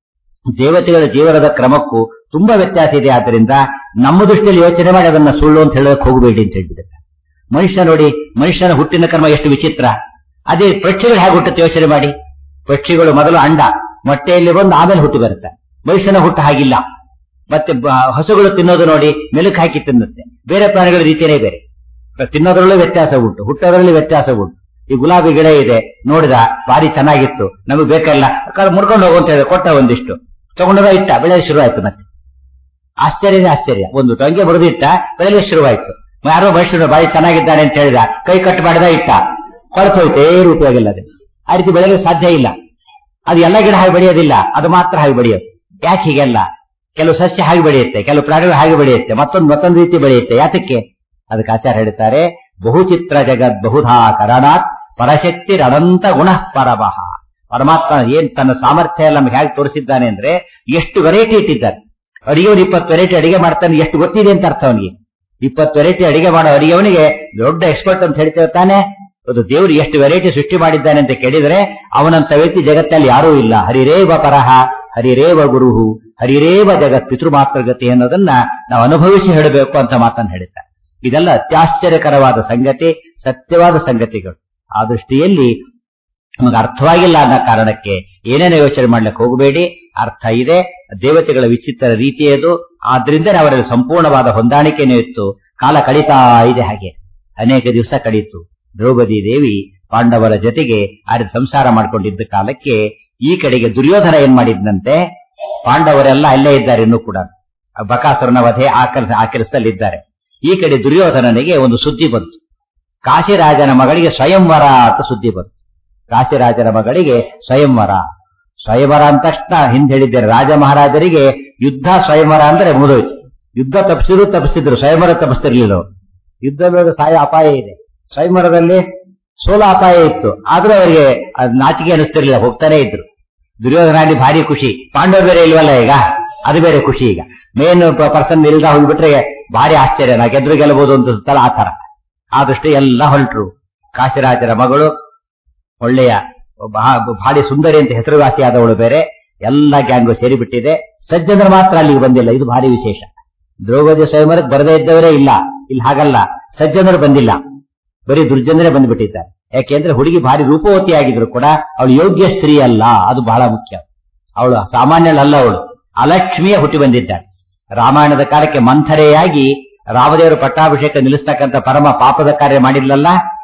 ದೇವತೆಗಳ ಜೀವನದ ಕ್ರಮಕ್ಕೂ ತುಂಬಾ ವ್ಯತ್ಯಾಸ ಇದೆ ಆದ್ದರಿಂದ ನಮ್ಮ ದೃಷ್ಟಿಯಲ್ಲಿ ಯೋಚನೆ ಮಾಡಿ ಅದನ್ನ ಸುಳ್ಳು ಅಂತ ಹೇಳೋಕೆ ಹೋಗಬೇಡಿ ಅಂತ ಹೇಳಿದ್ದಾರೆ ಮನುಷ್ಯ ನೋಡಿ ಮನುಷ್ಯನ ಹುಟ್ಟಿನ ಕ್ರಮ ಎಷ್ಟು ವಿಚಿತ್ರ ಅದೇ ಪಕ್ಷಿಗಳು ಹೇಗೆ ಹುಟ್ಟುತ್ತೆ ಯೋಚನೆ ಮಾಡಿ ಪಕ್ಷಿಗಳು ಮೊದಲು ಅಂಡ ಮೊಟ್ಟೆಯಲ್ಲಿ ಬಂದು ಆಮೇಲೆ ಹುಟ್ಟು ಬರುತ್ತೆ ಮನುಷ್ಯನ ಹುಟ್ಟು ಹಾಗಿಲ್ಲ ಮತ್ತೆ ಬ- ಹಸುಗಳು ತಿನ್ನೋದು ನೋಡಿ ಮೆಲುಕು ಹಾಕಿ ತಿನ್ನುತ್ತೆ ಬೇರೆ ಪ್ರಾಣಿಗಳ ರೀತಿಯೇ ಬೇರೆ ತಿನ್ನೋದ್ರಲ್ಲೂ ವ್ಯತ್ಯಾಸ ಉಂಟು ಹುಟ್ಟೋದ್ರಲ್ಲಿ ವ್ಯತ್ಯಾಸ ಉಂಟು ಈ ಗುಲಾಬಿ ಗಿಡ ಇದೆ ನೋಡಿದ ಭಾರಿ ಚೆನ್ನಾಗಿತ್ತು ನಮಗೆ ಬೇಕಲ್ಲ ಕಾಲು ಮುಡ್ಕೊಂಡು ಹೋಗು ಅಂತ ಹೇಳಿದೆ ಕೊಟ್ಟ ಒಂದಿಷ್ಟು ತಗೊಂಡೋಗ ಇಟ್ಟ ಬೆಳೆಯ ಶುರುವಾಯ್ತು ಮತ್ತೆ ಆಶ್ಚರ್ಯನೇ ಆಶ್ಚರ್ಯ ಒಂದು ಟೊಂಗೆ ಬರೆದಿಟ್ಟ ಬೆಳೆಯಲು ಶುರುವಾಯ್ತು ಯಾರೋ ಮನುಷ್ಯನು ಬಾಯಿ ಚೆನ್ನಾಗಿದ್ದಾನೆ ಅಂತ ಹೇಳಿದ ಕೈ ಕಟ್ ಮಾಡಿದ ಇಟ್ಟ ಹೊರತು ಹೋಯ್ತು ಏನು ಉಪಯೋಗ ಅದು ಆ ರೀತಿ ಬೆಳೆಯಲು ಸಾಧ್ಯ ಇಲ್ಲ ಅದು ಎಲ್ಲ ಗಿಡ ಹಾಗೆ ಬೆಳೆಯೋದಿಲ್ಲ ಅದು ಮಾತ್ರ ಹಾಗೆ ಬೆಳೆಯೋದು ಯಾಕೆ ಹೀಗೆಲ್ಲ ಕೆಲವು ಸಸ್ಯ ಹಾಗೆ ಬೆಳೆಯುತ್ತೆ ಕೆಲವು ಪ್ರಾಣಿಗಳು ಹಾಗೆ ಬೆಳೆಯುತ್ತೆ ಮತ್ತೊಂದು ಮತ್ತೊಂದು ರೀತಿ ಬೆಳೆಯುತ್ತೆ ಯಾತಕ್ಕೆ ಅದಕ್ಕೆ ಆಚಾರ ಹೇಳ್ತಾರೆ ಬಹುಚಿತ್ರ ಜಗತ್ ಬಹುಧಾ ಕರಣಾತ್ ಪರಶಕ್ತಿ ಅನಂತ ಗುಣ ಪರಮಃ ಪರಮಾತ್ಮ ಏನ್ ತನ್ನ ಸಾಮರ್ಥ್ಯ ಎಲ್ಲ ನಮ್ಗೆ ಹೇಗೆ ತೋರಿಸಿದ್ದಾನೆ ಅಂದ್ರೆ ಎಷ್ಟು ವೆರೈಟಿ ಇಟ್ಟಿದ್ದಾನೆ ಅಡಿಗೆವನು ಇಪ್ಪತ್ತು ವೆರೈಟಿ ಅಡಿಗೆ ಮಾಡ್ತಾನೆ ಎಷ್ಟು ಗೊತ್ತಿದೆ ಅಂತ ಅರ್ಥ ಅವನಿಗೆ ಇಪ್ಪತ್ತು ವೆರೈಟಿ ಅಡಿಗೆ ಮಾಡೋ ಅಡಿಗೆವನಿಗೆ ದೊಡ್ಡ ಎಕ್ಸ್ಪರ್ಟ್ ಅಂತ ಹೇಳ್ತೇವೆ ತಾನೆ ಅದು ದೇವರು ಎಷ್ಟು ವೆರೈಟಿ ಸೃಷ್ಟಿ ಮಾಡಿದ್ದಾನೆ ಅಂತ ಕೇಳಿದ್ರೆ ಅವನಂತ ವ್ಯಕ್ತಿ ಜಗತ್ತಲ್ಲಿ ಯಾರೂ ಇಲ್ಲ ಹರಿರೇವ ಪರಹ ಹರಿರೇವ ಗುರುಹು ಹರಿರೇವ ಜಗತ್ ಪಿತೃಮಾತೃಗತಿ ಅನ್ನೋದನ್ನ ನಾವು ಅನುಭವಿಸಿ ಹೇಳಬೇಕು ಅಂತ ಮಾತನ್ನು ಹೇಳಿದ್ದಾರೆ ಇದೆಲ್ಲ ಅತ್ಯಾಶ್ಚರ್ಯಕರವಾದ ಸಂಗತಿ ಸತ್ಯವಾದ ಸಂಗತಿಗಳು ಆ ದೃಷ್ಟಿಯಲ್ಲಿ ನಮಗೆ ಅರ್ಥವಾಗಿಲ್ಲ ಅನ್ನೋ ಕಾರಣಕ್ಕೆ ಏನೇನೋ ಯೋಚನೆ ಮಾಡ್ಲಿಕ್ಕೆ ಹೋಗಬೇಡಿ ಅರ್ಥ ಇದೆ ದೇವತೆಗಳ ವಿಚಿತ್ರ ರೀತಿಯದು ಆದ್ರಿಂದ ಅವರಲ್ಲಿ ಸಂಪೂರ್ಣವಾದ ಹೊಂದಾಣಿಕೆನೇ ಇತ್ತು ಕಾಲ ಕಳೀತಾ ಇದೆ ಹಾಗೆ ಅನೇಕ ದಿವಸ ಕಳೀತು ದ್ರೌಪದಿ ದೇವಿ ಪಾಂಡವರ ಜೊತೆಗೆ ಆ ರೀತಿ ಸಂಸಾರ ಮಾಡ್ಕೊಂಡಿದ್ದ ಕಾಲಕ್ಕೆ ಈ ಕಡೆಗೆ ದುರ್ಯೋಧನ ಏನ್ ಮಾಡಿದ್ನಂತೆ ಪಾಂಡವರೆಲ್ಲ ಅಲ್ಲೇ ಇದ್ದಾರೆ ಇನ್ನೂ ಕೂಡ ಆ ಬಕಾಸುರನ ವಧೆ ಆಕರ್ಷ ಆಕರಿಸಲಿದ್ದಾರೆ ಈ ಕಡೆ ದುರ್ಯೋಧನನಿಗೆ ಒಂದು ಸುದ್ದಿ ಬಂತು ಕಾಶಿರಾಜನ ಮಗಳಿಗೆ ಸ್ವಯಂವರ ಅಂತ ಸುದ್ದಿ ಬಂತು ಕಾಶಿರಾಜನ ಮಗಳಿಗೆ ಸ್ವಯಂವರ ಸ್ವಯಂವರ ಅಂತ ತಕ್ಷಣ ಹಿಂದೆ ಹೇಳಿದ್ದಾರೆ ರಾಜ ಮಹಾರಾಜರಿಗೆ ಯುದ್ಧ ಸ್ವಯಂವರ ಅಂದ್ರೆ ಮುಗಿದೋಯ್ತು ಯುದ್ಧ ತಪ್ಪಿಸಿದ್ರು ತಪ್ಪಿಸಿದ್ರು ಸ್ವಯಂವರ ತಪ್ಪಿಸ್ತಿರ್ಲಿಲ್ಲ ಅವ್ರು. ಯುದ್ಧ ಬೇಗ ಸಾಯ ಅಪಾಯ ಇದೆ ಸ್ವಯಂವರದಲ್ಲಿ ಸೋಲ ಅಪಾಯ ಇತ್ತು ಆದ್ರೂ ಅವರಿಗೆ ಅದು ನಾಚಿಕೆ ಅನಿಸ್ತಿರ್ಲಿಲ್ಲ ಹೋಗ್ತಾನೆ ಇದ್ರು ದುರ್ಯೋಧನಾಗಿ ಭಾರಿ ಖುಷಿ ಪಾಂಡವರು ಬೇರೆ ಇಲ್ವಲ್ಲ ಈಗ ಅದು ಬೇರೆ ಖುಷಿ ಈಗ ಮೇನ್ ಪರ್ಸನ್ ಇಲ್ದ ಹೋಗ್ಬಿಟ್ರೆ ಭಾರಿ ಆಶ್ಚರ್ಯ ನಾ ಗೆದ್ರು ಗೆಲ್ಲಬಹುದು ಅಂತ ಸುತ್ತಲ್ಲ ಆ ತರ ಆ ದೃಷ್ಟಿ ಎಲ್ಲ ಹೊರಟ್ರು ಕಾಶಿರಾಜರ ಮಗಳು ಒಳ್ಳೆಯ ಬಾ- ಭಾರಿ ಸುಂದರಿ ಅಂತ ಹೆಸರುವಾಸಿಯಾದವಳು ಬೇರೆ ಎಲ್ಲ ಗ್ಯಾಂಗು ಸೇರಿಬಿಟ್ಟಿದೆ ಸಜ್ಜನರು ಮಾತ್ರ ಅಲ್ಲಿಗೆ ಬಂದಿಲ್ಲ ಇದು ಭಾರಿ ವಿಶೇಷ ದ್ರೌಪದಿ ಸ್ವಯಂವರಕ್ಕೆ ಬರದೇ ಇದ್ದವರೇ ಇಲ್ಲ ಇಲ್ಲಿ ಹಾಗಲ್ಲ ಸಜ್ಜನರು ಬಂದಿಲ್ಲ ಬರೀ ದುರ್ಜನರೇ ಬಂದ್ಬಿಟ್ಟಿದ್ದಾರೆ ಯಾಕೆಂದ್ರೆ ಹುಡುಗಿ ಭಾರಿ ರೂಪವತಿ ಆಗಿದ್ರು ಕೂಡ ಅವಳು ಯೋಗ್ಯ ಸ್ತ್ರೀ ಅಲ್ಲ ಅದು ಬಹಳ ಮುಖ್ಯ ಅವಳು ಸಾಮಾನ್ಯಳಲ್ಲ ಅವಳು ಅಲಕ್ಷ್ಮಿಯ ಹುಟ್ಟಿ ಬಂದಿದ್ದಾಳೆ ರಾಮಾಯಣದ ಕಾಲಕ್ಕೆ ಮಂಥರೆಯಾಗಿ ರಾಮದೇವರು ಪಟ್ಟಾಭಿಷೇಕ ನಿಲ್ಲಿಸ್ತಕ್ಕಂಥ ಪರಮ ಪಾಪದ ಕಾರ್ಯ ಮಾಡಿದ್ಲಲ್ಲ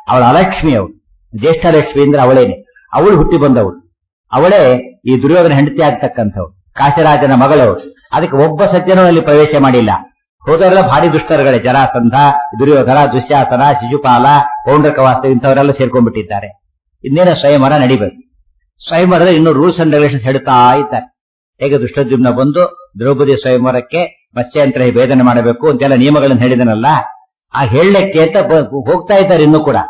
ಅವಳ ಅಲಕ್ಷ್ಮಿ ಅವಳು ಜ್ಯೇಷ್ಠ ಲಕ್ಷ್ಮಿ ಅಂದ್ರೆ ಅವಳೇನೆ ಅವಳು ಹುಟ್ಟಿ ಬಂದವಳು ಅವಳೇ ಈ ದುರ್ಯೋಧನ ಹೆಂಡತಿ ಆಗ್ತಕ್ಕಂಥವಳು ಕಾಶರಾಜನ ಮಗಳವಳು ಅದಕ್ಕೆ ಒಬ್ಬ ಸಜ್ಜನೂ ಅಲ್ಲಿ ಪ್ರವೇಶ ಮಾಡಿಲ್ಲ ಹೋದವರೆಲ್ಲ ಭಾರಿ ದುಷ್ಟರುಗಳೇ ಜರಾಸಂಧ ದುರ್ಯೋಧನ ದುಶ್ಯಾಸನ ಶಿಶುಪಾಲ ಪೌಂಡ್ರಕ ವಾಸ್ತವ ಇಂಥವರೆಲ್ಲ ಸೇರ್ಕೊಂಡ್ಬಿಟ್ಟಿದ್ದಾರೆ ಇನ್ನೇನೋ ಸ್ವಯಂವರ ನಡಿಬೇಕು ಸ್ವಯಂವರದಲ್ಲಿ ಇನ್ನೂ ರೂಲ್ಸ್ ಅಂಡ್ ರೆಗ್ಯುಲೇಷನ್ಸ್ ಹೇಳ್ತಾ ಇದ್ದಾರೆ ಹೇಗೆ ದುಷ್ಟದ್ಯುಮ್ನ ಬಂದು ದ್ರೌಪದಿ ಸ್ವಯಂವರಕ್ಕೆ ಮತ್ಸ್ಯಂತರ ಭೇದನೆ ಮಾಡಬೇಕು ಅಂತೆಲ್ಲ ನಿಯಮಗಳನ್ನು ಹೇಳಿದನಲ್ಲ ಆ ಹೇಳಲಿಕ್ಕೆ ಅಂತ ಬ- ಹೋಗ್ತಾ ಇದ್ದಾರೆ ಇನ್ನೂ ಕೂಡ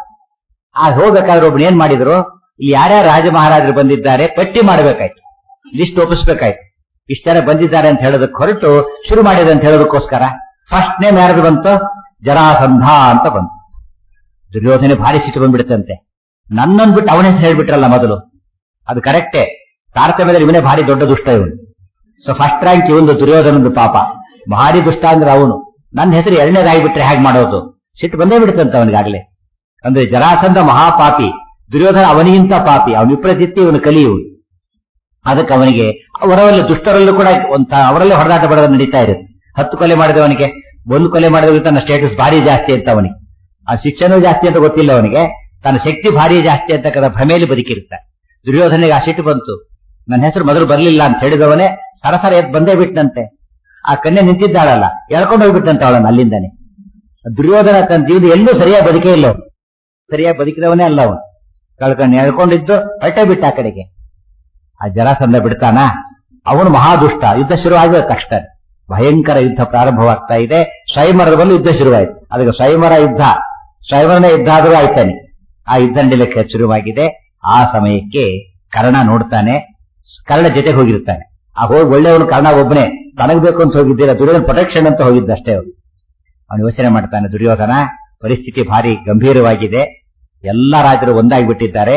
ಆ ಹೋಗ್ಬೇಕಾದ್ರೆ ಒಬ್ರು ಏನ್ ಮಾಡಿದ್ರು ಇಲ್ಲಿ ಯಾರ್ಯಾರು ರಾಜ ಮಹಾರಾಜರು ಬಂದಿದ್ದಾರೆ ಪಟ್ಟಿ ಮಾಡಬೇಕಾಯ್ತು ಲಿಸ್ಟ್ ಒಪ್ಪಿಸ್ಬೇಕಾಯ್ತು ಇಷ್ಟ ಜನ ಬಂದಿದ್ದಾರೆ ಅಂತ ಹೇಳೋದಕ್ಕೆ ಹೊರಟು ಶುರು ಮಾಡಿದೆ ಅಂತ ಹೇಳೋದಕ್ಕೋಸ್ಕರ ಫಸ್ಟ್ ನೇಮ್ ಯಾರ್ದು ಬಂತು ಜರಾಸಂಧ ಅಂತ ಬಂತು ದುರ್ಯೋಧನೆ ಭಾರಿ ಸಿಟ್ಟು ಬಂದ್ಬಿಡುತ್ತಂತೆ ನನ್ನನ್ನು ಬಿಟ್ಟು ಅವನ ಹೆಸರು ಹೇಳ್ಬಿಟ್ರಲ್ಲ ಮೊದಲು ಅದು ಕರೆಕ್ಟೇ ತಾರತಮ್ಯದಲ್ಲಿ ಇವನೇ ಭಾರಿ ದೊಡ್ಡ ದುಷ್ಟ ಇವನು ಸೊ ಫಸ್ಟ್ ರ್ಯಾಂಕ್ ಇವನು ದುರ್ಯೋಧನದ ಪಾಪ ಭಾರಿ ದುಷ್ಟ ಅಂದ್ರೆ ಅವನು ನನ್ನ ಹೆಸರು ಎರಡನೇದಾಗಿಬಿಟ್ರೆ ಹೇಗೆ ಮಾಡೋದು ಸಿಟ್ಟು ಬಂದೇ ಬಿಡುತ್ತಂತ ಅವನಿಗಾಗಲೇ ಅಂದ್ರೆ ಜರಾಸಂಧ ಮಹಾಪಾಪಿ ದುರ್ಯೋಧನ ಅವನಿಗಿಂತ ಪಾಪಿ ಅವನ ವಿಪ್ರಚಿತ್ತಿ ಇವನು ಕಲಿ ಇವನು ಅದಕ್ಕೆ ಅವನಿಗೆ ಅವರಲ್ಲಿ ದುಷ್ಟರಲ್ಲೂ ಕೂಡ ಒಂತ ಅವರಲ್ಲೇ ಹೊಡೆದಾಟ ಬಡದ ನಡೀತಾ ಇರುತ್ತೆ ಹತ್ತು ಕೊಲೆ ಮಾಡಿದವನಿಗೆ ಒಂದು ಕೊಲೆ ಮಾಡಿದವನಿಗೆ ತನ್ನ ಸ್ಟೇಟಸ್ ಭಾರಿ ಜಾಸ್ತಿ ಅಂತ ಅವನಿಗೆ ಆ ಶಿಕ್ಷಣ ಜಾಸ್ತಿ ಅಂತ ಗೊತ್ತಿಲ್ಲ ಅವನಿಗೆ ತನ್ನ ಶಕ್ತಿ ಭಾರಿ ಜಾಸ್ತಿ ಅಂತ ಕದ ಭ್ರಮೆಯಲ್ಲಿ ಬದುಕಿರ್ತಾನೆ ದುರ್ಯೋಧನಿಗೆ ಆ ಸಿಟ್ಟು ಬಂತು ನನ್ನ ಹೆಸರು ಮೊದಲು ಬರಲಿಲ್ಲ ಅಂತ ಹೇಳಿದವನೇ ಸರಸರ ಎದ್ದು ಬಂದೇ ಬಿಟ್ಟಂತೆ ಆ ಕನ್ಯೆ ನಿಂತಿದ್ದಾಳಲ್ಲ ಎಳ್ಕೊಂಡು ಹೋಗ್ಬಿಟ್ಟಂತೆ ಅವಳನ್ನು ಅಲ್ಲಿಂದಾನೆ ದುರ್ಯೋಧನ ತನ್ನ ಜೀವನ ಎಲ್ಲೂ ಸರಿಯಾಗಿ ಬದುಕೇ ಇಲ್ಲ ಅವನು ಸರಿಯಾಗಿ ಬದುಕಿದವನೇ ಅಲ್ಲ ಅವನು ಕಳ್ಕೊಂಡು ಎಳ್ಕೊಂಡಿದ್ದು ಹೊರಟೇ ಬಿಟ್ಟ ಆ ಕಡೆಗೆ ಆ ಜರಾಸಂಧ ಬಿಡ್ತಾನ ಅವನು ಮಹಾದುಷ್ಟ ಯುದ್ಧ ಶುರುವಾಗಿದ ತಕ್ಷಣ ಭಯಂಕರ ಯುದ್ಧ ಪ್ರಾರಂಭವಾಗ್ತಾ ಇದೆ ಸ್ವಯಂವರದ ಬಲ್ಲ ಯುದ್ಧ ಶುರುವಾಯಿತು ಅದಕ್ಕೆ ಸ್ವಯಂವರ ಯುದ್ಧ ಸ್ವಯಂವರನ ಯುದ್ಧ ಆದರೂ ಆಯ್ತಾನೆ ಆ ಯುದ್ಧ ನಡೀಲಿಕ್ಕೆ ಶುರುವಾಗಿದೆ ಆ ಸಮಯಕ್ಕೆ ಕರ್ಣ ನೋಡ್ತಾನೆ ಕರ್ಣ ಜೊತೆಗೆ ಹೋಗಿರ್ತಾನೆ ಆ ಹೋಗಿ ಒಳ್ಳೆಯವನು ಕರ್ಣ ಒಬ್ಬನೇ ತನಗ್ ಬೇಕು ಅಂತ ಹೋಗಿದ್ದೀರ ದುರ್ಯೋಧನ ಪ್ರೊಟೆಕ್ಷನ್ ಅಂತ ಹೋಗಿದ್ದಷ್ಟೇ ಅವನು ಅವನು ಯೋಚನೆ ಮಾಡ್ತಾನೆ ದುರ್ಯೋಧನ ಪರಿಸ್ಥಿತಿ ಭಾರಿ ಗಂಭೀರವಾಗಿದೆ ಎಲ್ಲ ರಾಜರು ಒಂದಾಗಿಬಿಟ್ಟಿದ್ದಾರೆ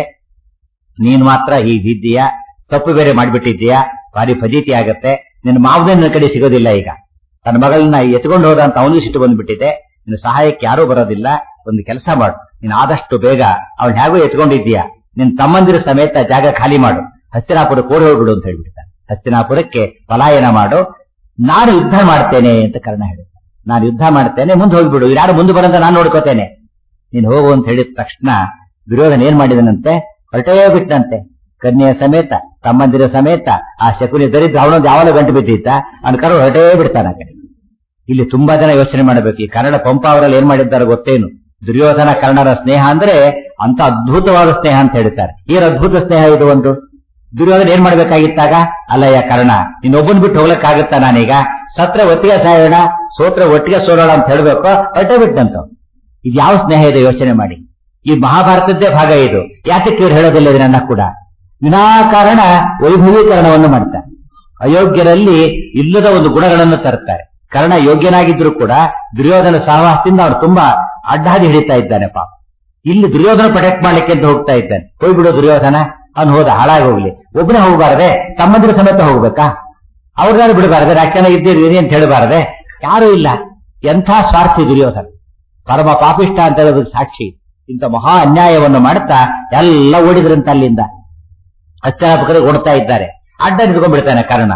ನೀನು ಮಾತ್ರ ಹೀಗಿದ್ದೀಯಾ ತಪ್ಪು ಬೇರೆ ಮಾಡಿಬಿಟ್ಟಿದ್ದೀಯಾ ಭಾರಿ ಫಜೀತಿ ಆಗತ್ತೆ ನಿನ್ನ ಮಾವನೇ ನನ್ನ ಕಡೆ ಸಿಗೋದಿಲ್ಲ ಈಗ ತನ್ನ ಮಗಳನ್ನ ಎತ್ಕೊಂಡು ಹೋದ ಅಂತ ಅವನಿಗೂ ಸಿಟ್ಟು ಬಂದ್ಬಿಟ್ಟಿದೆ ನಿನ್ನ ಸಹಾಯಕ್ಕೆ ಯಾರೂ ಬರೋದಿಲ್ಲ ಒಂದು ಕೆಲಸ ಮಾಡು ನೀನು ಆದಷ್ಟು ಬೇಗ ಅವನ್ ಹೇಗೂ ಎತ್ಕೊಂಡಿದ್ದೀಯಾ ನಿನ್ನ ತಮ್ಮಂದಿರ ಸಮೇತ ಜಾಗ ಖಾಲಿ ಮಾಡು ಹಸ್ತಿನಾಪುರಕ್ಕೆ ಓಡಿ ಹೋಗ್ಬಿಡು ಅಂತ ಹೇಳ್ಬಿಡ್ತಾನೆ ಹಸ್ತಿನಾಪುರಕ್ಕೆ ಪಲಾಯನ ಮಾಡು ನಾನು ಯುದ್ಧ ಮಾಡ್ತೇನೆ ಅಂತ ಕರ್ಣ ಹೇಳಿದ ನಾನು ಯುದ್ಧ ಮಾಡ್ತೇನೆ ಮುಂದೆ ಹೋಗ್ಬಿಡು ಯಾರು ಮುಂದೆ ಬರಂತ ನಾನು ನೋಡ್ಕೋತೇನೆ ನೀನು ಹೋಗು ಅಂತ ಹೇಳಿದ ತಕ್ಷಣ ದುರ್ಯೋಧನ ಏನ್ ಮಾಡಿದನಂತೆ ಹೊರಟೇ ಬಿಟ್ಟಂತೆ ಕನ್ಯೆಯ ಸಮೇತ ತಮ್ಮಂದಿರ ಸಮೇತ ಆ ಶಕುನಿ ದರಿದ್ರ ಅವನೊಂದು ಯಾವಾಗ ಗಂಟು ಬಿದ್ದಿತ್ತ ಅವನ ಕರು ಹೊರಟೇ ಬಿಡ್ತಾನ ಆ ಕಡೆ ಇಲ್ಲಿ ತುಂಬಾ ಜನ ಯೋಚನೆ ಮಾಡಬೇಕು ಈ ಕನ್ನಡ ಪಂಪ ಅವರಲ್ಲಿ ಏನ್ ಮಾಡಿದ್ದಾರೆ ಗೊತ್ತೇನು ದುರ್ಯೋಧನ ಕರ್ಣರ ಸ್ನೇಹ ಅಂದ್ರೆ ಅಂತ ಅದ್ಭುತವಾದ ಸ್ನೇಹ ಅಂತ ಹೇಳ್ತಾರೆ ಏನ್ ಅದ್ಭುತ ಸ್ನೇಹ ಇದು ಒಂದು ದುರ್ಯೋಧನ ಏನ್ ಮಾಡ್ಬೇಕಾಗಿತ್ತಾಗ ಅಲ್ಲಯ್ಯ ಕರ್ಣ ಇನ್ನೊಬ್ಬನ್ ಬಿಟ್ಟು ಹೋಗ್ಲಕ್ಕಾಗತ್ತಾ ನಾನೀಗ ಸತ್ರ ಒಟ್ಟಿಗೆ ಸಾಯೋಣ ಸೋತ್ರ ಒಟ್ಟಿಗೆ ಸೋರೋಣ ಅಂತ ಹೇಳ್ಬೇಕು ಹೊರಟೇ ಬಿಟ್ಟಂತ ಇದು ಯಾವ ಸ್ನೇಹ ಇದೆ ಯೋಚನೆ ಮಾಡಿ ಈ ಮಹಾಭಾರತದ್ದೇ ಭಾಗ ಇದು ಯಾತಕ್ಕೆ ಇವ್ರು ಹೇಳೋದಿಲ್ಲ ಇದನ್ನ ಕೂಡ ವಿನಾಕಾರಣ ವೈಭವೀಕರಣವನ್ನು ಮಾಡ್ತಾರೆ ಅಯೋಗ್ಯರಲ್ಲಿ ಇಲ್ಲದ ಒಂದು ಗುಣಗಳನ್ನು ತರ್ತಾರೆ ಕರ್ಣ ಯೋಗ್ಯನಾಗಿದ್ರು ಕೂಡ ದುರ್ಯೋಧನ ಸಹವಾಸದಿಂದ ಅವನು ತುಂಬಾ ಅಡ್ಡಾದಿ ಹಿಡಿತಾ ಇದ್ದಾನೆ ಪಾಪ ಇಲ್ಲಿ ದುರ್ಯೋಧನ ಪ್ರೊಟೆಕ್ಟ್ ಮಾಡ್ಲಿಕ್ಕೆ ಅಂತ ಹೋಗ್ತಾ ಇದ್ದಾನೆ ಹೋಗ್ಬಿಡು ದುರ್ಯೋಧನ ಅವ್ನು ಹೋದ ಹಾಳಾಗಿ ಹೋಗ್ಲಿ ಒಬ್ಬನೇ ಹೋಗಬಾರದೆ ತಮ್ಮಂದಿರ ಸಮೇತ ಹೋಗ್ಬೇಕಾ ಅವ್ರಿಗಾರು ಬಿಡಬಾರದೆ ಯಾಕೆನ ಇದ್ದೀರಿ ಅಂತ ಹೇಳಬಾರದೆ ಯಾರೂ ಇಲ್ಲ ಎಂಥ ಸ್ವಾರ್ಥಿ ದುರ್ಯೋಧನ ಪರಮ ಪಾಪಿಷ್ಟ ಅಂತ ಹೇಳೋದಕ್ಕೆ ಸಾಕ್ಷಿ ಇಂಥ ಮಹಾ ಅನ್ಯಾಯವನ್ನು ಮಾಡುತ್ತಾ ಎಲ್ಲ ಓಡಿದ್ರಂತ ಅಲ್ಲಿಂದ ಹಸ್ತಿನಾಪುರ ಓಡ್ತಾ ಇದ್ದಾರೆ ಅಡ್ಡ ನಿಂತ್ಕೊಂಡ್ಬಿಡ್ತಾನೆ ಕರ್ಣ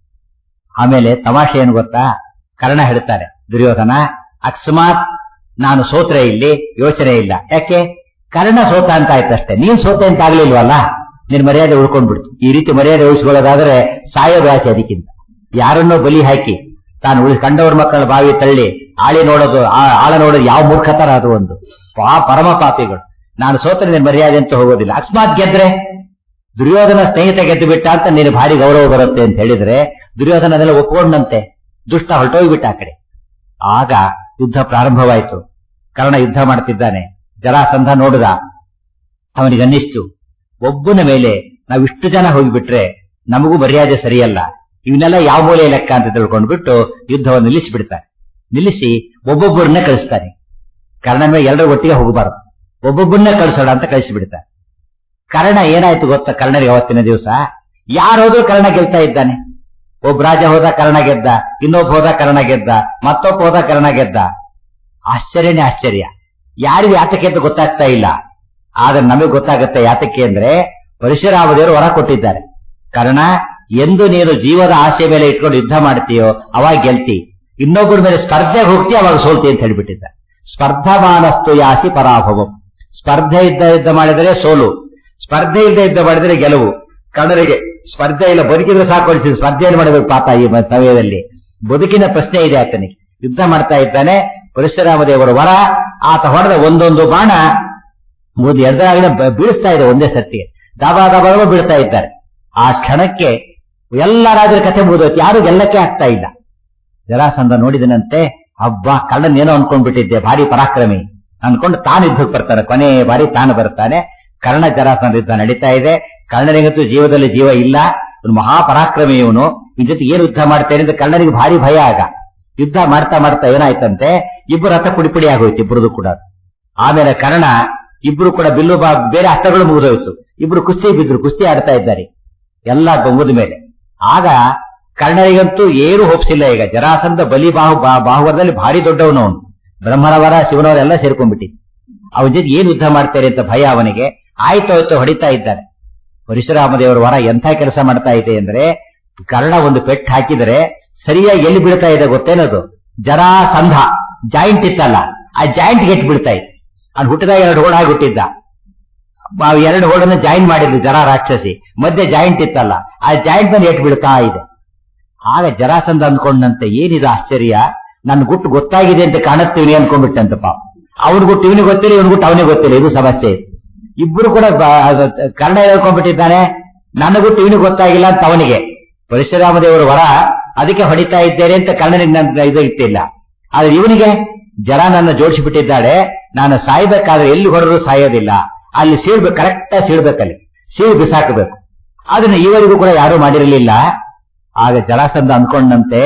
ಆಮೇಲೆ ತಮಾಷೆ ಏನು ಗೊತ್ತಾ ಕರ್ಣ ಹೇಳ್ತಾರೆ ದುರ್ಯೋಧನ ಅಕಸ್ಮಾತ್ ನಾನು ಸೋತ್ರೆ ಇಲ್ಲಿ ಯೋಚನೆ ಇಲ್ಲ ಯಾಕೆ ಕರ್ಣ ಸೋತ ಅಂತ ಆಯ್ತಷ್ಟೇ ನೀನ್ ಸೋತೆ ಅಂತ ಆಗ್ಲಿಲ್ವಲ್ಲ ನಿನ್ ಮರ್ಯಾದೆ ಉಳ್ಕೊಂಡ್ಬಿಡ್ತು ಈ ರೀತಿ ಮರ್ಯಾದೆ ಉಳಿಸ್ಕೊಳ್ಳೋದಾದ್ರೆ ಸಾಯೋದು ಆಚೆ ಅದಕ್ಕಿಂತ ಯಾರನ್ನೋ ಬಲಿ ಹಾಕಿ ತಾನು ಉಳಿ ಕಂಡವ್ರ ಮಕ್ಕಳ ಬಾವಿ ತಳ್ಳಿ ಆಳಿ ನೋಡೋದು ಆ- ಆಳ ನೋಡೋದು ಯಾವ ಮೂರ್ಖತರ ಅದು ಒಂದು ಪಾ ಪರಮ ಪಾಪಿಗಳು ನಾನು ಸೋತ್ರೆ ನಿನ್ ಮರ್ಯಾದೆ ಅಂತ ಹೋಗೋದಿಲ್ಲ ಅಕಸ್ಮಾತ್ ಗೆದ್ರೆ ದುರ್ಯೋಧನ ಸ್ನೇಹಿತ ಗೆದ್ದು ಬಿಟ್ಟ ಅಂತ ನೀನು ಭಾರಿ ಗೌರವ ಬರುತ್ತೆ ಅಂತ ಹೇಳಿದ್ರೆ ದುರ್ಯೋಧನ ಅದೆಲ್ಲ ಒಪ್ಕೊಂಡಂತೆ ದುಷ್ಟ ಹೊರಟೋಗ್ಬಿಟ್ಟ ಆ ಕಡೆ ಆಗ ಯುದ್ಧ ಪ್ರಾರಂಭವಾಯಿತು ಕರ್ಣ ಯುದ್ಧ ಮಾಡ್ತಿದ್ದಾನೆ ಜರಾಸಂಧ ನೋಡಿದ ಅವನಿಗನ್ನಿಸ್ತು ಒಬ್ಬನ ಮೇಲೆ ನಾವಿಷ್ಟು ಜನ ಹೋಗಿಬಿಟ್ರೆ ನಮಗೂ ಮರ್ಯಾದೆ ಸರಿಯಲ್ಲ ಇವನ್ನೆಲ್ಲ ಯಾವ ಮೂಲೆ ಲೆಕ್ಕ ಅಂತ ತಿಳ್ಕೊಂಡ್ಬಿಟ್ಟು ಯುದ್ಧವನ್ನು ನಿಲ್ಲಿಸಿಬಿಡ್ತಾರೆ ನಿಲ್ಲಿಸಿ ಒಬ್ಬೊಬ್ಬರನ್ನೇ ಕಳಿಸ್ತಾರೆ ಕರ್ಣನ ಮೇಲೆ ಎಲ್ಲರೂ ಒಟ್ಟಿಗೆ ಹೋಗಬಾರದು ಒಬ್ಬೊಬ್ಬರನ್ನೇ ಕಳಿಸೋಣ ಅಂತ ಕಳಿಸಿಬಿಡ್ತಾರೆ ಕರ್ಣ ಏನಾಯ್ತು ಗೊತ್ತಾ ಕರ್ಣರಿಗೆ ಅವತ್ತಿನ ದಿವಸ ಯಾರೋದ್ರೂ ಕರ್ಣ ಗೆಲ್ತಾ ಇದ್ದಾನೆ ಒಬ್ಬ ರಾಜ ಹೋದ ಕರ್ಣ ಗೆದ್ದ ಇನ್ನೊಬ್ಬ ಹೋದ ಕರ್ಣ ಗೆದ್ದ ಮತ್ತೊಬ್ಬ ಹೋದ ಕರ್ಣ ಗೆದ್ದ ಆಶ್ಚರ್ಯನೇ ಆಶ್ಚರ್ಯ ಯಾರಿಗೂ ಯಾತಕ್ಕೆ ಅಂತ ಗೊತ್ತಾಗ್ತಾ ಇಲ್ಲ ಆದ್ರೆ ನಮಗೆ ಗೊತ್ತಾಗುತ್ತೆ ಯಾತಕ್ಕೆ ಅಂದ್ರೆ ಪರಶುರಾಮದೇವರು ಹೊರ ಕೊಟ್ಟಿದ್ದಾರೆ ಕರ್ಣ ಎಂದು ನೀನು ಜೀವದ ಆಸೆ ಮೇಲೆ ಇಟ್ಕೊಂಡು ಯುದ್ಧ ಮಾಡ್ತೀಯೋ ಅವಾಗ ಗೆಲ್ತಿ ಇನ್ನೊಬ್ಬರ ಮೇಲೆ ಸ್ಪರ್ಧೆಗೆ ಹೋಗ್ತಿ ಅವಾಗ ಸೋಲ್ತಿ ಅಂತ ಹೇಳ್ಬಿಟ್ಟಿದ್ದಾರೆ ಸ್ಪರ್ಧಮಾನಸ್ತು ಯಾಸಿ ಪರಾಭವಂ ಸ್ಪರ್ಧೆ ಇದ್ದ ಯುದ್ಧ ಮಾಡಿದರೆ ಸೋಲು ಸ್ಪರ್ಧೆ ಇದ್ದ ಯುದ್ಧ ಮಾಡಿದರೆ ಗೆಲುವು ಕನ್ನಡರಿಗೆ ಸ್ಪರ್ಧೆ ಇಲ್ಲ ಬದುಕಿದ್ರೆ ಸಾಕು ಅನಿಸಿದ್ರು ಸ್ಪರ್ಧೆಯನ್ನು ಮಾಡಬೇಕು ಪಾಪ ಈ ಮ- ಸಮಯದಲ್ಲಿ ಬದುಕಿನ ಪ್ರಶ್ನೆ ಇದೆ ಆತನಿಗೆ ಯುದ್ಧ ಮಾಡ್ತಾ ಇದ್ದಾನೆ ಪರಶುರಾಮ ದೇವರ ವರ ಆತ ಹೊಡೆದ ಒಂದೊಂದು ಬಾಣ ಒಂದು ಎದುರಾಗಿನ ಬೀಳಿಸ್ತಾ ಇದೆ ಒಂದೇ ಸತ್ತಿಗೆ ದಾಬಾ ದಾಬಾ ಬೀಳ್ತಾ ಇದ್ದಾರೆ ಆ ಕ್ಷಣಕ್ಕೆ ಎಲ್ಲ ರಾಜರ ಕಥೆ ಮುಗಿದೋಯ್ತು ಯಾರು ಗೆಲ್ಲಕ್ಕೆ ಆಗ್ತಾ ಇಲ್ಲ ಜರಾಸಂಧ ನೋಡಿದನಂತೆ ಹಬ್ಬ ಕಳ್ಳನೇನೋ ಅನ್ಕೊಂಡ್ಬಿಟ್ಟಿದ್ದೆ ಭಾರಿ ಪರಾಕ್ರಮಿ ಅನ್ಕೊಂಡು ತಾನು ಯುದ್ಧಕ್ಕೆ ಬರ್ತಾನೆ ಕೊನೆ ಬಾರಿ ತಾನು ಬರ್ತಾನೆ ಕರ್ಣ ಜರಾಸಂಧ ಯುದ್ಧ ನಡೀತಾ ಇದೆ ಕರ್ಣನಿಗಂತೂ ಜೀವದಲ್ಲಿ ಜೀವ ಇಲ್ಲ ಇವನು ಮಹಾಪರಾಕ್ರಮಿ ಇವನು ಈ ಜೊತೆ ಏನು ಯುದ್ಧ ಮಾಡ್ತೇನೆ ಅಂತ ಕರ್ಣನಿಗೆ ಭಾರಿ ಭಯ ಆಗ ಯುದ್ಧ ಮಾಡ್ತಾ ಮಾಡ್ತಾ ಏನಾಯ್ತಂತೆ ಇಬ್ಬರು ರಥ ಪುಡಿ ಪುಡಿ ಆಗೋಯ್ತು ಇಬ್ಬರದು ಕೂಡ ಆಮೇಲೆ ಕರ್ಣ ಇಬ್ರು ಕೂಡ ಬಿಲ್ಲು ಬಾ ಬೇರೆ ಅಸ್ತ್ರಗಳು ಮುಗಿದೋಯ್ತು ಇಬ್ರು ಕುಸ್ತಿ ಬಿದ್ರು ಕುಸ್ತಿ ಆಡ್ತಾ ಇದ್ದಾರೆ ಎಲ್ಲ ಮುಗಿದ ಮೇಲೆ ಆಗ ಕರ್ಣನಿಗಂತೂ ಏನು ಹೋಪ್ಸಿಲ್ಲ ಈಗ ಜರಾಸಂಧ ಬಲಿ ಬಾಹು ಬಾ- ಬಾಹುವರದಲ್ಲಿ ಭಾರಿ ದೊಡ್ಡವನು ಅವನು ಬ್ರಹ್ಮನವರ ಶಿವನವರೆಲ್ಲ ಸೇರ್ಕೊಂಡ್ಬಿಟ್ಟಿದ್ದು ಅವನ ಜೊತೆ ಏನ್ ಯುದ್ಧ ಮಾಡ್ತಾರೆ ಅಂತ ಭಯ ಅವನಿಗೆ ಆಯ್ತು ಆಯ್ತು ಹೊಡಿತಾ ಇದ್ದಾನೆ ಪರಶುರಾಮ ದೇವರ ವರ ಎಂಥ ಕೆಲಸ ಮಾಡ್ತಾ ಇದೆ ಅಂದ್ರೆ ಕರ್ಣ ಒಂದು ಪೆಟ್ಟು ಹಾಕಿದರೆ ಸರಿಯಾಗಿ ಎಲ್ಲಿ ಬೀಳ್ತಾ ಇದೆ ಗೊತ್ತೇನದು ಜರಾಸಂಧ ಜಾಯಿಂಟ್ ಇತ್ತಲ್ಲ ಆ ಜಾಯಿಂಟ್ ಗೆಟ್ ಬೀಳ್ತಾ ಇತ್ತು ಅವ್ನು ಹುಟ್ಟಿದಾಗ ಎರಡು ಹೋಳ ಆಗಿ ಹುಟ್ಟಿದ್ದ ಆ ಎರಡು ಹೋಳನ್ನ ಜಾಯಿನ್ ಮಾಡಿದ್ರು ಜರ ರಾಕ್ಷಸಿ ಮಧ್ಯೆ ಜಾಯಿಂಟ್ ಇತ್ತಲ್ಲ ಆ ಜಾಯಿಂಟ್ ಮೇಲೆ ಏಟ್ ಬೀಳ್ತಾ ಇದೆ ಆಗ ಜರಾಸಂಧ ಅಂದ್ಕೊಂಡಂತೆ ಏನಿದು ಆಶ್ಚರ್ಯ ನನ್ ಗುಟ್ಟು ಗೊತ್ತಾಗಿದೆ ಅಂತ ಕಾಣುತ್ತೀವಿ ಅನ್ಕೊಂಡ್ಬಿಟ್ಟಂತ ಪಾಪ ಅವ್ನ ಗುಟ್ಟು ಇವನಿಗೆ ಗೊತ್ತಿಲ್ಲ ಇವನ್ ಗುಟ್ಟು ಅವನಿಗೆ ಗೊತ್ತಿಲ್ಲ ಇದು ಸಮಸ್ಯೆ ಇಬ್ರು ಕೂಡ ಬ- ಅದು ಕರ್ಣ ಹೇಳ್ಕೊಂಡ್ಬಿಟ್ಟಿದ್ದಾನೆ ನನ್ನ ಗುಟ್ಟು ಇವನಿಗೆ ಗೊತ್ತಾಗಿಲ್ಲ ಅಂತ ಅವನಿಗೆ ಪರಶುರಾಮ ದೇವರ ವರ ಅದಕ್ಕೆ ಹೊಡಿತಾ ಇದ್ದೇನೆ ಅಂತ ಕರ್ಣನಿಗೆ ನನ್ನ ಇದು ಇತ್ತಿಲ್ಲ ಆದ್ರೆ ಇವನಿಗೆ ಜರ ನನ್ನ ಜೋಡಿಸಿಬಿಟ್ಟಿದ್ದಾಳೆ ನಾನು ಸಾಯ್ಬೇಕಾದ್ರೆ ಎಲ್ಲಿ ಹೊಡೆದ್ರು ಸಾಯೋದಿಲ್ಲ ಅಲ್ಲಿ ಸೀಳ್ಬೇಕು ಕರೆಕ್ಟ್ ಸೀಳ್ಬೇಕಲ್ಲಿ ಸೀಳು ಬಿಸಾಕಬೇಕು ಅದನ್ನ ಇವರಿಗೂ ಕೂಡ ಯಾರೂ ಮಾಡಿರಲಿಲ್ಲ ಆಗ ಜರಾಸಂಧ ಅಂದ್ಕೊಂಡಂತೆ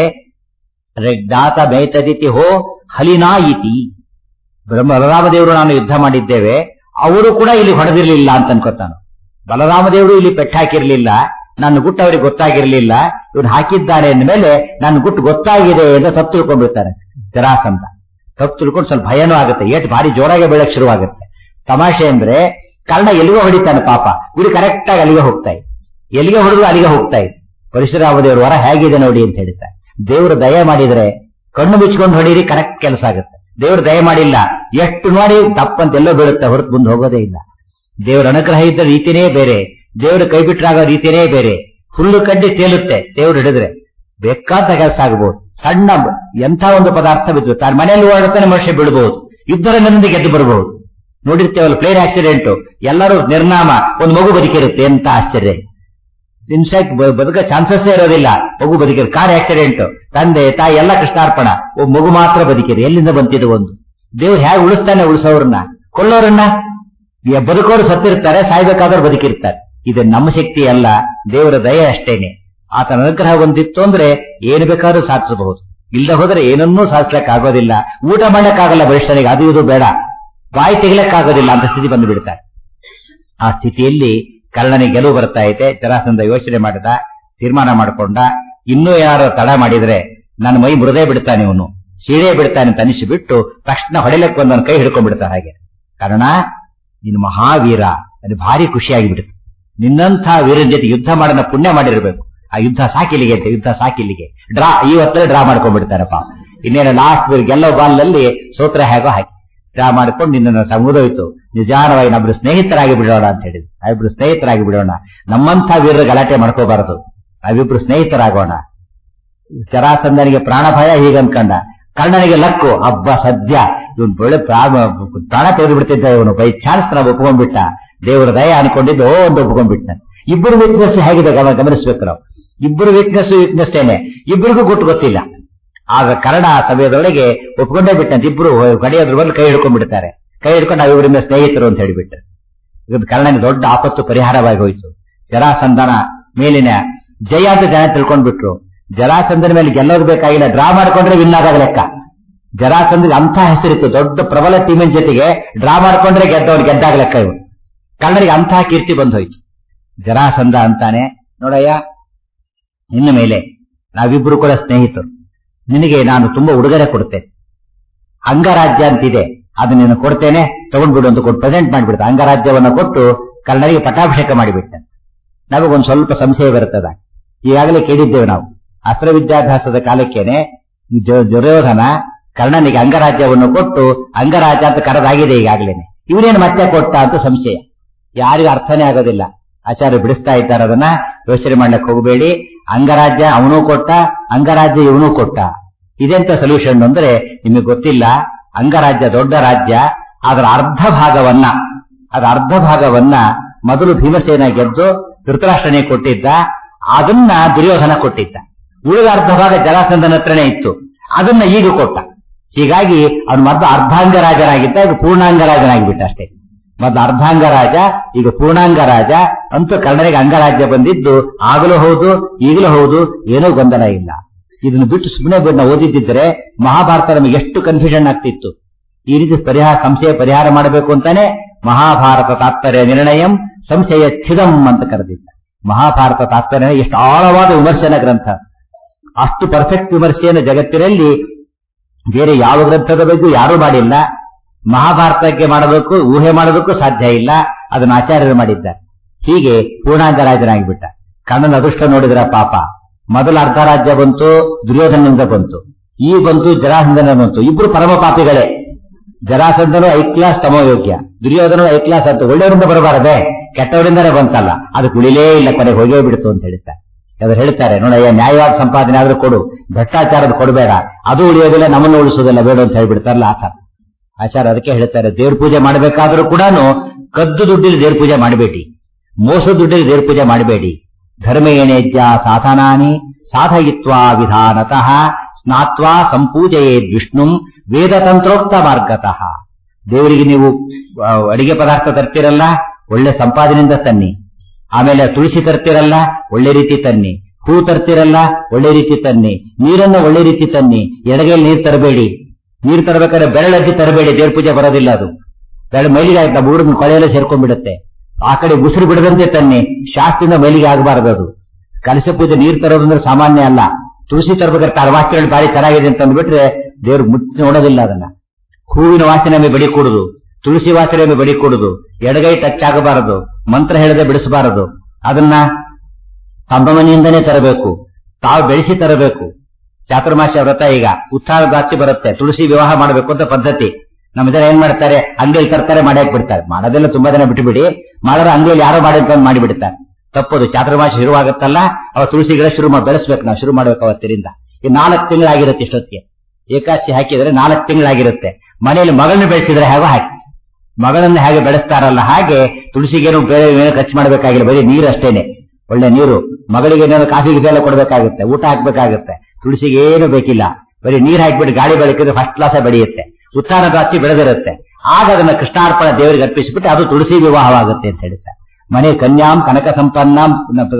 ಜ್ಞಾತ ಮೇತದಿತಿ ಹೋ ಹಲಿನಾ ಇತಿ ಬ್ರಹ್ಮ ಬಲರಾಮದೇವರು ನಾನು ಯುದ್ಧ ಮಾಡಿದ್ದೇವೆ ಅವರು ಕೂಡ ಇಲ್ಲಿ ಹೊಡೆದಿರಲಿಲ್ಲ ಅಂತ ಅನ್ಕೋತಾನು ಬಲರಾಮದೇವರು ಇಲ್ಲಿ ಪೆಟ್ಟಾಕಿರ್ಲಿಲ್ಲ ನನ್ನ ಗುಟ್ಟು ಅವರಿಗೆ ಗೊತ್ತಾಗಿರ್ಲಿಲ್ಲ ಇವನು ಹಾಕಿದ್ದಾನೆ ಅಂದಮೇಲೆ ನನ್ನ ಗುಟ್ಟು ಗೊತ್ತಾಗಿದೆ ಅಂತ ತಪ್ಪು ತಿಳ್ಕೊಂಡ್ಬಿಡ್ತಾನೆ ಜರಾಸಂಧ ತಪ್ಪು ತಿಳ್ಕೊಂಡು ಸ್ವಲ್ಪ ಭಯನೂ ಆಗುತ್ತೆ ಏಟ್ ಭಾರಿ ಜೋರಾಗಿ ಬೆಳಕ್ ಶುರುವಾಗುತ್ತೆ ತಮಾಷೆ ಅಂದ್ರೆ ಕರ್ಣ ಎಲ್ಲಿಗೋ ಹೊಡಿತಾನೆ ಪಾಪ ಇವ್ರು ಕರೆಕ್ಟ್ ಆಗಿ ಅಲ್ಲಿಗೆ ಹೋಗ್ತಾ ಇದೆ ಎಲ್ಲಿಗೆ ಹೊಡೆದ್ರು ಅಲ್ಲಿಗೆ ಹೋಗ್ತಾ ಇದೆ ಪರಶುರಾಮ ದೇವರ ವರ ಹೇಗಿದೆ ನೋಡಿ ಅಂತ ಹೇಳ್ತಾರೆ ದೇವರು ದಯ ಮಾಡಿದ್ರೆ ಕಣ್ಣು ಮುಚ್ಕೊಂಡು ಹೊಡೀರಿ ಕರೆಕ್ಟ್ ಕೆಲಸ ಆಗುತ್ತೆ ದೇವರು ದಯ ಮಾಡಿಲ್ಲ ಎಷ್ಟು ನೋಡಿ ತಪ್ಪಂತ ಎಲ್ಲೋ ಬೀಳುತ್ತೆ ಹೊರತು ಮುಂದೆ ಹೋಗೋದೇ ಇಲ್ಲ ದೇವರ ಅನುಗ್ರಹ ಇದ್ದ ರೀತಿನೇ ಬೇರೆ ದೇವರು ಕೈ ಬಿಟ್ರಾಗೋ ರೀತಿನೇ ಬೇರೆ ಹುಲ್ಲು ಕಡ್ಡಿ ತೇಲುತ್ತೆ ದೇವ್ರು ಹಿಡಿದ್ರೆ ಬೇಕಾದ ಕೆಲಸ ಆಗಬಹುದು ಸಣ್ಣ ಬ- ಎಂಥ ಒಂದು ಪದಾರ್ಥ ಬಿದ್ದು ತಾನು ಮನೆಯಲ್ಲಿ ಓಡಾಡ್ತಾನೆ ಮನುಷ್ಯ ಬೀಳಬಹುದು ಯುದ್ಧರಂಗದಿಂದ ಗೆದ್ದು ಬರಬಹುದು ನೋಡಿರ್ತೇವಲ್ಲ ಪ್ಲೇನ್ ಆಕ್ಸಿಡೆಂಟ್ ಎಲ್ಲರೂ ನಿರ್ನಾಮ ಒಂದು ಮಗು ಬದುಕಿರುತ್ತೆ ಎಂತ ಆಶ್ಚರ್ಯ ಇನ್ಫ್ಯಾಕ್ಟ್ ಬದುಕ ಚಾನ್ಸಸ್ ಇರೋದಿಲ್ಲ ಮಗು ಬದುಕಿರು ಕಾರ್ ಆಕ್ಸಿಡೆಂಟ್ ತಂದೆ ತಾಯಿ ಎಲ್ಲ ಕೃಷ್ಣಾರ್ಪಣ ಒಬ್ಬ ಮಗು ಮಾತ್ರ ಬದುಕಿದೆ ಎಲ್ಲಿಂದ ಬಂತಿದ್ದು ಒಂದು ದೇವ್ರು ಹೇಗೆ ಉಳಿಸ್ತಾನೆ ಉಳಿಸೋರನ್ನ ಕೊಲ್ಲೋರನ್ನ ಈ ಬದುಕೋರು ಸತ್ತಿರ್ತಾರೆ ಸಾಯ್ಬೇಕಾದ್ರೆ ಬದುಕಿರ್ತಾರೆ ಇದು ನಮ್ಮ ಶಕ್ತಿ ಅಲ್ಲ ದೇವರ ದಯೆ ಅಷ್ಟೇನೆ ಆತನ ಅನುಗ್ರಹ ಒಂದಿತ್ತು ಅಂದ್ರೆ ಏನು ಬೇಕಾದ್ರೂ ಸಾಧಿಸಬಹುದು ಇಲ್ಲದೆ ಹೋದ್ರೆ ಏನನ್ನೂ ಸಾಧಿಸ್ಲಿಕ್ಕೆ ಆಗೋದಿಲ್ಲ ಊಟ ಮಾಡಕ್ಕಾಗಲ್ಲ ಬರಿಷ್ಠನಿಗೆ ಅದು ಇದು ಬೇಡ ಬಾಯಿ ತೆಗಿಲಕ್ಕಾಗೋದಿಲ್ಲ ಅಂತ ಸ್ಥಿತಿ ಬಂದು ಬಿಡ್ತಾರೆ ಆ ಸ್ಥಿತಿಯಲ್ಲಿ ಕರ್ಣನಿಗೆ ಗೆಲುವು ಬರ್ತಾ ಇದೆ ಜರಾಸಂಧ ಯೋಚನೆ ಮಾಡಿದ ತೀರ್ಮಾನ ಮಾಡಿಕೊಂಡ ಇನ್ನೂ ಯಾರು ತಡ ಮಾಡಿದ್ರೆ ನನ್ನ ಮೈ ಮೃದೇ ಬಿಡ್ತಾನೆ ಇವನು ಸೀರೆ ಬಿಡ್ತಾನೆ ಅಂತ ಅನಿಸಿಬಿಟ್ಟು ತಕ್ಷಣ ಹೊಡೆಯಲಕ್ಕೆ ಒಂದೊಂದು ಕೈ ಹಿಡ್ಕೊಂಡ್ಬಿಡ್ತಾನೆ ಹಾಗೆ ಕಾರಣ ನೀನು ಮಹಾವೀರ ಅದು ಭಾರಿ ಖುಷಿಯಾಗಿ ಬಿಡುತ್ತೆ ನಿನ್ನಂಥ ವೀರನ ಜೊತೆ ಯುದ್ಧ ಮಾಡೋಣ ಪುಣ್ಯ ಮಾಡಿರ್ಬೇಕು ಆ ಯುದ್ಧ ಸಾಕಿಲಿಗೆ ಅಂತ ಯುದ್ಧ ಸಾಕಿಲಿಗೆ ಡ್ರಾ ಇವತ್ತೇ ಡ್ರಾ ಮಾಡ್ಕೊಂಡ್ಬಿಡ್ತಾರಪ್ಪ ಇನ್ನೇನು ಲಾಸ್ಟ್ ಗೆಲ್ಲೋ ಬಾಲ್ ನಲ್ಲಿ ಸೋತ್ರ ಹೇಗೋ ಹಾಕಿ ಡ್ರಾ ಮಾಡ್ಕೊಂಡು ನಿನ್ನನ್ನು ಸಮುದೋಯ್ತು ನಿಜಾನವಾಗಿ ನಮ್ಮರು ಸ್ನೇಹಿತರಾಗಿ ಬಿಡೋಣ ಅಂತ ಹೇಳಿದ್ರು ನಾವಿಬ್ರು ಸ್ನೇಹಿತರಾಗಿ ಬಿಡೋಣ ನಮ್ಮಂಥ ವೀರರ ಗಲಾಟೆ ಮಾಡ್ಕೋಬಾರದು ನಾವಿಬ್ರು ಸ್ನೇಹಿತರಾಗೋಣ ಜರಾಸಂದನಿಗೆ ಪ್ರಾಣ ಭಯ ಹೀಗನ್ಕಂಡ ಕರ್ಣನಿಗೆ ಲಕ್ಕು ಹಬ್ಬ ಸದ್ಯ ಇವನು ಬೆಳೆ ಪ್ರಾಣ ಪ್ರಾಣ ತೆಗೆದು ಬಿಡ್ತಿದ್ದ ಇವನು ಬೈ ಚಾನ್ಸ್ ನಾವು ಒಪ್ಕೊಂಡ್ಬಿಟ್ಟ ದೇವರ ದಯ ಅನ್ಕೊಂಡಿದ್ದು ಓ ಒಂದು ಒಪ್ಕೊಂಡ್ಬಿಟ್ಟ ಇಬ್ಬರು ವೀಕ್ನೆಸ್ ಹೇಗಿದೆ ಗಮ ಗಮನಿಸ್ಬೇಕು ನಾವು ಇಬ್ಬರು ವೀಕ್ನೆಸ್ ವೀಕ್ನೆಸ್ ಏನೆ ಇಬ್ಬರಿಗೂ ಗೊತ್ತು ಗೊತ್ತಿಲ್ಲ ಆಗ ಕರ್ಣ ಆ ಸಮಯದೊಳಗೆ ಒಪ್ಕೊಂಡೇ ಬಿಟ್ಟಂತೆ ಇಬ್ರು ಕಡೆಯೋದ್ರ ಬದಲು ಕೈ ಹಿಡ್ಕೊಂಡ್ಬಿಡ್ತಾರೆ ಕೈ ಹಿಡ್ಕೊಂಡು ನಾವಿಬ್ಬರಿಂದ ಸ್ನೇಹಿತರು ಅಂತ ಹೇಳಿಬಿಟ್ಟು ಇದು ಕರ್ಣನಿಗೆ ದೊಡ್ಡ ಆಪತ್ತು ಪರಿಹಾರವಾಗಿ ಹೋಯಿತು ಜರಾಸಂಧನ ಮೇಲಿನ ಜಯ ಅಂತ ಜನ ತಿಳ್ಕೊಂಡ್ಬಿಟ್ರು ಜರಾಸಂಧನ ಮೇಲೆ ಗೆಲ್ಲೋದು ಬೇಕಾಗಿಲ್ಲ ಡ್ರಾ ಮಾಡ್ಕೊಂಡ್ರೆ ವಿನ್ ಆದಾಗ ಲೆಕ್ಕ ಜರಾಸಂಧಿಗೆ ಅಂಥ ಹೆಸರಿತ್ತು ದೊಡ್ಡ ಪ್ರಬಲ ಟೀಮಿನ ಜೊತೆಗೆ ಡ್ರಾ ಮಾಡ್ಕೊಂಡ್ರೆ ಗೆದ್ದವ್ರು ಗೆದ್ದಾಗ ಲೆಕ್ಕ ಇವು ಕನ್ನಡಿಗೆ ಅಂಥ ಕೀರ್ತಿ ಬಂದು ಹೋಯ್ತು ಜರಾಸಂಧ ಅಂತಾನೆ ನೋಡಯ್ಯ ಇನ್ನು ಮೇಲೆ ನಾವಿಬ್ರು ಕೂಡ ಸ್ನೇಹಿತರು ನಿನಗೆ ನಾನು ತುಂಬಾ ಉಡುಗೊರೆ ಕೊಡ್ತೇನೆ ಅಂಗರಾಜ್ಯ ಅಂತಿದೆ ಅದು ನೀನು ಕೊಡ್ತೇನೆ ತಗೊಂಡ್ಬಿಡು ಅಂತ ಕೊಟ್ಟು ಪ್ರೆಸೆಂಟ್ ಮಾಡಿಬಿಡ್ತ ಅಂಗರಾಜ್ಯವನ್ನ ಕೊಟ್ಟು ಕನ್ನಡಿಗೆ ಪಟ್ಟಾಭಿಷೇಕ ಮಾಡಿಬಿಟ್ಟೆ ನಮಗೊಂದು ಸ್ವಲ್ಪ ಸಂಶಯ ಬರುತ್ತದ ಈಗಾಗಲೇ ಕೇಳಿದ್ದೇವೆ ನಾವು ಅಸ್ತ್ರ ವಿದ್ಯಾಭ್ಯಾಸದ ಕಾಲಕ್ಕೇನೆ ಜ- ದುರ್ಯೋಧನ ಕರ್ಣನಿಗೆ ಅಂಗರಾಜ್ಯವನ್ನು ಕೊಟ್ಟು ಅಂಗರಾಜ್ಯ ಅಂತ ಕರೆದಾಗಿದೆ ಈಗಾಗಲೇನೆ ಇವನೇನು ಮತ್ತೆ ಕೊಟ್ಟ ಅಂತ ಸಂಶಯ ಯಾರಿಗೂ ಅರ್ಥನೇ ಆಗೋದಿಲ್ಲ ಆಚಾರ್ಯ ಬಿಡಿಸ್ತಾ ಇದ್ದಾರೆ ಅದನ್ನ ಯೋಚನೆ ಮಾಡ್ಲಿಕ್ಕೆ ಹೋಗಬೇಡಿ ಅಂಗರಾಜ್ಯ ಅವನು ಕೊಟ್ಟ ಅಂಗರಾಜ್ಯ ಇವನು ಕೊಟ್ಟ ಇದೆಂತ ಸೊಲ್ಯೂಷನ್ ಅಂದ್ರೆ ನಿಮಗೆ ಗೊತ್ತಿಲ್ಲ ಅಂಗರಾಜ್ಯ ದೊಡ್ಡ ರಾಜ್ಯ ಅದರ ಅರ್ಧ ಭಾಗವನ್ನ ಅದರ ಅರ್ಧ ಭಾಗವನ್ನ ಮೊದಲು ಭೀಮಸೇನ ಗೆದ್ದು ಧೃತರಾಷ್ಟ್ರನೇ ಕೊಟ್ಟಿದ್ದ ಅದನ್ನ ದುರ್ಯೋಧನ ಕೊಟ್ಟಿದ್ದ ಉಳಿದ ಅರ್ಧ ಭಾಗ ಜಲಾಸಂಧನ ಹತ್ರನೇ ಇತ್ತು ಅದನ್ನ ಈಗ ಕೊಟ್ಟ ಹೀಗಾಗಿ ಅವನು ಮೊದಲು ಅರ್ಧಾಂಗರಾಜನಾಗಿದ್ದ ಈಗ ಪೂರ್ಣಾಂಗರಾಜನಾಗಿಬಿಟ್ಟ ಅಷ್ಟೇ ಮೊದಲು ಅರ್ಧಾಂಗರಾಜ ಈಗ ಪೂರ್ಣಾಂಗರಾಜ ಅಂತೂ ಕರ್ಣನಿಗೆ ಅಂಗರಾಜ್ಯ ಬಂದಿದ್ದು ಆಗಲೂ ಹೌದು ಈಗಲೂ ಹೌದು ಏನೂ ಗೊಂದಲ ಇಲ್ಲ ಇದನ್ನು ಬಿಟ್ಟು ಸುಮ್ಮನೆ ಬಂದ ಓದಿದ್ದಿದ್ರೆ ಮಹಾಭಾರತ ನಮಗೆ ಎಷ್ಟು ಕನ್ಫ್ಯೂಷನ್ ಆಗ್ತಿತ್ತು ಈ ರೀತಿ ಪರಿಹಾರ ಸಂಶಯ ಪರಿಹಾರ ಮಾಡಬೇಕು ಅಂತಾನೆ ಮಹಾಭಾರತ ತಾತ್ಪರ್ಯ ನಿರ್ಣಯಂ ಸಂಶಯ ಛಿದಂ ಅಂತ ಕರೆದಿದ್ದ ಮಹಾಭಾರತ ತಾತ್ಪರ್ಯ ಎಷ್ಟು ಆಳವಾದ ವಿಮರ್ಶನ ಗ್ರಂಥ ಅಷ್ಟು ಪರ್ಫೆಕ್ಟ್ ವಿಮರ್ಶೆಯನ್ನು ಜಗತ್ತಿನಲ್ಲಿ ಬೇರೆ ಯಾವ ಗ್ರಂಥದ ಬಗ್ಗೆ ಯಾರೂ ಮಾಡಿಲ್ಲ ಮಹಾಭಾರತಕ್ಕೆ ಮಾಡಬೇಕು ಊಹೆ ಮಾಡೋದಕ್ಕೂ ಸಾಧ್ಯ ಇಲ್ಲ ಅದನ್ನು ಆಚಾರ್ಯರು ಮಾಡಿದ್ದಾರೆ ಹೀಗೆ ಪೂರ್ಣಾಂಗರಾಜನಾಗಿಬಿಟ್ಟ ಕಣ್ಣನ ಅದೃಷ್ಟ ನೋಡಿದ್ರ ಪಾಪ ಮೊದಲ ಅರ್ಧ ರಾಜ್ಯ ಬಂತು ದುರ್ಯೋಧನದಿಂದ ಬಂತು ಈ ಬಂತು ಜರಾಸಂಧನ ಬಂತು ಇಬ್ರು ಪರಮ ಪಾಪಿಗಳೇ ಜರಾಸಂಧನು ಐ ಕ್ಲಾಸ್ ತಮೋಯೋಗ್ಯ ದುರ್ಯೋಧನ ಐ ಕ್ಲಾಸ್ ಅಂತ ಒಳ್ಳೆಯವರಿಂದ ಬರಬಾರದೆ ಕೆಟ್ಟವರಿಂದನೇ ಬಂತಲ್ಲ ಅದು ಕುಳಿಲೇ ಇಲ್ಲ ಕೊನೆಗೆ ಹೋಗೇ ಬಿಡ್ತು ಅಂತ ಹೇಳ್ತಾರೆ ಅವರು ಹೇಳ್ತಾರೆ ನೋಡಯ್ಯ ನ್ಯಾಯವಾದ ಸಂಪಾದನೆ ಆದ್ರೂ ಕೊಡು ಭ್ರಷ್ಟಾಚಾರದ ಕೊಡಬೇಡ ಅದು ಉಳಿಯೋದಿಲ್ಲ ನಮ್ಮನ್ನು ಉಳಿಸೋದಿಲ್ಲ ಬೇಡ ಅಂತ ಹೇಳ್ಬಿಡ್ತಾರಲ್ಲ ಆಚಾರ ಆಚಾರ ಅದಕ್ಕೆ ಹೇಳ್ತಾರೆ ದೇವ್ರ ಪೂಜೆ ಮಾಡಬೇಕಾದ್ರೂ ಕೂಡ ಕದ್ದು ದುಡ್ಡಿಲಿ ದೇವ್ರ ಪೂಜೆ ಮಾಡಬೇಡಿ ಮೋಸ ದುಡ್ಡಿಲಿ ದೇವ್ರ ಪೂಜೆ ಮಾಡಬೇಡಿ ಧರ್ಮೇಣೇಜ್ಯ ಸಾಧನಾನಿ ಸಾಧಯಿತ್ವಾ ವಿಧಾನತಃ ಸ್ನಾತ್ವಾ ಸಂಪೂಜೆಯೇದ್ ವಿಷ್ಣುಂ ವೇದತಂತ್ರೋಕ್ತ ಮಾರ್ಗತಃ ದೇವರಿಗೆ ನೀವು ಆ, ಅಡಿಗೆ ಪದಾರ್ಥ ತರ್ತಿರಲ್ಲ ಒಳ್ಳೆ ಸಂಪಾದನೆಯಿಂದ ತನ್ನಿ ಆಮೇಲೆ ತುಳಸಿ ತರ್ತಿರಲ್ಲ ಒಳ್ಳೆ ರೀತಿ ತನ್ನಿ ಹೂ ತರ್ತಿರಲ್ಲ ಒಳ್ಳೆ ರೀತಿ ತನ್ನಿ ನೀರನ್ನ ಒಳ್ಳೆ ರೀತಿ ತನ್ನಿ ಎಡಗೈಲಿ ನೀರು ತರಬೇಡಿ ನೀರು ತರಬೇಕಾದ್ರೆ ಬೆರಳಜ್ಜಿ ತರಬೇಡಿ ದೇವ್ರ ಪೂಜೆ ಬರೋದಿಲ್ಲ ಅದು ಬೆಳೆ ಮೈಲಿಗೆ ಆಯ್ತಾ ಬೂಡಿನ ಕೊಳೆಯೆಲ್ಲ ಸೇರ್ಕೊಂಡ್ಬಿಡುತ್ತೆ ಆ ಕಡೆ ಉಸಿರು ಬಿಡದಂತೆ ತನ್ನಿ ಶಾಸ್ತ್ರದಿಂದ ಮೈಲಿಗೆ ಆಗಬಾರದು ಅದು ಕಲಶ ಪೂಜೆ ನೀರು ತರೋದಂದ್ರೆ ಸಾಮಾನ್ಯ ಅಲ್ಲ ತುಳಸಿ ತರಬೇಕಾದ್ರೆ ತಾರ ವಾಕ್ಯಗಳು ಬಾರಿ ಚೆನ್ನಾಗಿದೆ ಅಂತ ಅಂದ್ಬಿಟ್ರೆ ದೇವ್ರು ಮುಟ್ಟಿ ನೋಡೋದಿಲ್ಲ ಅದನ್ನ ಹೂವಿನ ವಾಸನೆ ಒಮ್ಮೆ ಬಡಿ ಕೊಡುದು ತುಳಸಿ ವಾಸನೆ ಒಮ್ಮೆ ಬಡಿ ಕೊಡುದು ಎಡಗೈ ಟಚ್ ಆಗಬಾರದು ಮಂತ್ರ ಹೇಳದೆ ಬಿಡಿಸಬಾರದು ಅದನ್ನ ತಮ್ಮ ಮನೆಯಿಂದನೇ ತರಬೇಕು ತಾವು ಬೆಳೆಸಿ ತರಬೇಕು ಚಾತುರ್ಮಾಸ ವ್ರತ ಈಗ ಉತ್ಥಾನ ದಾಚಿ ಬರುತ್ತೆ ತುಳಸಿ ವಿವಾಹ ಮಾಡಬೇಕು ಅಂತ ಪದ್ಧತಿ ನಮ್ಮ ಜನ ಏನ್ ಮಾಡ್ತಾರೆ ಅಂಗಡಿಯಲ್ಲಿ ತರ್ತಾರೆ ಮಾಡಾಕ್ ಬಿಡ್ತಾರೆ ಮಾಡೋದೆಲ್ಲ ತುಂಬಾ ಜನ ಬಿಟ್ಟುಬಿಡಿ ಮಾಡಿದ್ರೆ ಅಂಗಡಿಯಲ್ಲಿ ಯಾರೋ ಮಾಡಿ ಅಂತ ಮಾಡಿಬಿಡ್ತಾರೆ ತಪ್ಪದು ಚಾತುರ್ಮಾಸ ಶುರುವಾಗುತ್ತಲ್ಲ ಅವ ತುಳಸಿ ಗಿಡ ಶುರು ಮಾಡಿ ಬೆಳೆಸ್ಬೇಕು ನಾವು ಶುರು ಮಾಡ್ಬೇಕು ಅವತ್ತಿನಿಂದ ಈ ನಾಲ್ಕು ತಿಂಗಳಾಗಿರುತ್ತೆ ಇಷ್ಟೊತ್ತಿಗೆ ಏಕಾಚಿ ಹಾಕಿದ್ರೆ ನಾಲ್ಕು ತಿಂಗಳಾಗಿರುತ್ತೆ ಮನೆಯಲ್ಲಿ ಮಗಳನ್ನ ಬೆಳೆಸಿದ್ರೆ ಹೇಗೋ ಹಾಕಿ ಮಗಳನ್ನ ಹೇಗೆ ಬೆಳೆಸ್ತಾರಲ್ಲ ಹಾಗೆ ತುಳಸಿಗೇನು ಬೇರೆ ಏನು ಖರ್ಚು ಮಾಡಬೇಕಾಗಿಲ್ಲ ಬರೀ ನೀರು ಅಷ್ಟೇನೆ ಒಳ್ಳೆ ನೀರು ಮಗಳಿಗೆ ಏನಾದ್ರು ಕಾಫಿ ಗಿಫಿ ಕೊಡಬೇಕಾಗುತ್ತೆ ಊಟ ಹಾಕ್ಬೇಕಾಗುತ್ತೆ ತುಳಸಿಗೆ ಏನು ಬೇಕಿಲ್ಲ ಬರೀ ನೀರು ಹಾಕಿಬಿಟ್ಟು ಗಾಳಿ ಬೆಳಕಿದ್ರೆ ಫಸ್ಟ್ ಕ್ಲಾಸ್ ಬೆಳೆಯುತ್ತೆ ಉತ್ಥಾನ ದಾಚಿ ಬೆಳೆದಿರುತ್ತೆ ಆಗ ಅದನ್ನ ಕೃಷ್ಣಾರ್ಪಣ ದೇವರಿಗೆ ಅರ್ಪಿಸಿಬಿಟ್ಟು ಅದು ತುಳಸಿ ವಿವಾಹವಾಗುತ್ತೆ ಅಂತ ಹೇಳ್ತಾರೆ ಮನೆ ಕನ್ಯಾಂ ಕನಕ ಸಂಪನ್ನಾಂ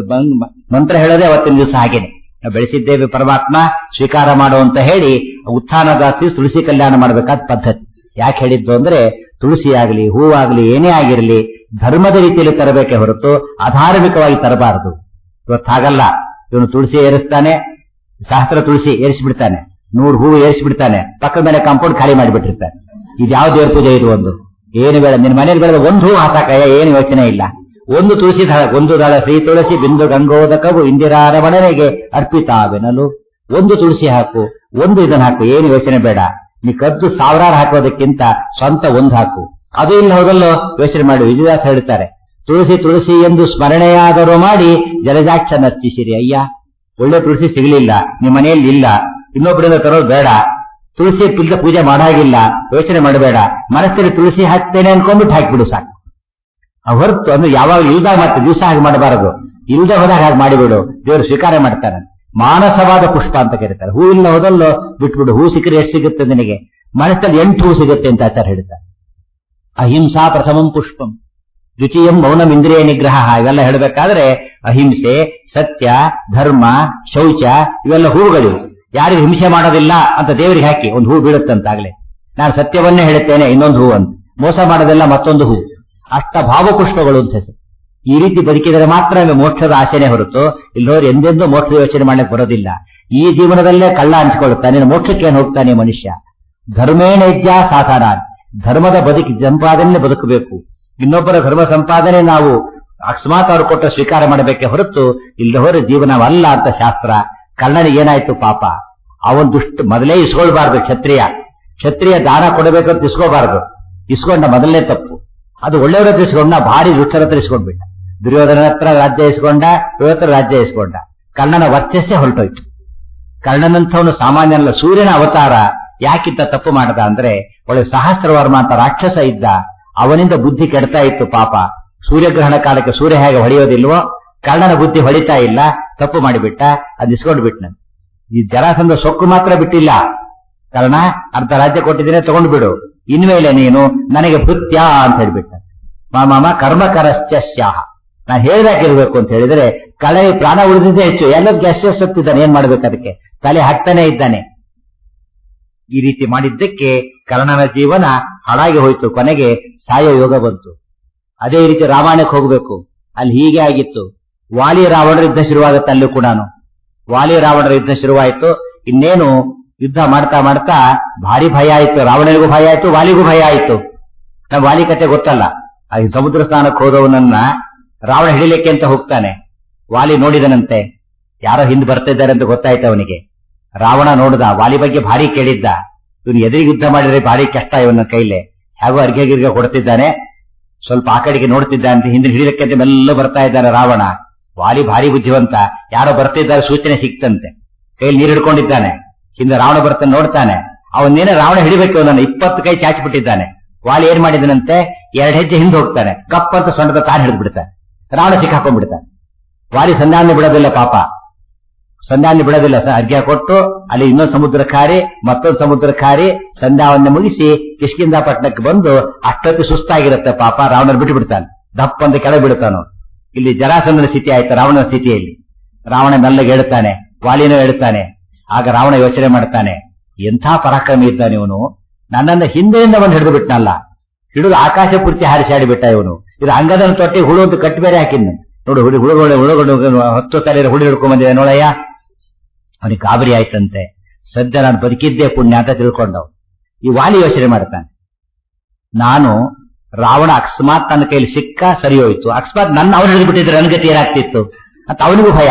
ಮಂತ್ರ ಹೇಳೋದೇ ಅವತ್ತಿನ ದಿವಸ ಹಾಗೇನೆ ನಾವು ಬೆಳೆಸಿದ್ದೇವೆ ಪರಮಾತ್ಮ ಸ್ವೀಕಾರ ಮಾಡು ಅಂತ ಹೇಳಿ ಉತ್ಥಾನ ದಾಸಿ ತುಳಸಿ ಕಲ್ಯಾಣ ಮಾಡಬೇಕಾದ ಪದ್ಧತಿ ಯಾಕೆ ಹೇಳಿದ್ದು ಅಂದ್ರೆ ತುಳಸಿ ಆಗಲಿ ಹೂವಾಗಲಿ ಏನೇ ಆಗಿರಲಿ ಧರ್ಮದ ರೀತಿಯಲ್ಲಿ ತರಬೇಕೆ ಹೊರತು ಅಧಾರ್ಮಿಕವಾಗಿ ತರಬಾರದು ಇವತ್ತು ಹಾಗಲ್ಲ ಇವನು ತುಳಸಿ ಏರಿಸ್ತಾನೆ ಸಹಸ್ರ ತುಳಸಿ ಏರಿಸಿಬಿಡ್ತಾನೆ ನೂರು ಹೂವು ಏರಿಸಿಬಿಡ್ತಾನೆ ಪಕ್ಕದ ಮೇಲೆ ಕಾಂಪೌಂಡ್ ಖಾಲಿ ಮಾಡಿಬಿಟ್ಟಿರ್ತಾನೆ ಇದು ಯಾವ ದೇವ್ರ ಪೂಜೆ ಇದು ಒಂದು ಏನು ಬೇಡ ನಿನ್ನ ಮನೇಲಿ ಬೆಳೆದ ಒಂದು ಹೂ ಹಾಸಾಕಯ್ಯ ಏನು ಯೋಚನೆ ಇಲ್ಲ ಒಂದು ತುಳಸಿ ದಳ ಒಂದು ದಳ ಶ್ರೀ ತುಳಸಿ ಬಿಂದು ಗಂಗೋದಕವು ಇಂದಿರಾರ ಬಡನೆಗೆ ಅರ್ಪಿತಾವೆನಲು ಒಂದು ತುಳಸಿ ಹಾಕು ಒಂದು ಇದನ್ನ ಹಾಕು ಏನು ಯೋಚನೆ ಬೇಡ ನೀ ಕದ್ದು ಸಾವಿರಾರು ಹಾಕೋದಕ್ಕಿಂತ ಸ್ವಂತ ಒಂದು ಹಾಕು ಅದು ಇಲ್ಲ ಹೋದಲ್ಲೋ ಯೋಚನೆ ಮಾಡಿ ವಿಜಯದಾಸ ಹೇಳ್ತಾರೆ ತುಳಸಿ ತುಳಸಿ ಎಂದು ಸ್ಮರಣೆಯಾದರೂ ಮಾಡಿ ಜಲಜಾಕ್ಷ ನರ್ಚಿಸಿರಿ ಅಯ್ಯ ಒಳ್ಳೆ ತುಳಸಿ ಸಿಗಲಿಲ್ಲ ನಿಮ್ಮ ಮನೆಯಲ್ಲಿ ಇಲ್ಲ ಇನ್ನೊಬ್ಬರಿಂದ ತರೋದು ಬೇಡ ತುಳಸಿ ಪಿಲ್ದ ಪೂಜೆ ಮಾಡಾಗಿಲ್ಲ ಯೋಚನೆ ಮಾಡಬೇಡ ಮನಸ್ಸಲ್ಲಿ ತುಳಸಿ ಹಾಕ್ತೇನೆ ಅನ್ಕೊಂಡ್ಬಿಟ್ಟು ಹಾಕ್ಬಿಡು ಸಾಕು ಆ ಹೊರತು ಅಂದ್ರೆ ಯಾವಾಗ ಇಲ್ದಾಗ ಮತ್ತೆ ದಿವಸ ಹಾಗೆ ಮಾಡಬಾರದು ಇಲ್ದೆ ಹೋದಾಗ ಹಾಗೆ ಮಾಡಿಬಿಡು ದೇವರು ಸ್ವೀಕಾರ ಮಾಡ್ತಾನೆ ಮಾನಸವಾದ ಪುಷ್ಪ ಅಂತ ಕರೀತಾರೆ ಹೂ ಇಲ್ಲ ಹೋದಲ್ಲೋ ಬಿಟ್ಬಿಡು ಹೂ ಸಿಕ್ಕರೆ ಎಷ್ಟು ಸಿಗುತ್ತೆ ನಿನಗೆ ಮನಸ್ಸಲ್ಲಿ ಎಂಟು ಹೂ ಸಿಗುತ್ತೆ ಅಂತ ಆಚಾರ ಹೇಳ್ತಾರೆ ಅಹಿಂಸಾ ಪ್ರಥಮಂ ಪುಷ್ಪಂ ದ್ವಿತೀಯಂ ಮೌನಂ ಇಂದ್ರಿಯ ನಿಗ್ರಹ ಇವೆಲ್ಲ ಹೇಳಬೇಕಾದ್ರೆ ಅಹಿಂಸೆ ಸತ್ಯ ಧರ್ಮ ಶೌಚ ಇವೆಲ್ಲ ಹೂಗಳು ಯಾರಿಗೂ ಹಿಂಸೆ ಮಾಡೋದಿಲ್ಲ ಅಂತ ದೇವರಿಗೆ ಹಾಕಿ ಒಂದು ಹೂ ಬೀಳುತ್ತಂತಾಗ್ಲೇ ನಾನು ಸತ್ಯವನ್ನೇ ಹೇಳುತ್ತೇನೆ ಇನ್ನೊಂದು ಹೂ ಅಂತ ಮೋಸ ಮಾಡೋದಿಲ್ಲ ಮತ್ತೊಂದು ಹೂ ಅಷ್ಟ ಭಾವಪುಷ್ಪಗಳು ಅಂತ ಹೆಸರು ಈ ರೀತಿ ಬದುಕಿದರೆ ಮಾತ್ರ ನಮಗೆ ಮೋಕ್ಷದ ಆಸೆನೆ ಹೊರತು ಇಲ್ಲೋರು ಎಂದೆಂದೂ ಮೋಕ್ಷದ ಯೋಚನೆ ಮಾಡಕ್ಕೆ ಬರೋದಿಲ್ಲ ಈ ಜೀವನದಲ್ಲೇ ಕಳ್ಳ ಹಂಚಿಕೊಳ್ಳುತ್ತಾನೆ ಮೋಕ್ಷಕ್ಕೆ ಏನ್ ಹೋಗ್ತಾನೆ ಮನುಷ್ಯ ಧರ್ಮೇಣೇಜ್ಯ ಸಾಧನ ಧರ್ಮದ ಬದುಕಿ ಸಂಪಾದನೆ ಬದುಕಬೇಕು ಇನ್ನೊಬ್ಬರ ಧರ್ಮ ಸಂಪಾದನೆ ನಾವು ಅಕಸ್ಮಾತ್ ಅವರು ಕೊಟ್ಟ ಸ್ವೀಕಾರ ಮಾಡಬೇಕೆ ಹೊರತು ಇಲ್ಲದವರ ಜೀವನವಲ್ಲ ಅಂತ ಶಾಸ್ತ್ರ ಕರ್ಣನಿಗೆ ಏನಾಯ್ತು ಪಾಪ ಅವನ್ ದುಷ್ಟ ಮೊದಲೇ ಇಸ್ಕೊಳ್ಬಾರ್ದು ಕ್ಷತ್ರಿಯ ಕ್ಷತ್ರಿಯ ದಾನ ಕೊಡಬೇಕು ಅಂತ ಇಸ್ಕೋಬಾರದು ಇಸ್ಕೊಂಡ ಮೊದಲನೇ ತಪ್ಪು ಅದು ಒಳ್ಳೆಯವರ ಹತ್ರ ಇಸ್ಕೊಂಡ ಭಾರಿ ದುಷ್ಟರ ಹತ್ರ ಇಸ್ಕೊಂಡ್ಬಿಟ್ಟ ದುರ್ಯೋಧನ ಹತ್ರ ರಾಜ್ಯ ಇಸ್ಕೊಂಡ ಇವತ್ತರ ರಾಜ್ಯ ಇಸ್ಕೊಂಡ ಕರ್ಣನ ವರ್ಚಸ್ಸೇ ಹೊರಟೋಯ್ತು ಕರ್ಣನಂಥವನು ಸಾಮಾನ್ಯನಲ್ಲ ಸೂರ್ಯನ ಅವತಾರ ಯಾಕಿಂತ ತಪ್ಪು ಮಾಡದ ಅಂದ್ರೆ ಒಳ್ಳೆ ಸಹಸ್ರವರ್ಮ ಅಂತ ರಾಕ್ಷಸ ಇದ್ದ ಅವನಿಂದ ಬುದ್ಧಿ ಕೆಡ್ತಾ ಇತ್ತು ಪಾಪ ಸೂರ್ಯಗ್ರಹಣ ಕಾಲಕ್ಕೆ ಸೂರ್ಯ ಹೇಗೆ ಹೊಡೆಯೋದಿಲ್ವೋ ಕರ್ಣನ ಬುದ್ಧಿ ಹೊಡಿತಾ ಇಲ್ಲ ತಪ್ಪು ಮಾಡಿಬಿಟ್ಟ ಅದ್ ಇಸ್ಕೊಂಡು ಬಿಟ್ನ ಈ ಜರಾಸಂಧ ಸೊಕ್ಕು ಮಾತ್ರ ಬಿಟ್ಟಿಲ್ಲ ಕಾರಣ ಅರ್ಧ ರಾಜ್ಯ ಕೊಟ್ಟಿದ್ದೇನೆ ತಗೊಂಡು ಬಿಡು ಇನ್ಮೇಲೆ ನೀನು ನನಗೆ ಭೃತ್ಯ ಅಂತ ಹೇಳ್ಬಿಟ್ಟ ಮಾಮ ಕರ್ಮಕರಶ್ಚ ಸ್ಯಾಹ ನಾನು ಹೇಳ್ದಾಗಿರ್ಬೇಕು ಅಂತ ಹೇಳಿದ್ರೆ ಕಳೆ ಪ್ರಾಣ ಉಳಿದಿದ್ದೇ ಹೆಚ್ಚು ಎಲ್ಲದಕ್ಕೆ ಅಷ್ಟೇ ಸತ್ತಿದ್ದಾನೆ ಏನ್ ಮಾಡ್ಬೇಕು ಅದಕ್ಕೆ ತಲೆ ಹಾಕ್ತಾನೆ ಇದ್ದಾನೆ ಈ ರೀತಿ ಮಾಡಿದ್ದಕ್ಕೆ ಕರ್ಣನ ಜೀವನ ಹಾಳಾಗಿ ಹೋಯ್ತು ಕೊನೆಗೆ ಸಾಯೋ ಯೋಗ ಬಂತು ಅದೇ ರೀತಿ ರಾಮಾಯಣಕ್ಕೆ ಹೋಗ್ಬೇಕು ಅಲ್ಲಿ ಹೀಗೆ ಆಗಿತ್ತು ವಾಲಿ ರಾವಣರ ಯುದ್ಧ ಶುರುವಾಗುತ್ತೆ ಅಲ್ಲೂ ಕೂಡ ವಾಲಿ ರಾವಣರ ಯುದ್ಧ ಶುರುವಾಯಿತು ಇನ್ನೇನು ಯುದ್ಧ ಮಾಡ್ತಾ ಮಾಡ್ತಾ ಭಾರಿ ಭಯ ಆಯ್ತು ರಾವಣನಿಗೂ ಭಯ ಆಯ್ತು ವಾಲಿಗೂ ಭಯ ಆಯ್ತು ನಮ್ ವಾಲಿ ಕತೆ ಗೊತ್ತಲ್ಲ ಆ ಸಮುದ್ರ ಸ್ನಾನಕ್ಕೆ ಹೋದವನನ್ನ ರಾವಣ ಹಿಡಿಲಿಕ್ಕೆ ಅಂತ ಹೋಗ್ತಾನೆ ವಾಲಿ ನೋಡಿದನಂತೆ ಯಾರೋ ಹಿಂದೆ ಬರ್ತಿದ್ದಾರೆ ಅಂತ ಗೊತ್ತಾಯ್ತು ಅವನಿಗೆ ರಾವಣ ನೋಡಿದ ವಾಲಿ ಬಗ್ಗೆ ಭಾರಿ ಕೇಳಿದ್ದ ಇವನು ಎದುರಿಗೆ ಯುದ್ಧ ಮಾಡಿದ್ರೆ ಭಾರಿ ಕಷ್ಟ ಇವನ ಕೈಲೆ ಹೇಗೋ ಅರ್ಗೆ ಗಿರ್ಗೆ ಕೊಡ್ತಿದ್ದಾನೆ ಸ್ವಲ್ಪ ಆ ಕಡೆಗೆ ನೋಡ್ತಿದ್ದ ಅಂತ ಹಿಂದೆ ಹಿಡಿಲಿಕ್ಕೆ ಅಂತ ಮೆಲ್ಲ ಬರ್ತಾ ಇದ್ದಾನೆ ರಾವಣ ವಾಲಿ ಭಾರಿ ಬುದ್ಧಿವಂತ ಯಾರೋ ಬರ್ತಿದ್ದಾರೆ ಸೂಚನೆ ಸಿಕ್ತಂತೆ ಕೈಯಲ್ಲಿ ನೀರು ಹಿಡ್ಕೊಂಡಿದ್ದಾನೆ ಹಿಂದೆ ರಾವಣ ಬರ್ತಾನೆ ನೋಡ್ತಾನೆ ಅವನ್ನೇನೆ ರಾವಣ ಹಿಡಿಬೇಕು ಅವನನ್ನು ಇಪ್ಪತ್ತು ಕೈ ಚಾಚಿ ಬಿಟ್ಟಿದ್ದಾನೆ ವಾಲಿ ಏನ್ ಮಾಡಿದನಂತೆ ಎರಡು ಹೆಜ್ಜೆ ಹಿಂದೆ ಹೋಗ್ತಾನೆ ಕಪ್ ಅಂತ ಸೊಂಟದ ತಾನು ಹಿಡಿದು ಬಿಡ್ತಾನೆ ರಾವಣ ಸಿಕ್ಕಾಕೊಂಡ್ಬಿಡ್ತಾನೆ ವಾಲಿ ಸಂಧಾನ ಬಿಡೋದಿಲ್ಲ ಪಾಪ ಸಂಧಾನ ಬಿಡೋದಿಲ್ಲ ಸ- ಅರ್ಘ್ಯ ಕೊಟ್ಟು ಅಲ್ಲಿ ಇನ್ನೊಂದು ಸಮುದ್ರ ಕಾರಿ ಮತ್ತೊಂದು ಸಮುದ್ರ ಕಾರಿ ಸಂಧ್ಯಾವನ್ನ ಮುಗಿಸಿ ಕಿಷ್ಕಿಂದ ಪಟ್ಟಣಕ್ಕೆ ಬಂದು ಅಷ್ಟೊತ್ತಿ ಸುಸ್ತಾಗಿರುತ್ತೆ ಪಾಪ ರಾವಣ ಬಿಟ್ಟು ಬಿಡ್ತಾನೆ ದಪ್ಪ ಅಂತ ಕೆಳಗೆ ಬಿಡ್ತಾನು ಇಲ್ಲಿ ಜರಾಸಂಧನ ಸ್ಥಿತಿ ಆಯ್ತು ರಾವಣನ ಸ್ಥಿತಿಯಲ್ಲಿ ರಾವಣ ಮೆಲ್ಲಗೆ ಹೇಳ್ತಾನೆ ವಾಲಿನೂ ಹೇಳ್ತಾನೆ ಆಗ ರಾವಣ ಯೋಚನೆ ಮಾಡ್ತಾನೆ ಎಂಥ ಪರಾಕ್ರಮಿ ಇದ್ದಾನೆ ಇವನು ನನ್ನನ್ನ ಹಿಂದೆಯಿಂದ ಬಂದು ಹಿಡಿದು ಬಿಟ್ನಲ್ಲ ಹಿಡಿದು ಆಕಾಶ ಪೂರ್ತಿ ಹಾರಿಸಾಡಿ ಬಿಟ್ಟ ಇವನು ಇದು ಅಂಗದನ ತೊಟ್ಟಿ ಹುಳು ಅಂತ ಕಟ್ಟಿ ಬೇರೆ ಹಾಕಿದ್ನು ನೋಡು ಹುಳಿ ಹುಳುಗಳು ಹುಳುಗಳು ಹತ್ತು ತಲೆ ಹುಳಿ ಹಿಡ್ಕೊಂಡ್ ಬಂದಿದೆ ನೋಡಯ್ಯ ಅವನಿಗೆ ಗಾಬರಿ ಆಯ್ತಂತೆ ಸದ್ಯ ನಾನು ಬದುಕಿದ್ದೇ ಪುಣ್ಯ ಅಂತ ತಿಳ್ಕೊಂಡವ್ ಈ ವಾಲಿ ಯೋಚನೆ ಮಾಡ್ತಾನೆ ನಾನು ರಾವಣ ಅಕಸ್ಮಾತ್ ನನ್ನ ಕೈಲಿ ಸಿಕ್ಕ ಸರಿ ಹೋಯ್ತು ಅಕಸ್ಮಾತ್ ನನ್ನ ಅವನು ಹಿಡಿದು ಬಿಟ್ಟಿದ್ರೆ ನನ್ನ ಗತಿ ಏನಾಗ್ತಿತ್ತು ಅಂತ ಅವನಿಗೂ ಭಯ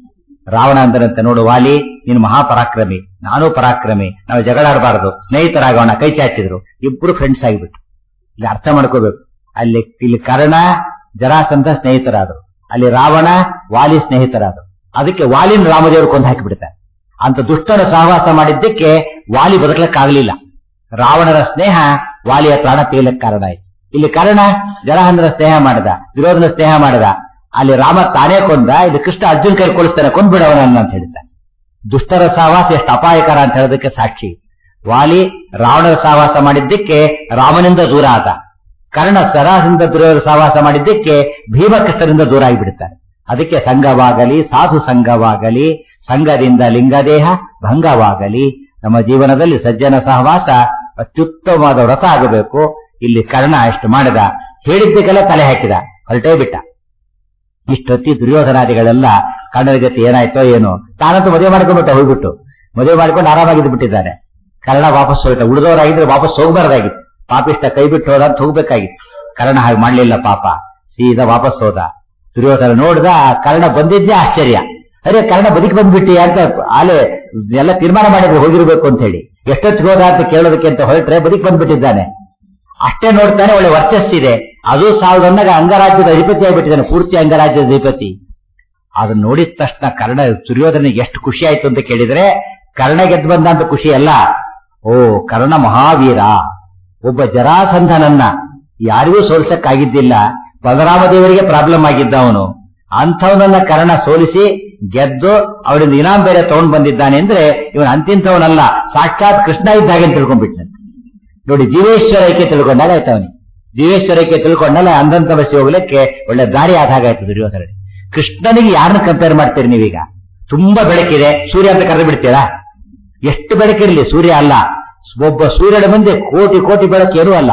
ರಾವಣ ಅಂದರಂತೆ ನೋಡು ವಾಲಿ ನೀನು ಮಹಾಪರಾಕ್ರಮಿ ನಾನೂ ಪರಾಕ್ರಮಿ ನಾವು ಜಗಳಾಡಬಾರದು ಸ್ನೇಹಿತರಾಗೋಣ ಕೈ ಚಾಚಿದ್ರು ಇಬ್ರು ಫ್ರೆಂಡ್ಸ್ ಆಗಿಬಿಟ್ರು ಇಲ್ಲಿ ಅರ್ಥ ಮಾಡ್ಕೋಬೇಕು ಅಲ್ಲಿ ಇಲ್ಲಿ ಕರ್ಣ ಜರಾಸಂಧ ಸ್ನೇಹಿತರಾದರು ಅಲ್ಲಿ ರಾವಣ ವಾಲಿ ಸ್ನೇಹಿತರಾದರು ಅದಕ್ಕೆ ವಾಲಿನ ರಾಮದೇವರು ಕೊಂದು ಹಾಕಿಬಿಡ್ತಾರೆ ಅಂತ ದುಷ್ಟನ ಸಹವಾಸ ಮಾಡಿದ್ದಕ್ಕೆ ವಾಲಿ ಬದುಕಲಿಕ್ಕಾಗಲಿಲ್ಲ ರಾವಣರ ಸ್ನೇಹ ವಾಲಿಯ ಪ್ರಾಣ ತೆಗೆಯಲಿಕ್ಕೆ ಕಾರಣ ಆಯ್ತು ಇಲ್ಲಿ ಕರ್ಣ ಜರಾಸಂಧನ ಸ್ನೇಹ ಮಾಡಿದ ವಿರೋಧನ ಸ್ನೇಹ ಮಾಡಿದ ಅಲ್ಲಿ ರಾಮ ತಾನೇ ಕೊಂದ ಇದು ಕೃಷ್ಣ ಅರ್ಜುನ್ ಕೈ ಕೊಡಿಸ್ತಾನೆ ಕೊಂದ್ಬಿಡವನನ್ನ ಅಂತ ಹೇಳ್ತಾನೆ ದುಷ್ಟರ ಸಹವಾಸ ಎಷ್ಟು ಅಪಾಯಕರ ಅಂತ ಹೇಳೋದಕ್ಕೆ ಸಾಕ್ಷಿ ವಾಲಿ ರಾವಣರ ಸಹವಾಸ ಮಾಡಿದ್ದಕ್ಕೆ ರಾಮನಿಂದ ದೂರ ಆದ ಕರ್ಣ ಸರಾಸದಿಂದ ದುರ್ಯೋಧನ ಸಹವಾಸ ಮಾಡಿದ್ದಕ್ಕೆ ಭೀಮಕೃಷ್ಣರಿಂದ ದೂರ ಆಗಿಬಿಡ್ತಾನೆ ಅದಕ್ಕೆ ಸಂಘವಾಗಲಿ ಸಾಧು ಸಂಘವಾಗಲಿ ಸಂಘದಿಂದ ಲಿಂಗದೇಹ ಭಂಗವಾಗಲಿ ನಮ್ಮ ಜೀವನದಲ್ಲಿ ಸಜ್ಜನ ಸಹವಾಸ ಅತ್ಯುತ್ತಮವಾದ ವ್ರತ ಆಗಬೇಕು ಇಲ್ಲಿ ಕರ್ಣ ಎಷ್ಟು ಮಾಡಿದ ಹೇಳಿದ್ದಕ್ಕೆಲ್ಲ ತಲೆ ಹಾಕಿದ ಹೊರಟೇ ಬಿಟ್ಟ ಇಷ್ಟೊತ್ತಿ ದುರ್ಯೋಧನಾದಿಗಳೆಲ್ಲ ಕರ್ಣನ ಗತಿ ಏನಾಯ್ತೋ ಏನೋ ತಾನಂತೂ ಮದುವೆ ಮಾಡ್ಕೊಂಡ್ಬಿಟ್ಟ ಹೋಗ್ಬಿಟ್ಟು ಮದುವೆ ಮಾಡ್ಕೊಂಡು ಆರಾಮಾಗಿದ್ದು ಬಿಟ್ಟಿದ್ದಾನೆ ಕರ್ಣ ವಾಪಸ್ ಹೋಗ್ಬಿಟ್ಟ ಉಳಿದವರಾಗಿದ್ರೆ ವಾಪಸ್ ಹೋಗ್ಬಾರ್ದಾಗಿತ್ತು ಪಾಪಿಷ್ಟ ಕೈ ಬಿಟ್ಟು ಹೋದ ಅಂತ ಹೋಗ್ಬೇಕಾಗಿತ್ತು ಕರ್ಣ ಹಾಗೆ ಮಾಡ್ಲಿಲ್ಲ ಪಾಪ ಸೀದಾ ವಾಪಸ್ ಹೋದ ದುರ್ಯೋಧನ ನೋಡ್ದ ಕರ್ಣ ಬಂದಿದ್ದೇ ಆಶ್ಚರ್ಯ ಅರೆ ಕರ್ಣ ಬದುಕಿ ಬಂದ್ಬಿಟ್ಟಿ ಅಂತ ಆಲೆ ಎಲ್ಲ ತೀರ್ಮಾನ ಮಾಡಿದ್ರು ಹೋಗಿರ್ಬೇಕು ಅಂತ ಹೇಳಿ ಎಷ್ಟೊತ್ತಿಗೆ ಹೋದ ಅಂತ ಕೇಳೋದಕ್ಕೆ ಅಂತ ಹೊರಟ್ರೆ ಬದುಕಿ ಬಂದ್ಬಿಟ್ಟಿದ್ದಾನೆ ಅಷ್ಟೇ ನೋಡ್ತಾನೆ ಒಳ್ಳೆ ವರ್ಚಸ್ಸಿದೆ ಅದು ಸಾವಿರದ ಅಂಗರಾಜ್ಯದ ಅಧಿಪತಿ ಆಗಿಬಿಟ್ಟಿದ್ದಾನೆ ಪೂರ್ತಿ ಅಂಗರಾಜ್ಯದ ಅಧಿಪತಿ ಅದನ್ನ ನೋಡಿದ ತಕ್ಷಣ ಕರ್ಣ ದುರ್ಯೋಧನಿಗೆ ಎಷ್ಟು ಖುಷಿ ಆಯ್ತು ಅಂತ ಕೇಳಿದ್ರೆ ಕರ್ಣ ಗೆದ್ದು ಬಂದ ಅಂತ ಖುಷಿ ಅಲ್ಲ ಓ ಕರ್ಣ ಮಹಾವೀರ ಒಬ್ಬ ಜರಾಸಂಧನನ್ನ ಯಾರಿಗೂ ಸೋಲ್ಸಕ್ಕಾಗಿದ್ದಿಲ್ಲ ಬಲರಾಮ ದೇವರಿಗೆ ಪ್ರಾಬ್ಲಮ್ ಆಗಿದ್ದ ಅವನು ಅಂಥವನನ್ನ ಕರ್ಣ ಸೋಲಿಸಿ ಗೆದ್ದು ಅವರಿಂದ ಇನಾಮ್ ಬೇರೆ ತಗೊಂಡ್ ಬಂದಿದ್ದಾನೆ ಅಂದ್ರೆ ಇವನು ಅಂತಿಂತವನಲ್ಲ ಸಾಕ್ಷಾತ್ ಕೃಷ್ಣ ಇದ್ದ ಹಾಗೆ ತಿಳ್ಕೊಂಡ್ಬಿಟ್ನಂತೆ ನೋಡಿ ಜೀವೇಶ್ವರಕ್ಕೆ ತಿಳ್ಕೊಂಡಾಗ ಆಯ್ತು ಅವನಿಗೆ ಜೀವೇಶ್ವರಕ್ಕೆ ತಿಳ್ಕೊಂಡಲ್ಲ ಅಂದಂತ ಬಸಿ ಹೋಗ್ಲಿಕ್ಕೆ ಒಳ್ಳೆ ದಾರಿ ಆದಾಗ ಆಯ್ತು ದುರ್ಯೋಧನ ಕೃಷ್ಣನಿಗೆ ಯಾರನ್ನ ಕಂಪೇರ್ ಮಾಡ್ತೀರಿ ನೀವೀಗ ತುಂಬಾ ಬೆಳಕಿದೆ ಸೂರ್ಯ ಅಂತ ಕರೆದು ಬಿಡ್ತೀರಾ ಎಷ್ಟು ಬೆಳಕಿರಲಿ ಸೂರ್ಯ ಅಲ್ಲ ಒಬ್ಬ ಸೂರ್ಯನ ಮುಂದೆ ಕೋಟಿ ಕೋಟಿ ಬೆಳಕೇನೂ ಅಲ್ಲ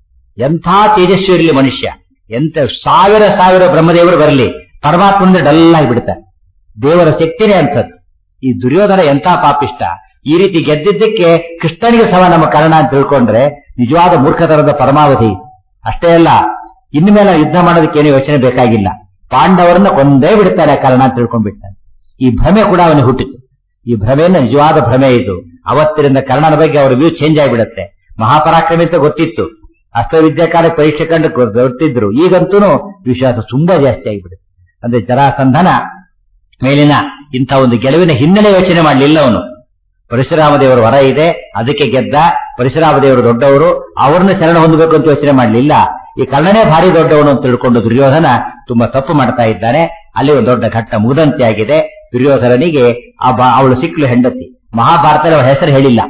ಎಂಥ ತೇಜಸ್ವಿ ಇರಲಿ ಮನುಷ್ಯ ಎಂತ ಸಾವಿರ ಸಾವಿರ ಬ್ರಹ್ಮದೇವರು ಬರಲಿ ಪರಮಾತ್ಮನಿಂದ ಡಲ್ ಆಗಿಬಿಡ್ತಾರೆ ದೇವರ ಶಕ್ತಿನೇ ಅಂತದ್ದು ಈ ದುರ್ಯೋಧನ ಎಂಥ ಪಾಪಿಷ್ಟ ಈ ರೀತಿ ಗೆದ್ದಿದ್ದಕ್ಕೆ ಕೃಷ್ಣನಿಗೆ ಸಹ ನಮ್ಮ ಕರ್ಣ ಅಂತ ತಿಳ್ಕೊಂಡ್ರೆ ನಿಜವಾದ ಮೂರ್ಖತನದ ಪರಮಾವಧಿ ಅಷ್ಟೇ ಅಲ್ಲ ಇನ್ಮೇಲೆ ಯುದ್ಧ ಮಾಡೋದಕ್ಕೆ ಏನು ಯೋಚನೆ ಬೇಕಾಗಿಲ್ಲ ಪಾಂಡವರನ್ನ ಕೊಂದೇ ಬಿಡ್ತಾರೆ ಕರ್ಣ ಅಂತ ತಿಳ್ಕೊಂಡ್ಬಿಡ್ತಾನೆ ಈ ಭ್ರಮೆ ಕೂಡ ಅವನಿಗೆ ಹುಟ್ಟಿತು ಈ ಭ್ರಮೆಯನ್ನ ನಿಜವಾದ ಭ್ರಮೆ ಇದು ಅವತ್ತಿನಿಂದ ಕರ್ಣನ ಬಗ್ಗೆ ಅವರ ವ್ಯೂ ಚೇಂಜ್ ಆಗಿಬಿಡುತ್ತೆ ಮಹಾಪರಾಕ್ರಮಿ ಅಂತ ಗೊತ್ತಿತ್ತು ಅಷ್ಟವಿದ್ಯಾಕಾಲ ಪರೀಕ್ಷೆ ಕಂಡು ಗೊತ್ತಿದ್ರು ಈಗಂತೂ ವಿಶ್ವಾಸ ತುಂಬಾ ಜಾಸ್ತಿ ಆಗಿಬಿಡುತ್ತೆ ಅಂದ್ರೆ ಜರಾಸಂಧನ ಮೇಲಿನ ಇಂಥ ಒಂದು ಗೆಲುವಿನ ಹಿನ್ನೆಲೆ ಯೋಚನೆ ಮಾಡಲಿಲ್ಲ ಅವನು ಪರಶುರಾಮ ದೇವರು ವರ ಇದೆ ಅದಕ್ಕೆ ಗೆದ್ದ ಪರಶುರಾಮ ದೇವರು ದೊಡ್ಡವರು ಅವ್ರನ್ನ ಶರಣ ಹೊಂದಬೇಕು ಅಂತ ಯೋಚನೆ ಮಾಡಲಿಲ್ಲ ಈ ಕರ್ಣನೇ ಭಾರಿ ದೊಡ್ಡವನು ಅಂತ ತಿಳ್ಕೊಂಡು ದುರ್ಯೋಧನ ತುಂಬಾ ತಪ್ಪು ಮಾಡ್ತಾ ಇದ್ದಾನೆ ಅಲ್ಲಿ ಒಂದು ದೊಡ್ಡ ಘಟ್ಟ ಮುದಂತೆ ಆಗಿದೆ ದುರ್ಯೋಧನನಿಗೆ ಆ ಬಾ- ಅವಳು ಸಿಕ್ಲು ಹೆಂಡತಿ ಮಹಾಭಾರತದ ಅವಳ ಹೆಸರು ಹೇಳಿಲ್ಲ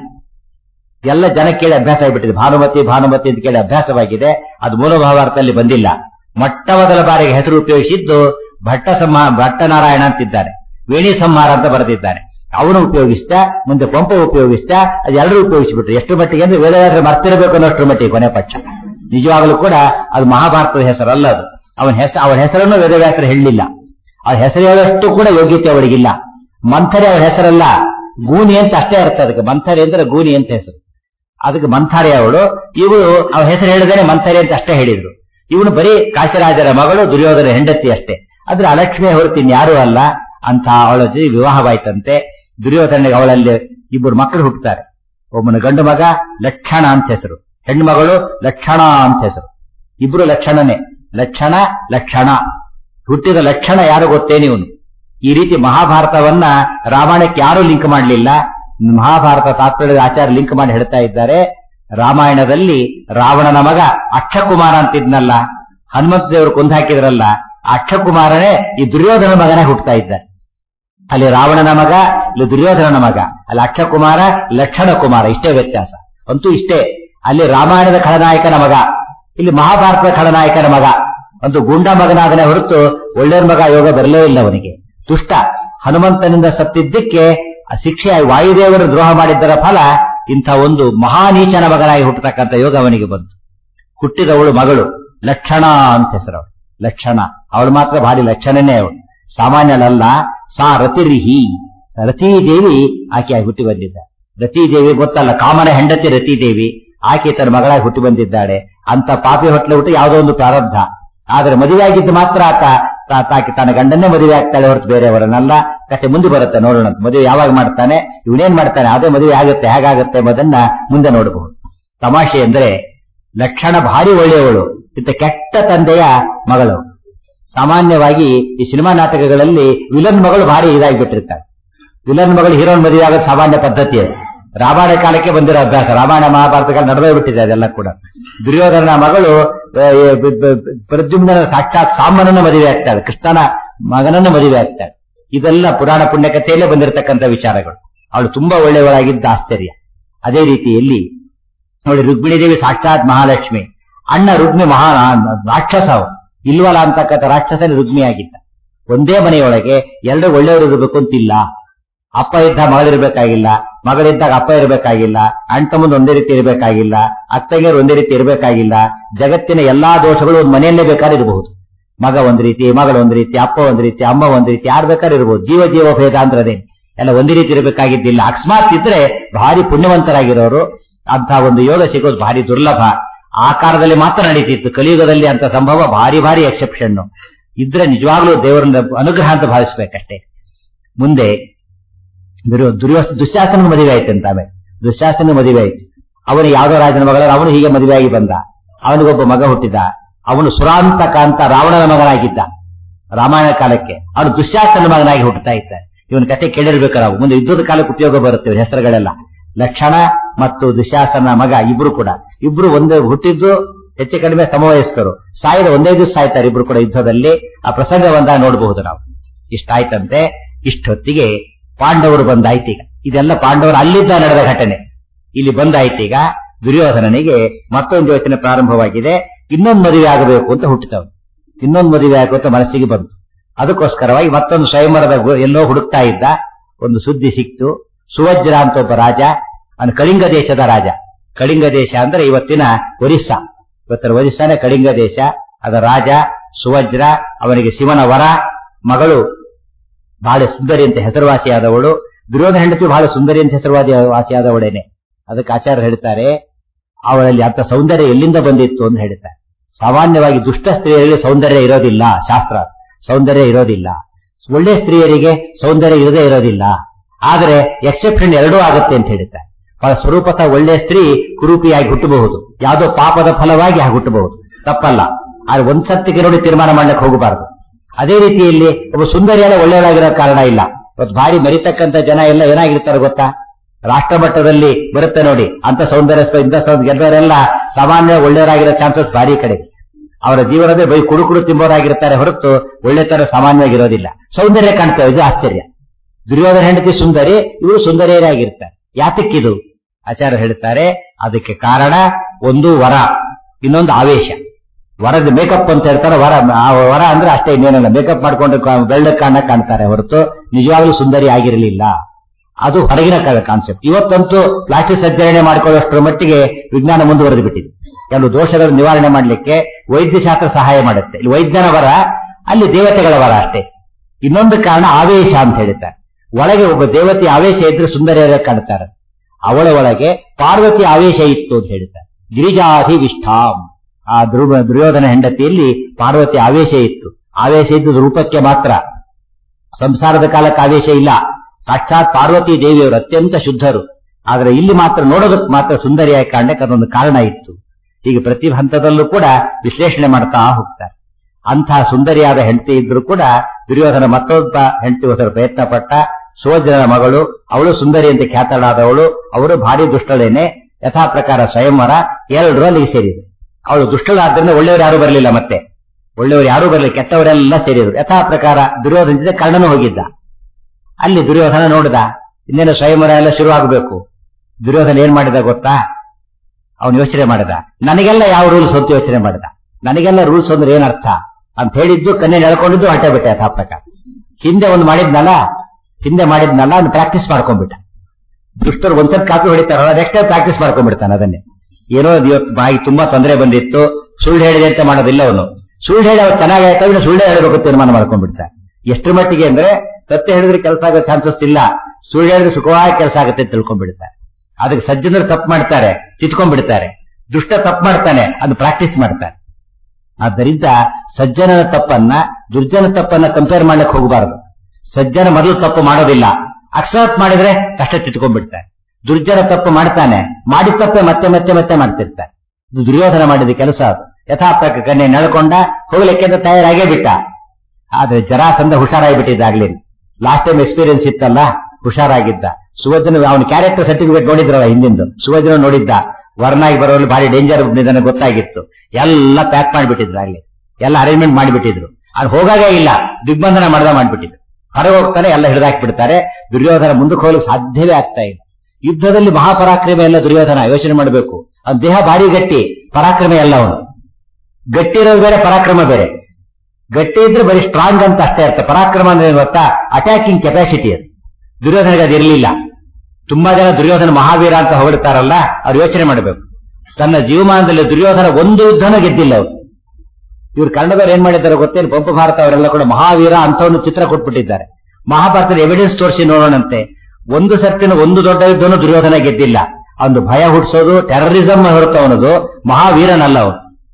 ಎಲ್ಲ ಜನ ಕೇಳಿ ಅಭ್ಯಾಸ ಆಗಿಬಿಟ್ಟಿದೆ ಭಾನುಮತಿ ಭಾನುಮತಿ ಅಂತ ಕೇಳಿ ಅಭ್ಯಾಸವಾಗಿದೆ ಅದು ಮೂಲ ಮಹಾಭಾರತದಲ್ಲಿ ಬಂದಿಲ್ಲ ಮೊಟ್ಟ ಮೊದಲ ಬಾರಿಗೆ ಹೆಸರು ಉಪಯೋಗಿಸಿದ್ದು ಭಟ್ಟ ಸಂಹಾರ ಭಟ್ಟನಾರಾಯಣ ಅಂತಿದ್ದಾರೆ ವೇಣಿ ಸಂಹಾರ ಅಂತ ಬರೆದಿದ್ದಾರೆ ಅವನು ಉಪಯೋಗಿಸ್ತಾ ಮುಂದೆ ಪಂಪ ಉಪಯೋಗಿಸ್ತಾ ಅದೆಲ್ಲರೂ ಉಪಯೋಗಿಸಿಬಿಟ್ರು ಎಷ್ಟು ಮಟ್ಟಿಗೆ ಅಂದ್ರೆ ವೇದವ್ಯಾಸರು ಮರ್ತಿರಬೇಕು ಅನ್ನೋಷ್ಟ್ರ ಮಟ್ಟಿಗೆ ಕೊನೆ ಪಕ್ಷ ನಿಜವಾಗಲೂ ಕೂಡ ಅದು ಮಹಾಭಾರತದ ಹೆಸರಲ್ಲ ಅದು ಅವನ ಹೆಸರು ಅವನ ಹೆಸರನ್ನು ವೇದವ್ಯಾಸರು ಹೇಳಲಿಲ್ಲ ಅವನ ಹೆಸರು ಹೇಳೋಷ್ಟು ಕೂಡ ಯೋಗ್ಯತೆ ಅವಳಿಗಿಲ್ಲ ಮಂಥರೆ ಅವಳ ಹೆಸರಲ್ಲ ಗೂನಿ ಅಂತ ಅಷ್ಟೇ ಅರ್ಥ ಅದಕ್ಕೆ ಮಂಥರೆ ಅಂದ್ರೆ ಗೂನಿ ಅಂತ ಹೆಸರು ಅದಕ್ಕೆ ಮಂಥಾರೆ ಅವಳು ಇವಳು ಅವಳ ಹೆಸರು ಹೇಳಿದ್ರೆ ಮಂಥರೆ ಅಂತ ಅಷ್ಟೇ ಹೇಳಿದ್ರು ಇವನು ಬರೀ ಕಾಶಿರಾಜರ ಮಗಳು ದುರ್ಯೋಧನ ಹೆಂಡತಿ ಅಷ್ಟೇ ಆದ್ರೆ ಅಲಕ್ಷ್ಮಿ ಹೊರತು ಇನ್ಯಾರೂ ಅಲ್ಲ ಅಂತ ಅವಳ ಜೊತೆ ವಿವಾಹವಾಯ್ತಂತೆ ದುರ್ಯೋಧನಿಗೆ ಅವಳಲ್ಲಿ ಇಬ್ಬರು ಮಕ್ಕಳು ಹುಟ್ಟುತ್ತಾರೆ ಒಬ್ಬನ ಗಂಡು ಮಗ ಲಕ್ಷಣ ಅಂತ ಹೆಸರು ಹೆಣ್ಣು ಮಗಳು ಲಕ್ಷಣ ಅಂತ ಹೆಸರು ಇಬ್ರು ಲಕ್ಷಣನೇ ಲಕ್ಷಣ ಲಕ್ಷಣ ಹುಟ್ಟಿದ ಲಕ್ಷಣ ಯಾರು ಗೊತ್ತೇನೆ ಇವನು ಈ ರೀತಿ ಮಹಾಭಾರತವನ್ನ ರಾಮಾಯಣಕ್ಕೆ ಯಾರು ಲಿಂಕ್ ಮಾಡಲಿಲ್ಲ ಮಹಾಭಾರತ ತಾತ್ಪರ್ಯದ ಆಚಾರ್ಯ ಲಿಂಕ್ ಮಾಡಿ ಹೇಳ್ತಾ ಇದ್ದಾರೆ ರಾಮಾಯಣದಲ್ಲಿ ರಾವಣನ ಮಗ ಅಕ್ಷಕುಮಾರ ಅಂತಿದ್ನಲ್ಲ ಹನುಮಂತ ದೇವರು ಕೊಂದು ಹಾಕಿದ್ರಲ್ಲ ಆ ಅಕ್ಷಕುಮಾರನೇ ಈ ದುರ್ಯೋಧನ ಮಗನೇ ಹುಟ್ಟುತ್ತಾ ಇದ್ದಾರೆ ಅಲ್ಲಿ ರಾವಣನ ಮಗ ಇಲ್ಲಿ ದುರ್ಯೋಧನನ ಮಗ ಅಲ್ಲಿ ಅಕ್ಷಕುಮಾರ ಲಕ್ಷಣ ಕುಮಾರ ಇಷ್ಟೇ ವ್ಯತ್ಯಾಸ ಅಂತೂ ಇಷ್ಟೇ ಅಲ್ಲಿ ರಾಮಾಯಣದ ಖಳನಾಯಕನ ಮಗ ಇಲ್ಲಿ ಮಹಾಭಾರತದ ಖಳನಾಯಕನ ಮಗ ಅಂತೂ ಗುಂಡ ಮಗನಾದನೇ ಹೊರತು ಒಳ್ಳೆಯ ಮಗ ಯೋಗ ಬರಲೇ ಇಲ್ಲ ಅವನಿಗೆ ದುಷ್ಟ ಹನುಮಂತನಿಂದ ಸತ್ತಿದ್ದಕ್ಕೆ ಆ ಶಿಕ್ಷೆಯಾಗಿ ವಾಯುದೇವರು ದ್ರೋಹ ಮಾಡಿದ್ದರ ಫಲ ಇಂಥ ಒಂದು ಮಹಾನೀಚನ ಮಗನಾಗಿ ಹುಟ್ಟತಕ್ಕಂಥ ಯೋಗ ಅವನಿಗೆ ಬಂತು ಹುಟ್ಟಿದವಳು ಮಗಳು ಲಕ್ಷಣ ಅಂತ ಹೆಸರು ಲಕ್ಷಣ ಅವಳು ಮಾತ್ರ ಭಾರಿ ಲಕ್ಷಣನೇ ಅವಳು ಸಾಮಾನ್ಯನಲ್ಲ ಸಾ ರತಿರಿಹಿ ರತೀದೇವಿ ಆಕೆಯಾಗಿ ಹುಟ್ಟಿ ಬಂದಿದ್ದ ರತೀದೇವಿ ಗೊತ್ತಲ್ಲ ಕಾಮನ ಹೆಂಡತಿ ರತೀದೇವಿ ಆಕೆ ತನ್ನ ಮಗಳಾಗಿ ಹುಟ್ಟಿ ಬಂದಿದ್ದಾಳೆ ಅಂತ ಪಾಪಿ ಹೊಟ್ಟಲೆ ಹುಟ್ಟು ಯಾವುದೋ ಒಂದು ಪ್ರಾರಬ್ಧ ಆದ್ರೆ ಮದುವೆಯಾಗಿದ್ದು ಮಾತ್ರ ಆತ ತಾ- ತಾಕೆ ತನ್ನ ಗಂಡನ್ನೇ ಮದುವೆ ಆಗ್ತಾಳೆ ಹೊರತು ಬೇರೆಯವರನ್ನೆಲ್ಲ ಕತೆ ಮುಂದೆ ಬರುತ್ತೆ ನೋಡೋಣ ಅಂತ ಮದುವೆ ಯಾವಾಗ ಮಾಡ್ತಾನೆ ಇವನೇನ್ ಮಾಡ್ತಾನೆ ಅದೇ ಮದುವೆ ಆಗುತ್ತೆ ಹೇಗಾಗುತ್ತೆ ಎಂಬುದನ್ನ ಮುಂದೆ ನೋಡಬಹುದು ತಮಾಷೆ ಅಂದ್ರೆ ಲಕ್ಷಣ ಭಾರಿ ಒಳ್ಳೆಯವಳು ಇಂಥ ಕೆಟ್ಟ ತಂದೆಯ ಮಗಳು ಸಾಮಾನ್ಯವಾಗಿ ಈ ಸಿನಿಮಾ ನಾಟಕಗಳಲ್ಲಿ ವಿಲನ್ ಮಗಳು ಭಾರಿ ಇದಾಗಿಬಿಟ್ಟಿರ್ತಾರೆ ವಿಲನ್ ಮಗಳು ಹೀರೋನ್ ಮದುವೆ ಆಗೋದು ಸಾಮಾನ್ಯ ಪದ್ಧತಿ ಅದು ರಾಮಾಯಣ ಕಾಲಕ್ಕೆ ಬಂದಿರೋ ಅಭ್ಯಾಸ ರಾಮಾಯಣ ಮಹಾಭಾರತಗಳು ನಡೆದೇ ಬಿಟ್ಟಿದೆ ಅದೆಲ್ಲ ಕೂಡ ದುರ್ಯೋಧನ ಮಗಳು ಆ, ಈ ಬ- ಬ- ಬ- ಪ್ರದ್ಯುಮ್ನ ಸಾಕ್ಷಾತ್ ಸಾಮನನ್ನ ಮದುವೆ ಆಗ್ತಾಳೆ ಕೃಷ್ಣನ ಮಗನನ್ನ ಮದುವೆ ಆಗ್ತಾಳೆ ಇದೆಲ್ಲ ಪುರಾಣ ಪುಣ್ಯಕಥೆಯಲ್ಲೇ ಬಂದಿರತಕ್ಕಂಥ ವಿಚಾರಗಳು ಅವಳು ತುಂಬಾ ಒಳ್ಳೆಯವಳಾಗಿದ್ದ ಆಶ್ಚರ್ಯ ಅದೇ ರೀತಿಯಲ್ಲಿ ನೋಡಿ ರುಕ್ಮಿಣಿ ದೇವಿ ಸಾಕ್ಷಾತ್ ಮಹಾಲಕ್ಷ್ಮಿ ಅಣ್ಣ ರುಗ್ಮಿ ಮಹಾ ರಾಕ್ಷಸ ಅವ ಇಲ್ವಲ್ಲ ಅಂತಕ್ಕಂಥ ರಾಕ್ಷಸನೇ ರುಗ್ಮಿ ಆಗಿದ್ದ ಒಂದೇ ಮನೆಯೊಳಗೆ ಎರಡು ಒಳ್ಳೆಯವರು ಇರಬೇಕು ಅಂತಿಲ್ಲ ಅಪ್ಪ ಇದ್ದ ಮಗಳಿರ್ಬೇಕಾಗಿಲ್ಲ ಮಗಳಿದ್ದಾಗ ಅಪ್ಪ ಇರಬೇಕಾಗಿಲ್ಲ ಅಣ್ಣ ತಮ್ಮಂದು ಒಂದೇ ರೀತಿ ಇರಬೇಕಾಗಿಲ್ಲ ಅತ್ತಗೆಯರು ಒಂದೇ ರೀತಿ ಇರಬೇಕಾಗಿಲ್ಲ ಜಗತ್ತಿನ ಎಲ್ಲಾ ದೋಷಗಳು ಒಂದು ಮನೆಯಲ್ಲೇ ಬೇಕಾದ್ರೆ ಇರಬಹುದು ಮಗ ಒಂದ್ ರೀತಿ ಮಗಳು ಒಂದ್ ರೀತಿ ಅಪ್ಪ ಒಂದ್ ರೀತಿ ಅಮ್ಮ ಒಂದ್ ರೀತಿ ಯಾರು ಬೇಕಾದ್ರೆ ಇರಬಹುದು ಜೀವ ಜೀವ ಭೇದ ಅಂದ್ರದೇ ಎಲ್ಲ ಒಂದೇ ರೀತಿ ಇರಬೇಕಾಗಿದ್ದಿಲ್ಲ ಅಕಸ್ಮಾತ್ ಇದ್ರೆ ಭಾರಿ ಪುಣ್ಯವಂತರಾಗಿರೋರು ಅಂತ ಒಂದು ಯೋಗ ಸಿಗೋದು ಭಾರಿ ದುರ್ಲಭ ಆ ಕಾಲದಲ್ಲಿ ಮಾತ್ರ ನಡೀತಿತ್ತು ಕಲಿಯುಗದಲ್ಲಿ ಅಂತ ಸಂಭವ ಭಾರಿ ಭಾರಿ ಎಕ್ಸೆಪ್ಷನ್ ಇದ್ರೆ ನಿಜವಾಗ್ಲೂ ದೇವರ ಅನುಗ್ರಹ ಅಂತ ಭಾವಿಸ್ಬೇಕಷ್ಟೇ ಮುಂದೆ ದುರ್ಯೋ ದುರ್ಯೋ ದುಶ್ಯಾಸನ ಮದುವೆ ಆಯ್ತು ಅಂತ ಆಮೇಲೆ ದುಶ್ಯಾಸನ ಮದುವೆ ಆಯ್ತು ಅವನು ಯಾವ್ದೋ ರಾಜನ ಮಗಳ ಅವನು ಹೀಗೆ ಮದುವೆಯಾಗಿ ಬಂದ ಅವನಿಗೊಬ್ಬ ಮಗ ಹುಟ್ಟಿದ ಅವನು ಸುರಾಂತಕ ಅಂತ ರಾವಣನ ಮಗನಾಗಿದ್ದ ರಾಮಾಯಣ ಕಾಲಕ್ಕೆ ಅವನು ದುಶ್ಯಾಸನ ಮಗನಾಗಿ ಹುಟ್ಟುತ್ತಾ ಇದ್ದಾನೆ ಇವನ ಕತೆ ಕೇಳಿರ್ಬೇಕು ನಾವು ಮುಂದೆ ಯುದ್ಧದ ಕಾಲಕ್ಕೆ ಉಪಯೋಗ ಬರುತ್ತೆ ಇವ್ರ ಹೆಸರುಗಳೆಲ್ಲ ಲಕ್ಷಣ ಮತ್ತು ದುಶ್ಯಾಸನ ಮಗ ಇಬ್ರು ಕೂಡ ಇಬ್ರು ಒಂದೇ ಹುಟ್ಟಿದ್ದು ಹೆಚ್ಚು ಕಡಿಮೆ ಸಮವಯಸ್ಕರು ಸಾಯಿದ ಒಂದೇ ದಿವಸ ಸಾಯ್ತಾರೆ ಇಬ್ರು ಕೂಡ ಯುದ್ಧದಲ್ಲಿ ಆ ಪ್ರಸಂಗ ಬಂದಾಗ ನೋಡಬಹುದು ನಾವು ಇಷ್ಟಾಯ್ತಂತೆ ಇಷ್ಟೊತ್ತಿಗೆ ಪಾಂಡವರು ಬಂದಾಯ್ತು ಈಗ ಇದೆಲ್ಲ ಪಾಂಡವರು ಅಲ್ಲಿದ್ದ ನಡೆದ ಘಟನೆ ಇಲ್ಲಿ ಬಂದಾಯ್ತು ಈಗ ದುರ್ಯೋಧನನಿಗೆ ಮತ್ತೊಂದು ಯೋಚನೆ ಪ್ರಾರಂಭವಾಗಿದೆ ಇನ್ನೊಂದು ಮದುವೆ ಆಗಬೇಕು ಅಂತ ಹುಟ್ಟಿದವು ಇನ್ನೊಂದು ಮದುವೆ ಆಗಬೇಕು ಅಂತ ಮನಸ್ಸಿಗೆ ಬಂತು ಅದಕ್ಕೋಸ್ಕರವಾಗಿ ಮತ್ತೊಂದು ಸ್ವಯಂವರದ ಗು- ಎಲ್ಲೋ ಹುಡುಕ್ತಾ ಇದ್ದ ಒಂದು ಸುದ್ದಿ ಸಿಕ್ತು ಸುವಜ್ರ ಅಂತ ಒಬ್ಬ ರಾಜ ಅವನು ಕಳಿಂಗ ದೇಶದ ರಾಜ ಕಳಿಂಗ ದೇಶ ಅಂದ್ರೆ ಇವತ್ತಿನ ಒರಿಸ್ಸಾ ಇವತ್ತಿನ ಒರಿಸ್ಸಾನೇ ಕಳಿಂಗ ದೇಶ ಅದರ ರಾಜ ಸುವಜ್ರ ಅವನಿಗೆ ಶಿವನ ವರ ಮಗಳು ಬಹಳ ಸುಂದರಿ ಅಂತ ಹೆಸರುವಾಸಿಯಾದವಳು ದುರ್ಯೋಧನ ಹೆಂಡತಿ ಬಹಳ ಸುಂದರಿ ಅಂತ ಹೆಸರುವಾದಿ ವಾಸಿಯಾದವಳೇನೆ ಅದಕ್ಕೆ ಆಚಾರ್ಯ ಹೇಳ್ತಾರೆ ಅವಳಲ್ಲಿ ಅಂತ ಸೌಂದರ್ಯ ಎಲ್ಲಿಂದ ಬಂದಿತ್ತು ಅಂತ ಹೇಳ್ತಾರೆ ಸಾಮಾನ್ಯವಾಗಿ ದುಷ್ಟ ಸ್ತ್ರೀಯರಿಗೆ ಸೌಂದರ್ಯ ಇರೋದಿಲ್ಲ ಶಾಸ್ತ್ರ ಸೌಂದರ್ಯ ಇರೋದಿಲ್ಲ ಒಳ್ಳೆ ಸ್ತ್ರೀಯರಿಗೆ ಸೌಂದರ್ಯ ಇರದೇ ಇರೋದಿಲ್ಲ ಆದರೆ ಎಕ್ಸೆಪ್ಷನ್ ಎರಡೂ ಆಗುತ್ತೆ ಅಂತ ಹೇಳ್ತಾರೆ ಅವಳ ಸ್ವರೂಪತಃ ಒಳ್ಳೆಯ ಸ್ತ್ರೀ ಕುರೂಪಿಯಾಗಿ ಹುಟ್ಟಬಹುದು ಯಾವುದೋ ಪಾಪದ ಫಲವಾಗಿ ಹಾಗೆ ಹುಟ್ಟಬಹುದು ತಪ್ಪಲ್ಲ ಆದ್ರೆ ಒಂದ್ಸತ್ತಿಗೆ ನೋಡಿ ತೀರ್ಮಾನ ಮಾಡ್ಲಿಕ್ಕೆ ಹೋಗಬಾರದು ಅದೇ ರೀತಿಯಲ್ಲಿ ಒಬ್ಬ ಸುಂದರಿಯಾದ ಒಳ್ಳೆಯವರಾಗಿರೋ ಕಾರಣ ಇಲ್ಲ ಇವತ್ತು ಭಾರಿ ಮರಿತಕ್ಕಂತ ಜನ ಎಲ್ಲ ಏನಾಗಿರ್ತಾರೆ ಗೊತ್ತಾ ರಾಷ್ಟ್ರ ಮಟ್ಟದಲ್ಲಿ ಬರುತ್ತೆ ನೋಡಿ ಅಂತ ಸೌಂದರ್ಯ ಸ್ಪ- ಇಂಥ ಸೌಂದರ್ಯ ಗೆದ್ದವರೆಲ್ಲ ಸಾಮಾನ್ಯ ಒಳ್ಳೆಯವರಾಗಿರೋ ಚಾನ್ಸಸ್ ಭಾರಿ ಕಡೆ ಅವರ ಜೀವನದೇ ಬೈ ಕುಡು ಕುಡು ತಿಂಬೋರಾಗಿರ್ತಾರೆ ಹೊರತು ಒಳ್ಳೆತನ ಸಾಮಾನ್ಯವಾಗಿರೋದಿಲ್ಲ ಸೌಂದರ್ಯ ಕಾಣ್ತೇವೆ ಇದು ಆಶ್ಚರ್ಯ ದುರ್ಯೋಧನ ಹೆಂಡತಿ ಸುಂದರಿ ಇವರು ಸುಂದರಿಯರಾಗಿರ್ತಾರೆ ಯಾತಕ್ಕಿದು ಆಚಾರ್ಯ ಹೇಳ್ತಾರೆ ಅದಕ್ಕೆ ಕಾರಣ ಒಂದು ವರ ಇನ್ನೊಂದು ಆವೇಶ ವರದ ಮೇಕಪ್ ಅಂತ ಹೇಳ್ತಾರೆ ವರ ಆ ವರ ಅಂದ್ರೆ ಅಷ್ಟೇ ಇನ್ನೇನಲ್ಲ ಮೇಕಪ್ ಮಾಡ್ಕೊಂಡು ಕಾ- ಬೆಳ್ಳಗ್ ಕಾಣ ಕಾಣ್ತಾರೆ ಹೊರತು ನಿಜವಾಗ್ಲೂ ಸುಂದರಿ ಆಗಿರಲಿಲ್ಲ ಅದು ಹೊರಗಿನ ಕಾನ್ಸೆಪ್ಟ್ ಇವತ್ತಂತೂ ಪ್ಲಾಸ್ಟಿಕ್ ಸರ್ಜರಿ ಮಾಡಿಕೊಳ್ಳುವಷ್ಟರ ಮಟ್ಟಿಗೆ ವಿಜ್ಞಾನ ಮುಂದುವರೆದು ಬಿಟ್ಟಿದೆ ಕೆಲವು ದೋಷಗಳನ್ನು ನಿವಾರಣೆ ಮಾಡಲಿಕ್ಕೆ ವೈದ್ಯಶಾಸ್ತ್ರ ಸಹಾಯ ಮಾಡುತ್ತೆ ಇಲ್ಲಿ ವೈದ್ಯನ ವರ ಅಲ್ಲಿ ದೇವತೆಗಳ ವರ ಅಷ್ಟೇ ಇನ್ನೊಂದು ಕಾರಣ ಆವೇಶ ಅಂತ ಹೇಳ್ತಾರೆ ಒಳಗೆ ಒಬ್ಬ ದೇವತೆ ಆವೇಶ ಇದ್ರೆ ಸುಂದರಿಯರ ಕಾಣ್ತಾರೆ ಅವಳ ಒಳಗೆ ಪಾರ್ವತಿ ಆವೇಶ ಇತ್ತು ಅಂತ ಹೇಳ್ತಾರೆ ಗಿರಿಜಾಧಿ ವಿಷ್ಠಾಂ ಆ ಧ್ರುವ ದುರ್ಯೋಧನ ಹೆಂಡತಿಯಲ್ಲಿ ಪಾರ್ವತಿ ಆವೇಶ ಇತ್ತು ಆವೇಶ ಇದ್ದು ರೂಪಕ್ಕೆ ಮಾತ್ರ ಸಂಸಾರದ ಕಾಲಕ್ಕೆ ಆವೇಶ ಇಲ್ಲ ಸಾಕ್ಷಾತ್ ಪಾರ್ವತಿ ದೇವಿಯವರು ಅತ್ಯಂತ ಶುದ್ಧರು ಆದ್ರೆ ಇಲ್ಲಿ ಮಾತ್ರ ನೋಡೋದಕ್ಕೆ ಮಾತ್ರ ಸುಂದರಿಯಾಗಿ ಕಾಣಕ್ಕೆ ಅದೊಂದು ಕಾರಣ ಇತ್ತು ಹೀಗೆ ಪ್ರತಿ ಹಂತದಲ್ಲೂ ಕೂಡ ವಿಶ್ಲೇಷಣೆ ಮಾಡ್ತಾ ಹೋಗ್ತಾರೆ ಅಂತಹ ಸುಂದರಿಯಾದ ಹೆಂಡತಿ ಇದ್ರು ಕೂಡ ದುರ್ಯೋಧನ ಮತ್ತೊಬ್ಬ ಹೆಂಡತಿಗೋಸ್ಕರ ಪ್ರಯತ್ನ ಪಟ್ಟ ಸುವಜ್ರನ ಮಗಳು ಅವಳು ಸುಂದರಿ ಅಂತ ಖ್ಯಾತಳಾದವಳು ಅವರು ಭಾರಿ ದುಷ್ಟಳೇನೆ ಯಥಾ ಪ್ರಕಾರ ಸ್ವಯಂವರ ಎರಡರೂ ಅಲ್ಲಿಗೆ ಸೇರಿದೆ ಅವಳು ದುಷ್ಟಳಾದ್ರಿಂದ ಒಳ್ಳೆಯವರು ಯಾರು ಬರಲಿಲ್ಲ ಮತ್ತೆ ಒಳ್ಳೆಯವರು ಯಾರು ಬರಲಿಲ್ಲ ಕೆಟ್ಟವರೆಲ್ಲ ಸೇರಿದ್ರು ಯಥಾ ಪ್ರಕಾರ ದುರ್ಯೋಧನ ಜೊತೆ ಕರ್ಣನು ಹೋಗಿದ್ದ ಅಲ್ಲಿ ದುರ್ಯೋಧನ ನೋಡಿದ ಇನ್ನೇನು ಸ್ವಯಂವರ ಎಲ್ಲ ಶುರು ಆಗಬೇಕು ದುರ್ಯೋಧನ ಏನ್ ಮಾಡಿದ ಗೊತ್ತಾ ಅವನು ಯೋಚನೆ ಮಾಡಿದ ನನಗೆಲ್ಲ ಯಾವ ರೂಲ್ಸ್ ಅಂತ ಯೋಚನೆ ಮಾಡಿದ ನನಗೆಲ್ಲ ರೂಲ್ಸ್ ಅಂದ್ರೆ ಏನರ್ಥ ಅಂತ ಹೇಳಿದ್ದು ಕನ್ನೆ ನೆಳ್ಕೊಂಡಿದ್ದು ಹಟ್ಟೆ ಬಿಟ್ಟೆ ಯಥಾ ಪ್ರಕಾರ ಹಿಂದೆ ಒಂದು ಮಾಡಿದ್ನಲ್ಲ ಹಿಂದೆ ಮಾಡಿದ್ನಲ್ಲ ಅವ್ನು ಪ್ರಾಕ್ಟೀಸ್ ಮಾಡ್ಕೊಂಡ್ಬಿಟ್ಟ ದುಷ್ಟರು ಒಂದ್ಸಲ ಕಾಪಿ ಹೊಡಿತಾರಲ್ಲ ನೆಕ್ಸ್ಟ್ ಟೈಮ್ ಪ್ರಾಕ್ಟೀಸ್ ಮಾಡ್ಕೊಂಡ್ಬಿಡ್ತಾನೆ ಅದನ್ನೇ ಏನೋ ಇವತ್ತು ಬಾಯಿ ತುಂಬಾ ತೊಂದರೆ ಬಂದಿತ್ತು ಸುಳ್ಳು ಹೇಳಿದೆ ಅಂತ ಮಾಡೋದಿಲ್ಲ ಅವನು ಸುಳ್ಳು ಹೇಳಿ ಅವ್ರು ಚೆನ್ನಾಗಾಯ್ತು ಇನ್ನು ಸುಳ್ಳು ಹೇಳಬೇಕು ತೀರ್ಮಾನ ಮಾಡ್ಕೊಂಡ್ಬಿಡ್ತಾರೆ ಎಷ್ಟರ ಮಟ್ಟಿಗೆ ಅಂದ್ರೆ ಸತ್ಯ ಹೇಳಿದ್ರೆ ಕೆಲಸ ಆಗೋ ಚಾನ್ಸಸ್ ಇಲ್ಲ ಸುಳ್ಳು ಹೇಳಿದ್ರೆ ಸುಖವಾಗಿ ಕೆಲಸ ಆಗುತ್ತೆ ಅಂತ ತಿಳ್ಕೊಂಡ್ಬಿಡ್ತಾರೆ ಅದಕ್ಕೆ ಸಜ್ಜನರು ತಪ್ಪು ಮಾಡ್ತಾರೆ ತಿತ್ಕೊಂಡ್ಬಿಡ್ತಾರೆ ದುಷ್ಟ ತಪ್ಪು ಮಾಡ್ತಾನೆ ಅದು ಪ್ರಾಕ್ಟೀಸ್ ಮಾಡ್ತಾರೆ ಆದ್ದರಿಂದ ಸಜ್ಜನನ ತಪ್ಪನ್ನ ದುರ್ಜನ ತಪ್ಪನ್ನ ಕಂಪೇರ್ ಮಾಡ್ಲಿಕ್ಕೆ ಹೋಗಬಾರದು ಸಜ್ಜನ ಮೊದಲು ತಪ್ಪು ಮಾಡೋದಿಲ್ಲ ಅಕ್ಷರತ್ ಮಾಡಿದ್ರೆ ಕಷ್ಟ ತಿತ್ಕೊಂಡ್ಬಿಡ್ತಾರೆ ದುರ್ಜನ ತಪ್ಪು ಮಾಡ್ತಾನೆ ಮಾಡಿದ ತಪ್ಪೆ ಮತ್ತೆ ಮತ್ತೆ ಮತ್ತೆ ಮಾಡ್ತಿರ್ತಾರೆ ಇದು ದುರ್ಯೋಧನ ಮಾಡಿದ ಕೆಲಸ ಅದು ಯಥಾಪ್ರಕ ಕನ್ನೆ ನಡ್ಕೊಂಡ ಹೋಗ್ಲಿಕ್ಕೆ ಅಂತ ತಯಾರಾಗೇ ಬಿಟ್ಟ ಆದ್ರೆ ಜರಾಸಂಧ ಹುಷಾರಾಗಿಬಿಟ್ಟಿದ್ದಾಗ್ಲಿ ಲಾಸ್ಟ್ ಟೈಮ್ ಎಕ್ಸ್ಪೀರಿಯನ್ಸ್ ಇತ್ತಲ್ಲ ಹುಷಾರಾಗಿದ್ದ ಸುವರ್ಜನ ಅವನ ಕ್ಯಾರೆಕ್ಟರ್ ಸರ್ಟಿಫಿಕೇಟ್ ನೋಡಿದ್ರಲ್ಲ ಹಿಂದಿಂದು ಸುವರ್ಜನ ನೋಡಿದ್ದ ವರ್ನಾಗಿ ಬರೋರು ಭಾರಿ ಡೇಂಜರ್ ನನಗೆ ಗೊತ್ತಾಗಿತ್ತು ಎಲ್ಲ ಪ್ಯಾಕ್ ಮಾಡಿಬಿಟ್ಟಿದ್ರು ಅಲ್ಲಿ ಎಲ್ಲ ಅರೇಂಜ್ಮೆಂಟ್ ಮಾಡಿಬಿಟ್ಟಿದ್ರು ಅದು ಹೋಗಾಗೇ ಇಲ್ಲ ದಿಗ್ಬಂಧನ ಮಾಡ್ದ ಮಾಡ್ಬಿಟ್ಟಿದ್ರು ಹೊರಗೆ ಹೋಗ್ತಾನೆ ಎಲ್ಲ ಹಿಡಿದಾಕ್ಬಿಡ್ತಾರೆ ದುರ್ಯೋಧನ ಮುಂದಕ್ಕೆ ಹೋಗಲು ಸಾಧ್ಯವೇ ಆಗ್ತಾ ಇಲ್ಲ ಯುದ್ಧದಲ್ಲಿ ಮಹಾಪರಾಕ್ರಮ ಎಲ್ಲ ದುರ್ಯೋಧನ ಯೋಚನೆ ಮಾಡಬೇಕು ಅವನ ದೇಹ ಭಾರಿ ಗಟ್ಟಿ ಪರಾಕ್ರಮ ಎಲ್ಲ ಅವನು ಗಟ್ಟಿ ಇರೋದು ಬೇರೆ ಪರಾಕ್ರಮ ಬೇರೆ ಗಟ್ಟಿ ಇದ್ರೆ ಬರೀ ಸ್ಟ್ರಾಂಗ್ ಅಂತ ಅಷ್ಟೇ ಅರ್ಥ ಪರಾಕ್ರಮ ಅಂದ್ರೆ ಏನು ಗೊತ್ತಾ ಅಟ್ಯಾಕಿಂಗ್ ಕೆಪಾಸಿಟಿ ಅದು ದುರ್ಯೋಧನಿಗೆ ಅದು ಇರಲಿಲ್ಲ ತುಂಬಾ ಜನ ದುರ್ಯೋಧನ ಮಹಾವೀರ ಅಂತ ಹೊಗಳ್ತಾರಲ್ಲ ಅವ್ರು ಯೋಚನೆ ಮಾಡಬೇಕು ತನ್ನ ಜೀವಮಾನದಲ್ಲಿ ದುರ್ಯೋಧನ ಒಂದು ಯುದ್ಧನೂ ಗೆದ್ದಿಲ್ಲ ಅವರು ಇವ್ರು ಕನ್ನಡದವ್ರು ಏನ್ ಮಾಡಿದ್ದಾರೆ ಗೊತ್ತೇನು ಪಂಪ ಭಾರತ ಅವರೆಲ್ಲ ಕೂಡ ಮಹಾವೀರ ಅಂತ ಒಂದು ಚಿತ್ರ ಕೊಟ್ಬಿಟ್ಟಿದ್ದಾರೆ ಮಹಾಭಾರತದ ಎವಿಡೆನ್ಸ್ ತೋರಿಸಿ ನೋಡೋಣಂತೆ ಒಂದು ಸರ್ತಿನ ಒಂದು ದೊಡ್ಡ ಯುದ್ಧನೂ ದುರ್ಯೋಧನ ಗೆದ್ದಿಲ್ಲ ಅವನು ಭಯ ಹುಟ್ಟಿಸೋದು ಟೆರರಿಸಂ ಹೊರತು ಅವನದು ಮಹಾವೀರನಲ್ಲ ಅವನು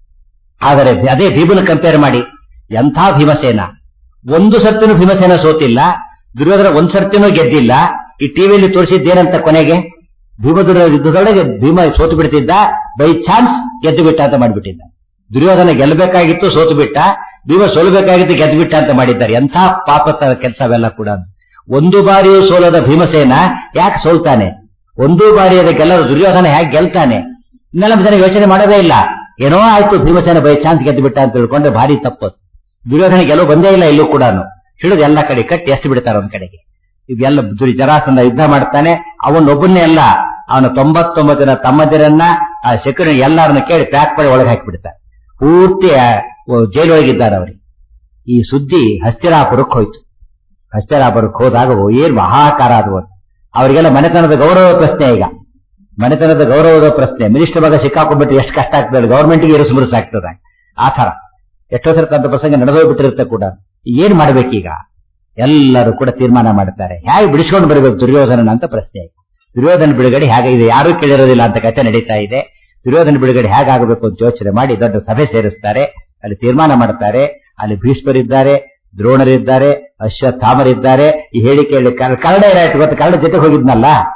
ಆದರೆ ಅದೇ ಭೀಮನ ಕಂಪೇರ್ ಮಾಡಿ ಎಂಥ ಭೀಮಸೇನ ಒಂದು ಸರ್ತಿನೂ ಭೀಮಸೇನ ಸೋತಿಲ್ಲ ದುರ್ಯೋಧನ ಒಂದ್ ಸರ್ತಿನೂ ಗೆದ್ದಿಲ್ಲ ಈ ಟಿವಿಯಲ್ಲಿ ತೋರಿಸಿದ್ದೇನಂತ ಕೊನೆಗೆ ಭೀಮದುರ ಯುದ್ಧದೊಳಗೆ ಭೀಮ ಸೋತು ಬಿಡ್ತಿದ್ದ ಬೈ ಚಾನ್ಸ್ ಗೆದ್ದು ಬಿಟ್ಟ ಅಂತ ಮಾಡಿಬಿಟ್ಟಿದ್ದ ದುರ್ಯೋಧನ ಗೆಲ್ಲಬೇಕಾಗಿತ್ತು ಸೋತು ಬಿಟ್ಟ ಭೀಮ ಸೋಲಬೇಕಾಗಿತ್ತು ಗೆದ್ದು ಬಿಟ್ಟ ಅಂತ ಮಾಡಿದ್ದಾರೆ ಎಂಥ ಪಾಪದ ಕೆಲಸವೆಲ್ಲ ಕೂಡ ಒಂದು ಬಾರಿಯೂ ಸೋಲದ ಭೀಮಸೇನ ಯಾಕೆ ಸೋಲ್ತಾನೆ ಒಂದು ಬಾರಿಯದ ಗೆಲ್ಲದ ದುರ್ಯೋಧನ ಹೇಗೆ ಗೆಲ್ತಾನೆ ಇನ್ನೆಲ್ಲ ಜನ ಯೋಚನೆ ಮಾಡೋದೇ ಇಲ್ಲ ಏನೋ ಆಯ್ತು ಭೀಮಸೇನ ಬೈ ಚಾನ್ಸ್ ಗೆದ್ದು ಬಿಟ್ಟ ಅಂತ ತಿಳ್ಕೊಂಡ್ರೆ ಭಾರಿ ತಪ್ಪದು ದುರ್ಯೋಧನ ಗೆಲುವು ಬಂದೇ ಇಲ್ಲ ಎಲ್ಲೂ ಕೂಡ ಹಿಡಿದು ಎಲ್ಲ ಕಡೆ ಕಟ್ಟಿ ಎಷ್ಟು ಬಿಡ್ತಾರೆ ಒಂದ್ ಕಡೆಗೆ ಇದೆಲ್ಲ ದುರಿ ಜರಾಸಂಧ ಯುದ್ಧ ಮಾಡ್ತಾನೆ ಅವನೊಬ್ಬನ್ನೇ ಅಲ್ಲ ಅವನ ತೊಂಬತ್ತೊಂಬತ್ತು ಜನ ತಮ್ಮದಿರನ್ನ ಆ ಶಕುನ ಎಲ್ಲರನ್ನ ಕೇಳಿ ಪ್ಯಾಕ್ ಮಾಡಿ ಒಳಗೆ ಹಾಕಿಬಿಡ್ತಾರೆ ಪೂರ್ತಿ ಆ, ಜೈಲೊಳಗಿದ್ದಾರೆ ಅವರಿಗೆ ಈ ಸುದ್ದಿ ಹಸ್ತಿರಾಪುರಕ್ಕೆ ಹೋಯ್ತು ಹಸ್ತಿರಾಪುರಕ್ಕೆ ಹೋದಾಗ ಓ, ಏನ್ ಮಹಾಕಾರ ಅದು ಅಂತ. ಅವರಿಗೆಲ್ಲ ಮನೆತನದ ಗೌರವ ಪ್ರಶ್ನೆ ಈಗ ಮನೆತನದ ಗೌರವದ ಪ್ರಶ್ನೆ ಮಿನಿಸ್ಟರ್ ಮಗ ಸಿಕ್ಕಾಕೊಂಡ್ಬಿಟ್ಟು ಎಷ್ಟು ಕಷ್ಟ ಆಗ್ತದೆ ಗೌರ್ಮೆಂಟ್ಗೆ ಇರೋ ಸುಮರಸ್ ಆಗ್ತದೆ ಆ ತರ ಎಷ್ಟೋ ಸಲ ಅಂತ ಪ್ರಸಂಗ ನಡೆದೋಗ್ಬಿಟ್ಟಿರುತ್ತೆ ಕೂಡ ಏನ್ ಮಾಡ್ಬೇಕೀಗ ಎಲ್ಲರೂ ಕೂಡ ತೀರ್ಮಾನ ಮಾಡ್ತಾರೆ ಹೇಗೆ ಬಿಡಿಸ್ಕೊಂಡು ಬರಬೇಕು ದುರ್ಯೋಧನನ ಅಂತ ಪ್ರಶ್ನೆ ದುರ್ಯೋಧನ ಬಿಡುಗಡೆ ಹೇಗಿದೆ ಯಾರೂ ಕೇಳಿರೋದಿಲ್ಲ ಅಂತ ಕಥೆ ನಡೀತಾ ಇದೆ ದುರ್ಯೋಧನ ಬಿಡುಗಡೆ ಹೇಗಾಗಬೇಕು ಅಂತ ಯೋಚನೆ ಮಾಡಿ ದೊಡ್ಡ ಸಭೆ ಸೇರಿಸ್ತಾರೆ ಅಲ್ಲಿ ತೀರ್ಮಾನ ಮಾಡ್ತಾರೆ ಅಲ್ಲಿ ಭೀಷ್ಮರಿದ್ದಾರೆ ದ್ರೋಣರಿದ್ದಾರೆ ಅಶ್ವತ್ಥಾಮರಿದ್ದಾರೆ ಈ ಹೇಳಿಕೆಯಲ್ಲಿ ಕರ್- ಕರ್ಣ ಏನಾಯ್ತು ಗೊತ್ತು ಕರ್ಣ ಜೊತೆಗೆ ಹೋಗಿದ್ನಲ್ಲ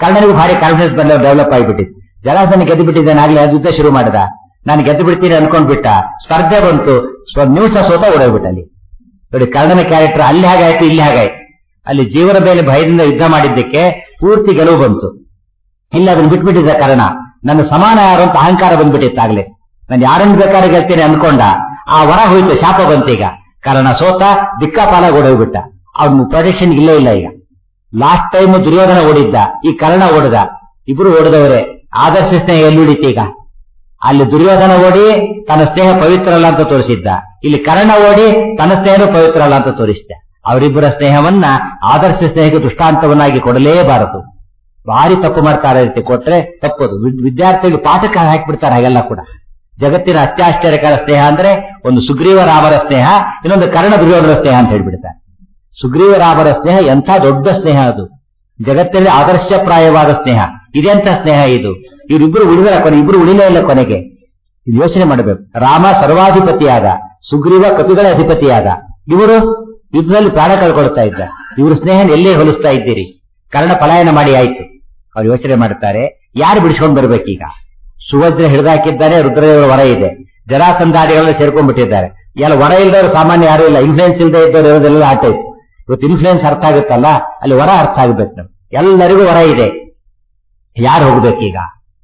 ಕರ್ಣನಿಗೂ ಭಾರಿ ಕಾನ್ಫಿಡೆನ್ಸ್ ಬಂದ ಡೆವಲಪ್ ಆಗಿಬಿಟ್ಟಿತ್ತು ಜಲಾಸನ ಗೆದ್ದು ಬಿಟ್ಟಿದ್ದಾನೆ ಆಗ್ಲೇ ಯುದ್ಧ ಶುರು ಮಾಡಿದ ನಾನು ಗೆದ್ದು ಬಿಡ್ತೀನಿ ಅನ್ಕೊಂಡ್ಬಿಟ್ಟ ಸ್ಪರ್ಧೆ ಬಂತು ಸ್ವ ನಿಮಿಷ ಸೋತ ಓಡೋಗ್ಬಿಟ್ಟ ಅಲ್ಲಿ ನೋಡಿ ಕರ್ಣನ ಕ್ಯಾರೆಕ್ಟರ್ ಅಲ್ಲಿ ಹಾಗಾಯ್ತು ಇಲ್ಲಿ ಹಾಗಾಯ್ತು ಅಲ್ಲಿ ಜೀವನ ಮೇಲೆ ಭಯದಿಂದ ಯುದ್ಧ ಮಾಡಿದ್ದಕ್ಕೆ ಪೂರ್ತಿ ಗೆಲುವು ಬಂತು ಇಲ್ಲ ಅದನ್ನ ಬಿಟ್ಬಿಟ್ಟಿದ್ದ ಕಾರಣ ನನ್ನ ಸಮಾನ ಯಾರು ಅಂತ ಅಹಂಕಾರ ಬಂದ್ಬಿಟ್ಟಿತ್ತಾಗ್ಲೇ ನಾನು ಯಾರನ್ನು ಬೇಕಾದ್ರೆ ಗೆಲ್ತೀನಿ ಅನ್ಕೊಂಡ ಆ ವರ ಹೋಯ್ತು ಶಾಪ ಬಂತೀಗ ಕಾರಣ ಸೋತ ದಿಕ್ಕಾಪಾಲಾಗಿ ಓಡೋಗ್ಬಿಟ್ಟ ಅವ್ನ ಪ್ರೊಡಕ್ಷನ್ ಇಲ್ಲೇ ಇಲ್ಲ ಈಗ ಲಾಸ್ಟ್ ಟೈಮ್ ದುರ್ಯೋಧನ ಓಡಿದ್ದ ಈ ಕರ್ಣ ಓಡಿದ ಇಬ್ರು ಓಡಿದವರೇ ಆದರ್ಶ ಸ್ನೇಹ ಎಲ್ಲಿ ಉಳಿತು ಈಗ ಅಲ್ಲಿ ದುರ್ಯೋಧನ ಓಡಿ ತನ್ನ ಸ್ನೇಹ ಪವಿತ್ರ ಅಲ್ಲ ಅಂತ ತೋರಿಸಿದ್ದ ಇಲ್ಲಿ ಕರ್ಣ ಓಡಿ ತನ್ನ ಸ್ನೇಹನೂ ಪವಿತ್ರ ಅಲ್ಲ ಅಂತ ತೋರಿಸಿದ್ದ ಅವರಿಬ್ಬರ ಸ್ನೇಹವನ್ನ ಆದರ್ಶ ಸ್ನೇಹಕ್ಕೆ ದೃಷ್ಟಾಂತವನ್ನಾಗಿ ಕೊಡಲೇಬಾರದು ಭಾರಿ ತಪ್ಪು ಮಾಡ್ತಾರೆ ರೀತಿ ಕೊಟ್ರೆ ತಪ್ಪದು ವಿದ್- ವಿದ್ಯಾರ್ಥಿಗಳು ಪಾಠಕ್ಕೆ ಹಾಕಿಬಿಡ್ತಾರೆ ಹಾಗೆಲ್ಲ ಕೂಡ ಜಗತ್ತಿನ ಅತ್ಯಾಶ್ಚರ್ಯಕರ ಸ್ನೇಹ ಅಂದ್ರೆ ಒಂದು ಸುಗ್ರೀವ ರಾಮರ ಸ್ನೇಹ ಇನ್ನೊಂದು ಕರ್ಣ ದುರ್ಯೋಧನ ಸ್ನೇಹ ಅಂತ ಹೇಳ್ಬಿಡ್ತಾರೆ ಸುಗ್ರೀವ ರಾಮರ ಸ್ನೇಹ ಎಂಥ ದೊಡ್ಡ ಸ್ನೇಹ ಅದು ಜಗತ್ತಲ್ಲಿ ಆದರ್ಶಪ್ರಾಯವಾದ ಸ್ನೇಹ ಇದೆಂತ ಸ್ನೇಹ ಇದು ಇವರಿಬ್ರು ಉಳಿದರ ಕೊನೆ ಇಬ್ರು ಉಳಿಲೇ ಇಲ್ಲ ಕೊನೆಗೆ ಇದು ಯೋಚನೆ ಮಾಡಬೇಕು ರಾಮ ಸರ್ವಾಧಿಪತಿಯಾದ ಸುಗ್ರೀವ ಕಪಿಗಳ ಅಧಿಪತಿಯಾದ ಇವರು ಯುದ್ಧದಲ್ಲಿ ಪ್ರಾಣ ಕಳ್ಕೊಳ್ತಾ ಇದ್ದ ಇವರು ಸ್ನೇಹ ಎಲ್ಲೇ ಹೋಲಿಸ್ತಾ ಇದ್ದೀರಿ ಕರ್ಣ ಪಲಾಯನ ಮಾಡಿ ಆಯ್ತು ಅವ್ರು ಯೋಚನೆ ಮಾಡ್ತಾರೆ ಯಾರು ಬಿಡಿಸ್ಕೊಂಡು ಬರ್ಬೇಕೀಗ ಸುವಜ್ರ ಹಿಡಿದಾಕಿದ್ದಾನೆ ರುದ್ರದೇವರ ವರ ಇದೆ ಜರಾಸಂಧಾರಿಗಳನ್ನ ಸೇರ್ಕೊಂಡ್ಬಿಟ್ಟಿದ್ದಾರೆ ಎಲ್ಲ ವರ ಇಲ್ಲದವರು ಸಾಮಾನ್ಯ ಯಾರು ಇಲ್ಲ ಇನ್ಫ್ಲೂಯೆನ್ಸ್ ಇಲ್ಲದೆ ಇದ್ದವರು ಇರೋದೆಲ್ಲ ಆಟ ಇತ್ತು ಇವತ್ತು ಇನ್ಫ್ಲೂಯೆನ್ಸ್ ಅರ್ಥ ಆಗುತ್ತಲ್ಲ ಅಲ್ಲಿ ವರ ಅರ್ಥ ಆಗ್ಬೇಕು ನಮ್ಗೆ ಎಲ್ಲರಿಗೂ ವರ ಇದೆ ಯಾರು ಹೋಗ್ಬೇಕೀಗ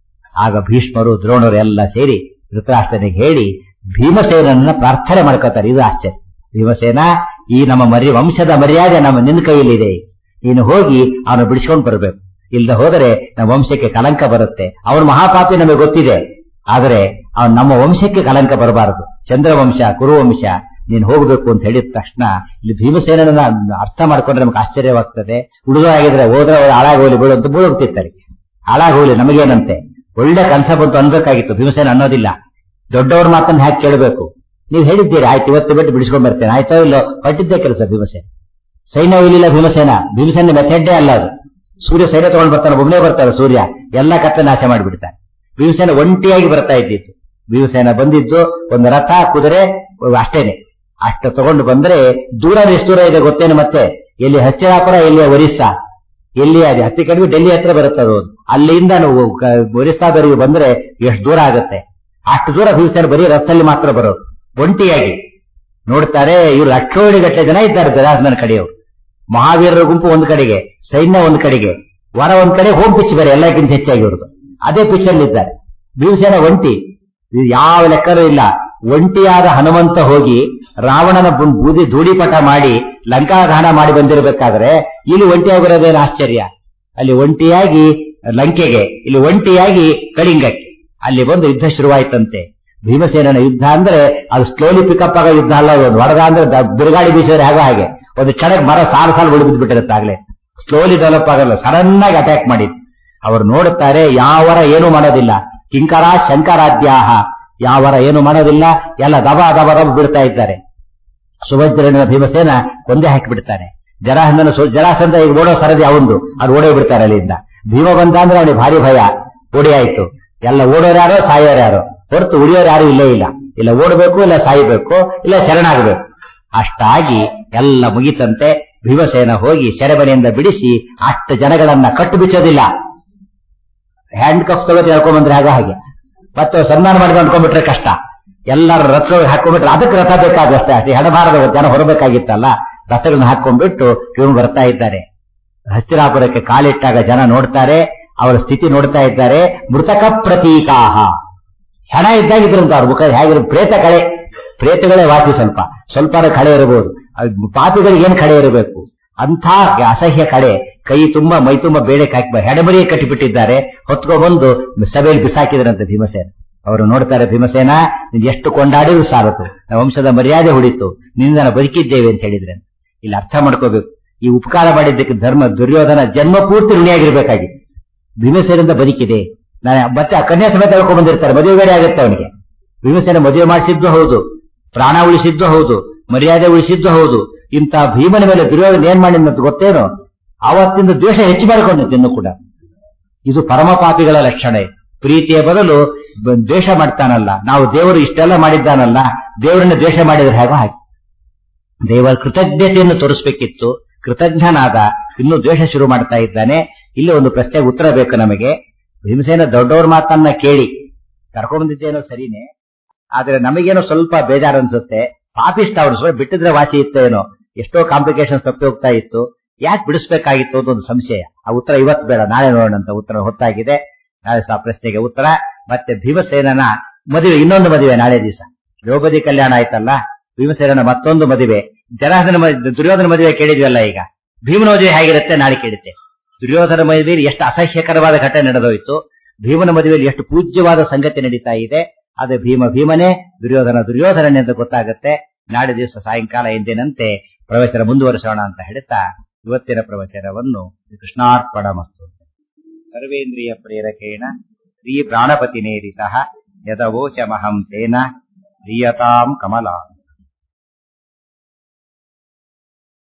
ಆಗ ಭೀಷ್ಮರು ದ್ರೋಣರು ಎಲ್ಲ ಸೇರಿ ಧೃತರಾಷ್ಟ್ರನಿಗೆ ಹೇಳಿ ಭೀಮಸೇನನ್ನ ಪ್ರಾರ್ಥನೆ ಮಾಡ್ಕೋತಾರೆ ಇದು ಆಶ್ಚರ್ಯ ಭೀಮಸೇನ ಈ ನಮ್ಮ ಮರಿ ವಂಶದ ಮರ್ಯಾದೆ ನಮ್ಮ ನಿನ್ನ ಕೈಯಲ್ಲಿದೆ ನೀನು ಹೋಗಿ ಅವನು ಬಿಡಿಸ್ಕೊಂಡು ಬರಬೇಕು ಇಲ್ಲದೆ ಹೋದರೆ ನಮ್ಮ ವಂಶಕ್ಕೆ ಕಲಂಕ ಬರುತ್ತೆ ಅವನ ಮಹಾಪಾಪಿ ನಮಗೆ ಗೊತ್ತಿದೆ ಆದರೆ ಅವನು ನಮ್ಮ ವಂಶಕ್ಕೆ ಕಲಂಕ ಬರಬಾರದು ಚಂದ್ರವಂಶ ಕುರುವಂಶ ನೀನು ಹೋಗಬೇಕು ಅಂತ ಹೇಳಿದ ತಕ್ಷಣ ಇಲ್ಲಿ ಭೀಮಸೇನನ್ನ ಅರ್ಥ ಮಾಡ್ಕೊಂಡ್ರೆ ನಮ್ಗೆ ಆಶ್ಚರ್ಯವಾಗ್ತದೆ ಹುಡುಗರಾಗಿದ್ರೆ ಹೋದ್ರೆ ಅವ್ರು ಹಾಳಾಗೋಲಿ ಬೀಳು ಅಂತ ಬೀಳೋಗ್ತಿರ್ತಾರೆ ಹಾಳಾಗೋಲಿ ನಮಗೇನಂತೆ ಒಳ್ಳೆ ಕನಸ ಬಂತು ಅನ್ಬೇಕಾಗಿತ್ತು ಭೀಮಸೇನ ಅನ್ನೋದಿಲ್ಲ ದೊಡ್ಡವ್ರ ಮಾತನ್ನ ಹ್ಯಾಕ್ ಕೇಳಬೇಕು ನೀವು ಹೇಳಿದ್ದೀರಿ ಆಯ್ತು ಇವತ್ತು ಬಿಟ್ಟು ಬಿಡಿಸ್ಕೊಂಡ್ ಬರ್ತೇನೆ ಆಯ್ತೋ ಇಲ್ಲೋ ಪಟ್ಟಿದ್ದೇ ಕೆಲಸ ಭೀಮಸೇನ ಸೈನ್ಯ ಇಲ್ಲಿಲ್ಲ ಭೀಮಸೇನ ಭೀಮಸೇನ ಮೆಥಡ್ಡೇ ಅಲ್ಲ ಅದು ಸೂರ್ಯ ಸೈನ್ಯ ತಗೊಂಡು ಬರ್ತಾನೆ ಒಬ್ಬನೇ ಬರ್ತಾರೆ ಸೂರ್ಯ ಎಲ್ಲ ಕತ್ತೆ ನಾಶ ಮಾಡಿಬಿಡ್ತಾನೆ ಭೀಮಸೇನ ಒಂಟಿಯಾಗಿ ಬರ್ತಾ ಇದ್ದಿತ್ತು ಭೀಮಸೇನ ಬಂದಿದ್ದು ಒಂದು ರಥ ಕುದುರೆ ಅಷ್ಟೇನೆ ಅಷ್ಟು ತಗೊಂಡು ಬಂದ್ರೆ ದೂರ ಎಷ್ಟು ದೂರ ಇದೆ ಗೊತ್ತೇನು ಮತ್ತೆ ಎಲ್ಲಿ ಹಚ್ಚಿರಾಪುರ ಎಲ್ಲಿ ಒರಿಸ್ಸಾ ಎಲ್ಲಿ ಅದು ಹತ್ತಿ ಕಡಿಮೆ ಡೆಲ್ಲಿ ಹತ್ರ ಬರುತ್ತೆ ಅದು ಅಲ್ಲಿಂದ ನಾವು ಕ- ಒರಿಸ್ಸಾದವರೆಗೆ ಬಂದ್ರೆ ಎಷ್ಟು ದೂರ ಆಗುತ್ತೆ ಅಷ್ಟು ದೂರ ಭೀಮಸೇನ ಬರೀ ರಥದಲ್ಲಿ ಮಾತ್ರ ಬರೋದು ಒಂಟಿಯಾಗಿ ನೋಡ್ತಾರೆ ಇವರು ಲಕ್ಷೋಡಿ ಗಟ್ಟಲೆ ಜನ ಇದ್ದಾರೆ ಜರಾಸನ ಕಡೆಯವರು ಮಹಾವೀರರ ಗುಂಪು ಒಂದು ಕಡೆಗೆ ಸೈನ್ಯ ಒಂದು ಕಡೆಗೆ ವರ ಒಂದ್ ಕಡೆ ಹೋಮ್ ಪಿಚ್ ಬೇರೆ ಎಲ್ಲಕ್ಕಿಂತ ಹೆಚ್ಚಾಗಿ ಇವ್ರದ್ದು ಅದೇ ಪಿಚ್ ಅಲ್ಲಿ ಇದ್ದಾರೆ ಭೀಮಸೇನ ಒಂಟಿ ಇದು ಯಾವ ಲೆಕ್ಕನೂ ಇಲ್ಲ ಒಂಟಿಯಾದ ಹನುಮಂತ ಹೋಗಿ ರಾವಣನ ಬು- ಬೂದಿ ಧೂಳಿಪಟ ಮಾಡಿ ಲಂಕಾದಹನ ಮಾಡಿ ಬಂದಿರಬೇಕಾದ್ರೆ ಇಲ್ಲಿ ಒಂಟಿಯಾಗಿರೋದೇನು ಆಶ್ಚರ್ಯ ಅಲ್ಲಿ ಒಂಟಿಯಾಗಿ ಲಂಕೆಗೆ ಇಲ್ಲಿ ಒಂಟಿಯಾಗಿ ಕಳಿಂಗಕ್ಕೆ ಅಲ್ಲಿ ಬಂದು ಯುದ್ಧ ಶುರುವಾಯ್ತಂತೆ ಭೀಮಸೇನನ ಯುದ್ಧ ಅಂದ್ರೆ ಅದು ಸ್ಲೋಲಿ ಪಿಕಪ್ ಆಗೋ ಯುದ್ಧ ಅಲ್ಲ ಒಂದು ಹೊಡೆದ ಅಂದ್ರೆ ದ- ಬಿರುಗಾಳಿ ಬೀಸಿದ್ರೆ ಹಾಗೆ ಹಾಗೆ ಒಂದು ಕ್ಷಣಕ್ಕೆ ಮರ ಸಾಲು ಸಾಲು ಬಿದ್ದು ಬಿಟ್ಟಿರುತ್ತೆ ಆಗ್ಲೇ ಸ್ಲೋಲಿ ಡೆವಲಪ್ ಆಗಲ್ಲ ಸಡನ್ ಆಗಿ ಅಟ್ಯಾಕ್ ಮಾಡಿ ಅವರು ನೋಡುತ್ತಾರೆ ಯಾವರ ಏನು ಮಾಡೋದಿಲ್ಲ ಕಿಂಕರ ಶಂಕರಾದ್ಯಾಹ ಯಾವರ ಏನು ಮಾಡೋದಿಲ್ಲ ಎಲ್ಲ ದಬ ದಬ ದಬ ಬಿಡ್ತಾ ಇದ್ದಾರೆ ಸುಭದ್ರನ ಭೀಮಸೇನ ಕೊಂದೆ ಹಾಕಿಬಿಡ್ತಾನೆ ಜರಾಸಂಧನ ಸು- ಜರಾಸಂಧ ಈಗ ಓಡೋ ಸರದಿ ಅವಂದು ಅದು ಓಡೇ ಬಿಡ್ತಾರೆ ಅಲ್ಲಿಂದ ಭೀಮ ಬಂದ ಅಂದ್ರೆ ಅವನಿಗೆ ಭಾರಿ ಭಯ ಓಡಿ ಆಯ್ತು ಎಲ್ಲ ಓಡೋರು ಯಾರೋ ಸಾಯೋರು ಯಾರೋ ಹೊರತು ಉಳಿಯೋರು ಯಾರು ಇಲ್ಲೇ ಇಲ್ಲ ಇಲ್ಲ ಓಡಬೇಕು ಇಲ್ಲ ಸಾಯಬೇಕು ಇಲ್ಲ ಶರಣಾಗಬೇಕು ಅಷ್ಟಾಗಿ ಎಲ್ಲ ಮುಗಿತಂತೆ ಭೀಮಸೇನ ಹೋಗಿ ಸೆರೆಮನೆಯಿಂದ ಬಿಡಿಸಿ ಅಷ್ಟು ಜನಗಳನ್ನ ಕಟ್ಟು ಬಿಚ್ಚೋದಿಲ್ಲ ಹ್ಯಾಂಡ್ ಕಫ್ ತಗೋತಿ ಹಾಕೊಂಡ್ಬಂದ್ರೆ ಆಗ ಹಾಗೆ ಮತ್ತೆ ಸನ್ಮಾನ ಮಾಡಿ ಅನ್ಕೊಂಡ್ಬಿಟ್ರೆ ಕಷ್ಟ ಎಲ್ಲರ ರಥ ಹಾಕೊಂಡ್ಬಿಟ್ರೆ ಅದಕ್ಕೆ ರಥ ಬೇಕಾದಷ್ಟೇ ಅಷ್ಟೇ ಹಣಭಾರದ ಜನ ಹೊರಬೇಕಾಗಿತ್ತಲ್ಲ ರಥಗಳನ್ನ ಹಾಕೊಂಡ್ಬಿಟ್ಟು ಇವನು ಬರ್ತಾ ಇದ್ದಾರೆ ಹಸ್ತಿರಾಪುರಕ್ಕೆ ಕಾಲಿಟ್ಟಾಗ ಜನ ನೋಡ್ತಾರೆ ಅವರ ಸ್ಥಿತಿ ನೋಡ್ತಾ ಇದ್ದಾರೆ ಮೃತಕ ಪ್ರತೀಕಾಹ ಹೆಣ ಇದ್ದಾಗಿದ್ರಂತ ಅವ್ರ ಮುಖ ಹೇಗಿರೋ ಪ್ರೇತ ಕಳೆ ಪ್ರೇತಗಳೇ ವಾಸಿ ಸ್ವಲ್ಪ ಸ್ವಲ್ಪ ಕಳೆ ಇರಬಹುದು ಅದು ಪಾಪಿಗಳಿಗೆ ಏನ್ ಕಳೆ ಇರಬೇಕು ಅಂಥ ಅಸಹ್ಯ ಕಳೆ ಕೈ ತುಂಬಾ ಮೈ ತುಂಬಾ ಬೇಳೆ ಹಾಕಿ ಹೆಡಮರಿಯೇ ಕಟ್ಟಿಬಿಟ್ಟಿದ್ದಾರೆ ಹೊತ್ಕೊಬಂದು ಸಭೆಯಲ್ಲಿ ಬಿಸಾಕಿದ್ರಂತೆ ಭೀಮಸೇನ ಅವರು ನೋಡ್ತಾರೆ ಭೀಮಸೇನ ನೀನ್ ಎಷ್ಟು ಕೊಂಡಾಡಿದ್ರು ಸಾಲತು ನಮ್ಮ ವಂಶದ ಮರ್ಯಾದೆ ಹುಡಿತು ನಿನ್ನ ನಾವು ಬದುಕಿದ್ದೇವೆ ಅಂತ ಹೇಳಿದ್ರೆ ಇಲ್ಲಿ ಅರ್ಥ ಮಾಡ್ಕೋಬೇಕು ಈ ಉಪಕಾರ ಮಾಡಿದ್ದಕ್ಕೆ ಧರ್ಮ ದುರ್ಯೋಧನ ಜನ್ಮ ಪೂರ್ತಿ ಋಣಿಯಾಗಿರ್ಬೇಕಾಗಿತ್ತು ಭೀಮಸೇನಿಂದ ಬದುಕಿದೆ ನಾನು ಮತ್ತೆ ಆ ಕನ್ಯಾ ಸಮೇತ ಹೇಳ್ಕೊಂಡ್ ಬಂದಿರ್ತಾರೆ ಮದುವೆ ಬೇರೆ ಆಗುತ್ತೆ ಅವನಿಗೆ ಭೀಮಸೇನ ಮದುವೆ ಮಾಡಿಸಿದ್ದು ಹೌದು ಪ್ರಾಣ ಉಳಿಸಿದ್ದು ಹೌದು ಮರ್ಯಾದೆ ಉಳಿಸಿದ್ದು ಹೌದು ಇಂಥ ಭೀಮನ ಮೇಲೆ ದುರ್ಯೋಧನ ಏನ್ ಮಾಡಿದಂತ ಗೊತ್ತೇನೋ ಆವತ್ತಿಂದ ದ್ವೇಷ ಹೆಚ್ಚು ಮಾಡಿಕೊಂಡಿತ್ತು ಇನ್ನು ಕೂಡ ಇದು ಪರಮ ಪಾಪಿಗಳ ಲಕ್ಷಣ ಇದು. ಪ್ರೀತಿಯ ಬದಲು ಬ- ದ್ವೇಷ ಮಾಡ್ತಾನಲ್ಲ ನಾವು ದೇವರು ಇಷ್ಟೆಲ್ಲ ಮಾಡಿದ್ದಾನಲ್ಲ ದೇವರನ್ನ ದ್ವೇಷ ಮಾಡಿದ್ರೆ ಹೇಗೋ ಹಾಗೆ ದೇವರ ಕೃತಜ್ಞತೆಯನ್ನು ತೋರಿಸ್ಬೇಕಿತ್ತು ಕೃತಜ್ಞನಾದ ಇನ್ನೂ ದ್ವೇಷ ಶುರು ಮಾಡ್ತಾ ಇದ್ದಾನೆ ಇಲ್ಲಿ ಒಂದು ಪ್ರಶ್ನೆಗೆ ಉತ್ತರ ಬೇಕು ನಮಗೆ ಭೀಮಸೇನ ದೊಡ್ಡವ್ರ ಮಾತನ್ನ ಕೇಳಿ ಕರ್ಕೊಂಡ್ಬಂದಿದ್ದೇನೋ ಸರಿನೇ ಆದ್ರೆ ನಮಗೇನೋ ಸ್ವಲ್ಪ ಬೇಜಾರು ಅನ್ಸುತ್ತೆ ಪಾಪಿಷ್ಟ ಅವ್ರು ಸ್ವಲ್ಪ ಬಿಟ್ಟಿದ್ರೆ ವಾಸಿ ಇತ್ತೇನೋ ಎಷ್ಟೋ ಕಾಂಪ್ಲಿಕೇಶನ್ ತಪ್ಪಿ ಹೋಗ್ತಾ ಇತ್ತು ಯಾಕೆ ಬಿಡಿಸ್ಬೇಕಾಗಿತ್ತು ಅಂತ ಒಂದು ಸಂಶಯ ಆ ಉತ್ತರ ಇವತ್ತು ಬೇಡ ನಾಳೆ ನೋಡೋಣ ಅಂತ ಉತ್ತರ ಹೊತ್ತಾಗಿದೆ ನಾಳೆ ಆ ಪ್ರಶ್ನೆಗೆ ಉತ್ತರ ಮತ್ತೆ ಭೀಮಸೇನನ ಮದುವೆ ಇನ್ನೊಂದು ಮದುವೆ ನಾಳೆ ದಿವಸ ದ್ರೌಪದಿ ಕಲ್ಯಾಣ ಆಯ್ತಲ್ಲ ಭೀಮಸೇನನ ಮತ್ತೊಂದು ಮದುವೆ ಜರಾಸನ ಮ- ದುರ್ಯೋಧನ ಮದುವೆ ಕೇಳಿದ್ವಲ್ಲ ಈಗ ಭೀಮನ ಮದುವೆ ಹೇಗಿರುತ್ತೆ ನಾಳೆ ಕೇಳುತ್ತೆ ದುರ್ಯೋಧನ ಮದುವೆಯಲ್ಲಿ ಎಷ್ಟು ಅಸಹ್ಯಕರವಾದ ಘಟನೆ ನಡೆದೋಯ್ತು ಭೀಮನ ಮದುವೆಯಲ್ಲಿ ಎಷ್ಟು ಪೂಜ್ಯವಾದ ಸಂಗತಿ ನಡೀತಾ ಇದೆ ಅದು ಭೀಮ ಭೀಮನೇ ದುರ್ಯೋಧನ ದುರ್ಯೋಧನನೇ ಅಂತ ಗೊತ್ತಾಗುತ್ತೆ ನಾಳೆ ದಿವಸ ಸಾಯಂಕಾಲ ಎಂದಿನಂತೆ ಪ್ರವಚನ ಮುಂದುವರಿಸೋಣ ಅಂತ ಹೇಳ್ತಾ ಇವತ್ತಿನ ಪ್ರವಚನವನ್ನು ಕೃಷ್ಣಾರ್ಪಣ ಮಸ್ತು ಸರ್ವೇಂದ್ರಿಯ ಪ್ರೇರಕೇಣ ಶ್ರೀ ಪ್ರಾಣಪತಿ ನೇರಿತ ಯದವೋಚಮಹಂ ತೇನ ಧೀಯತಾಂ ಕಮಲಾ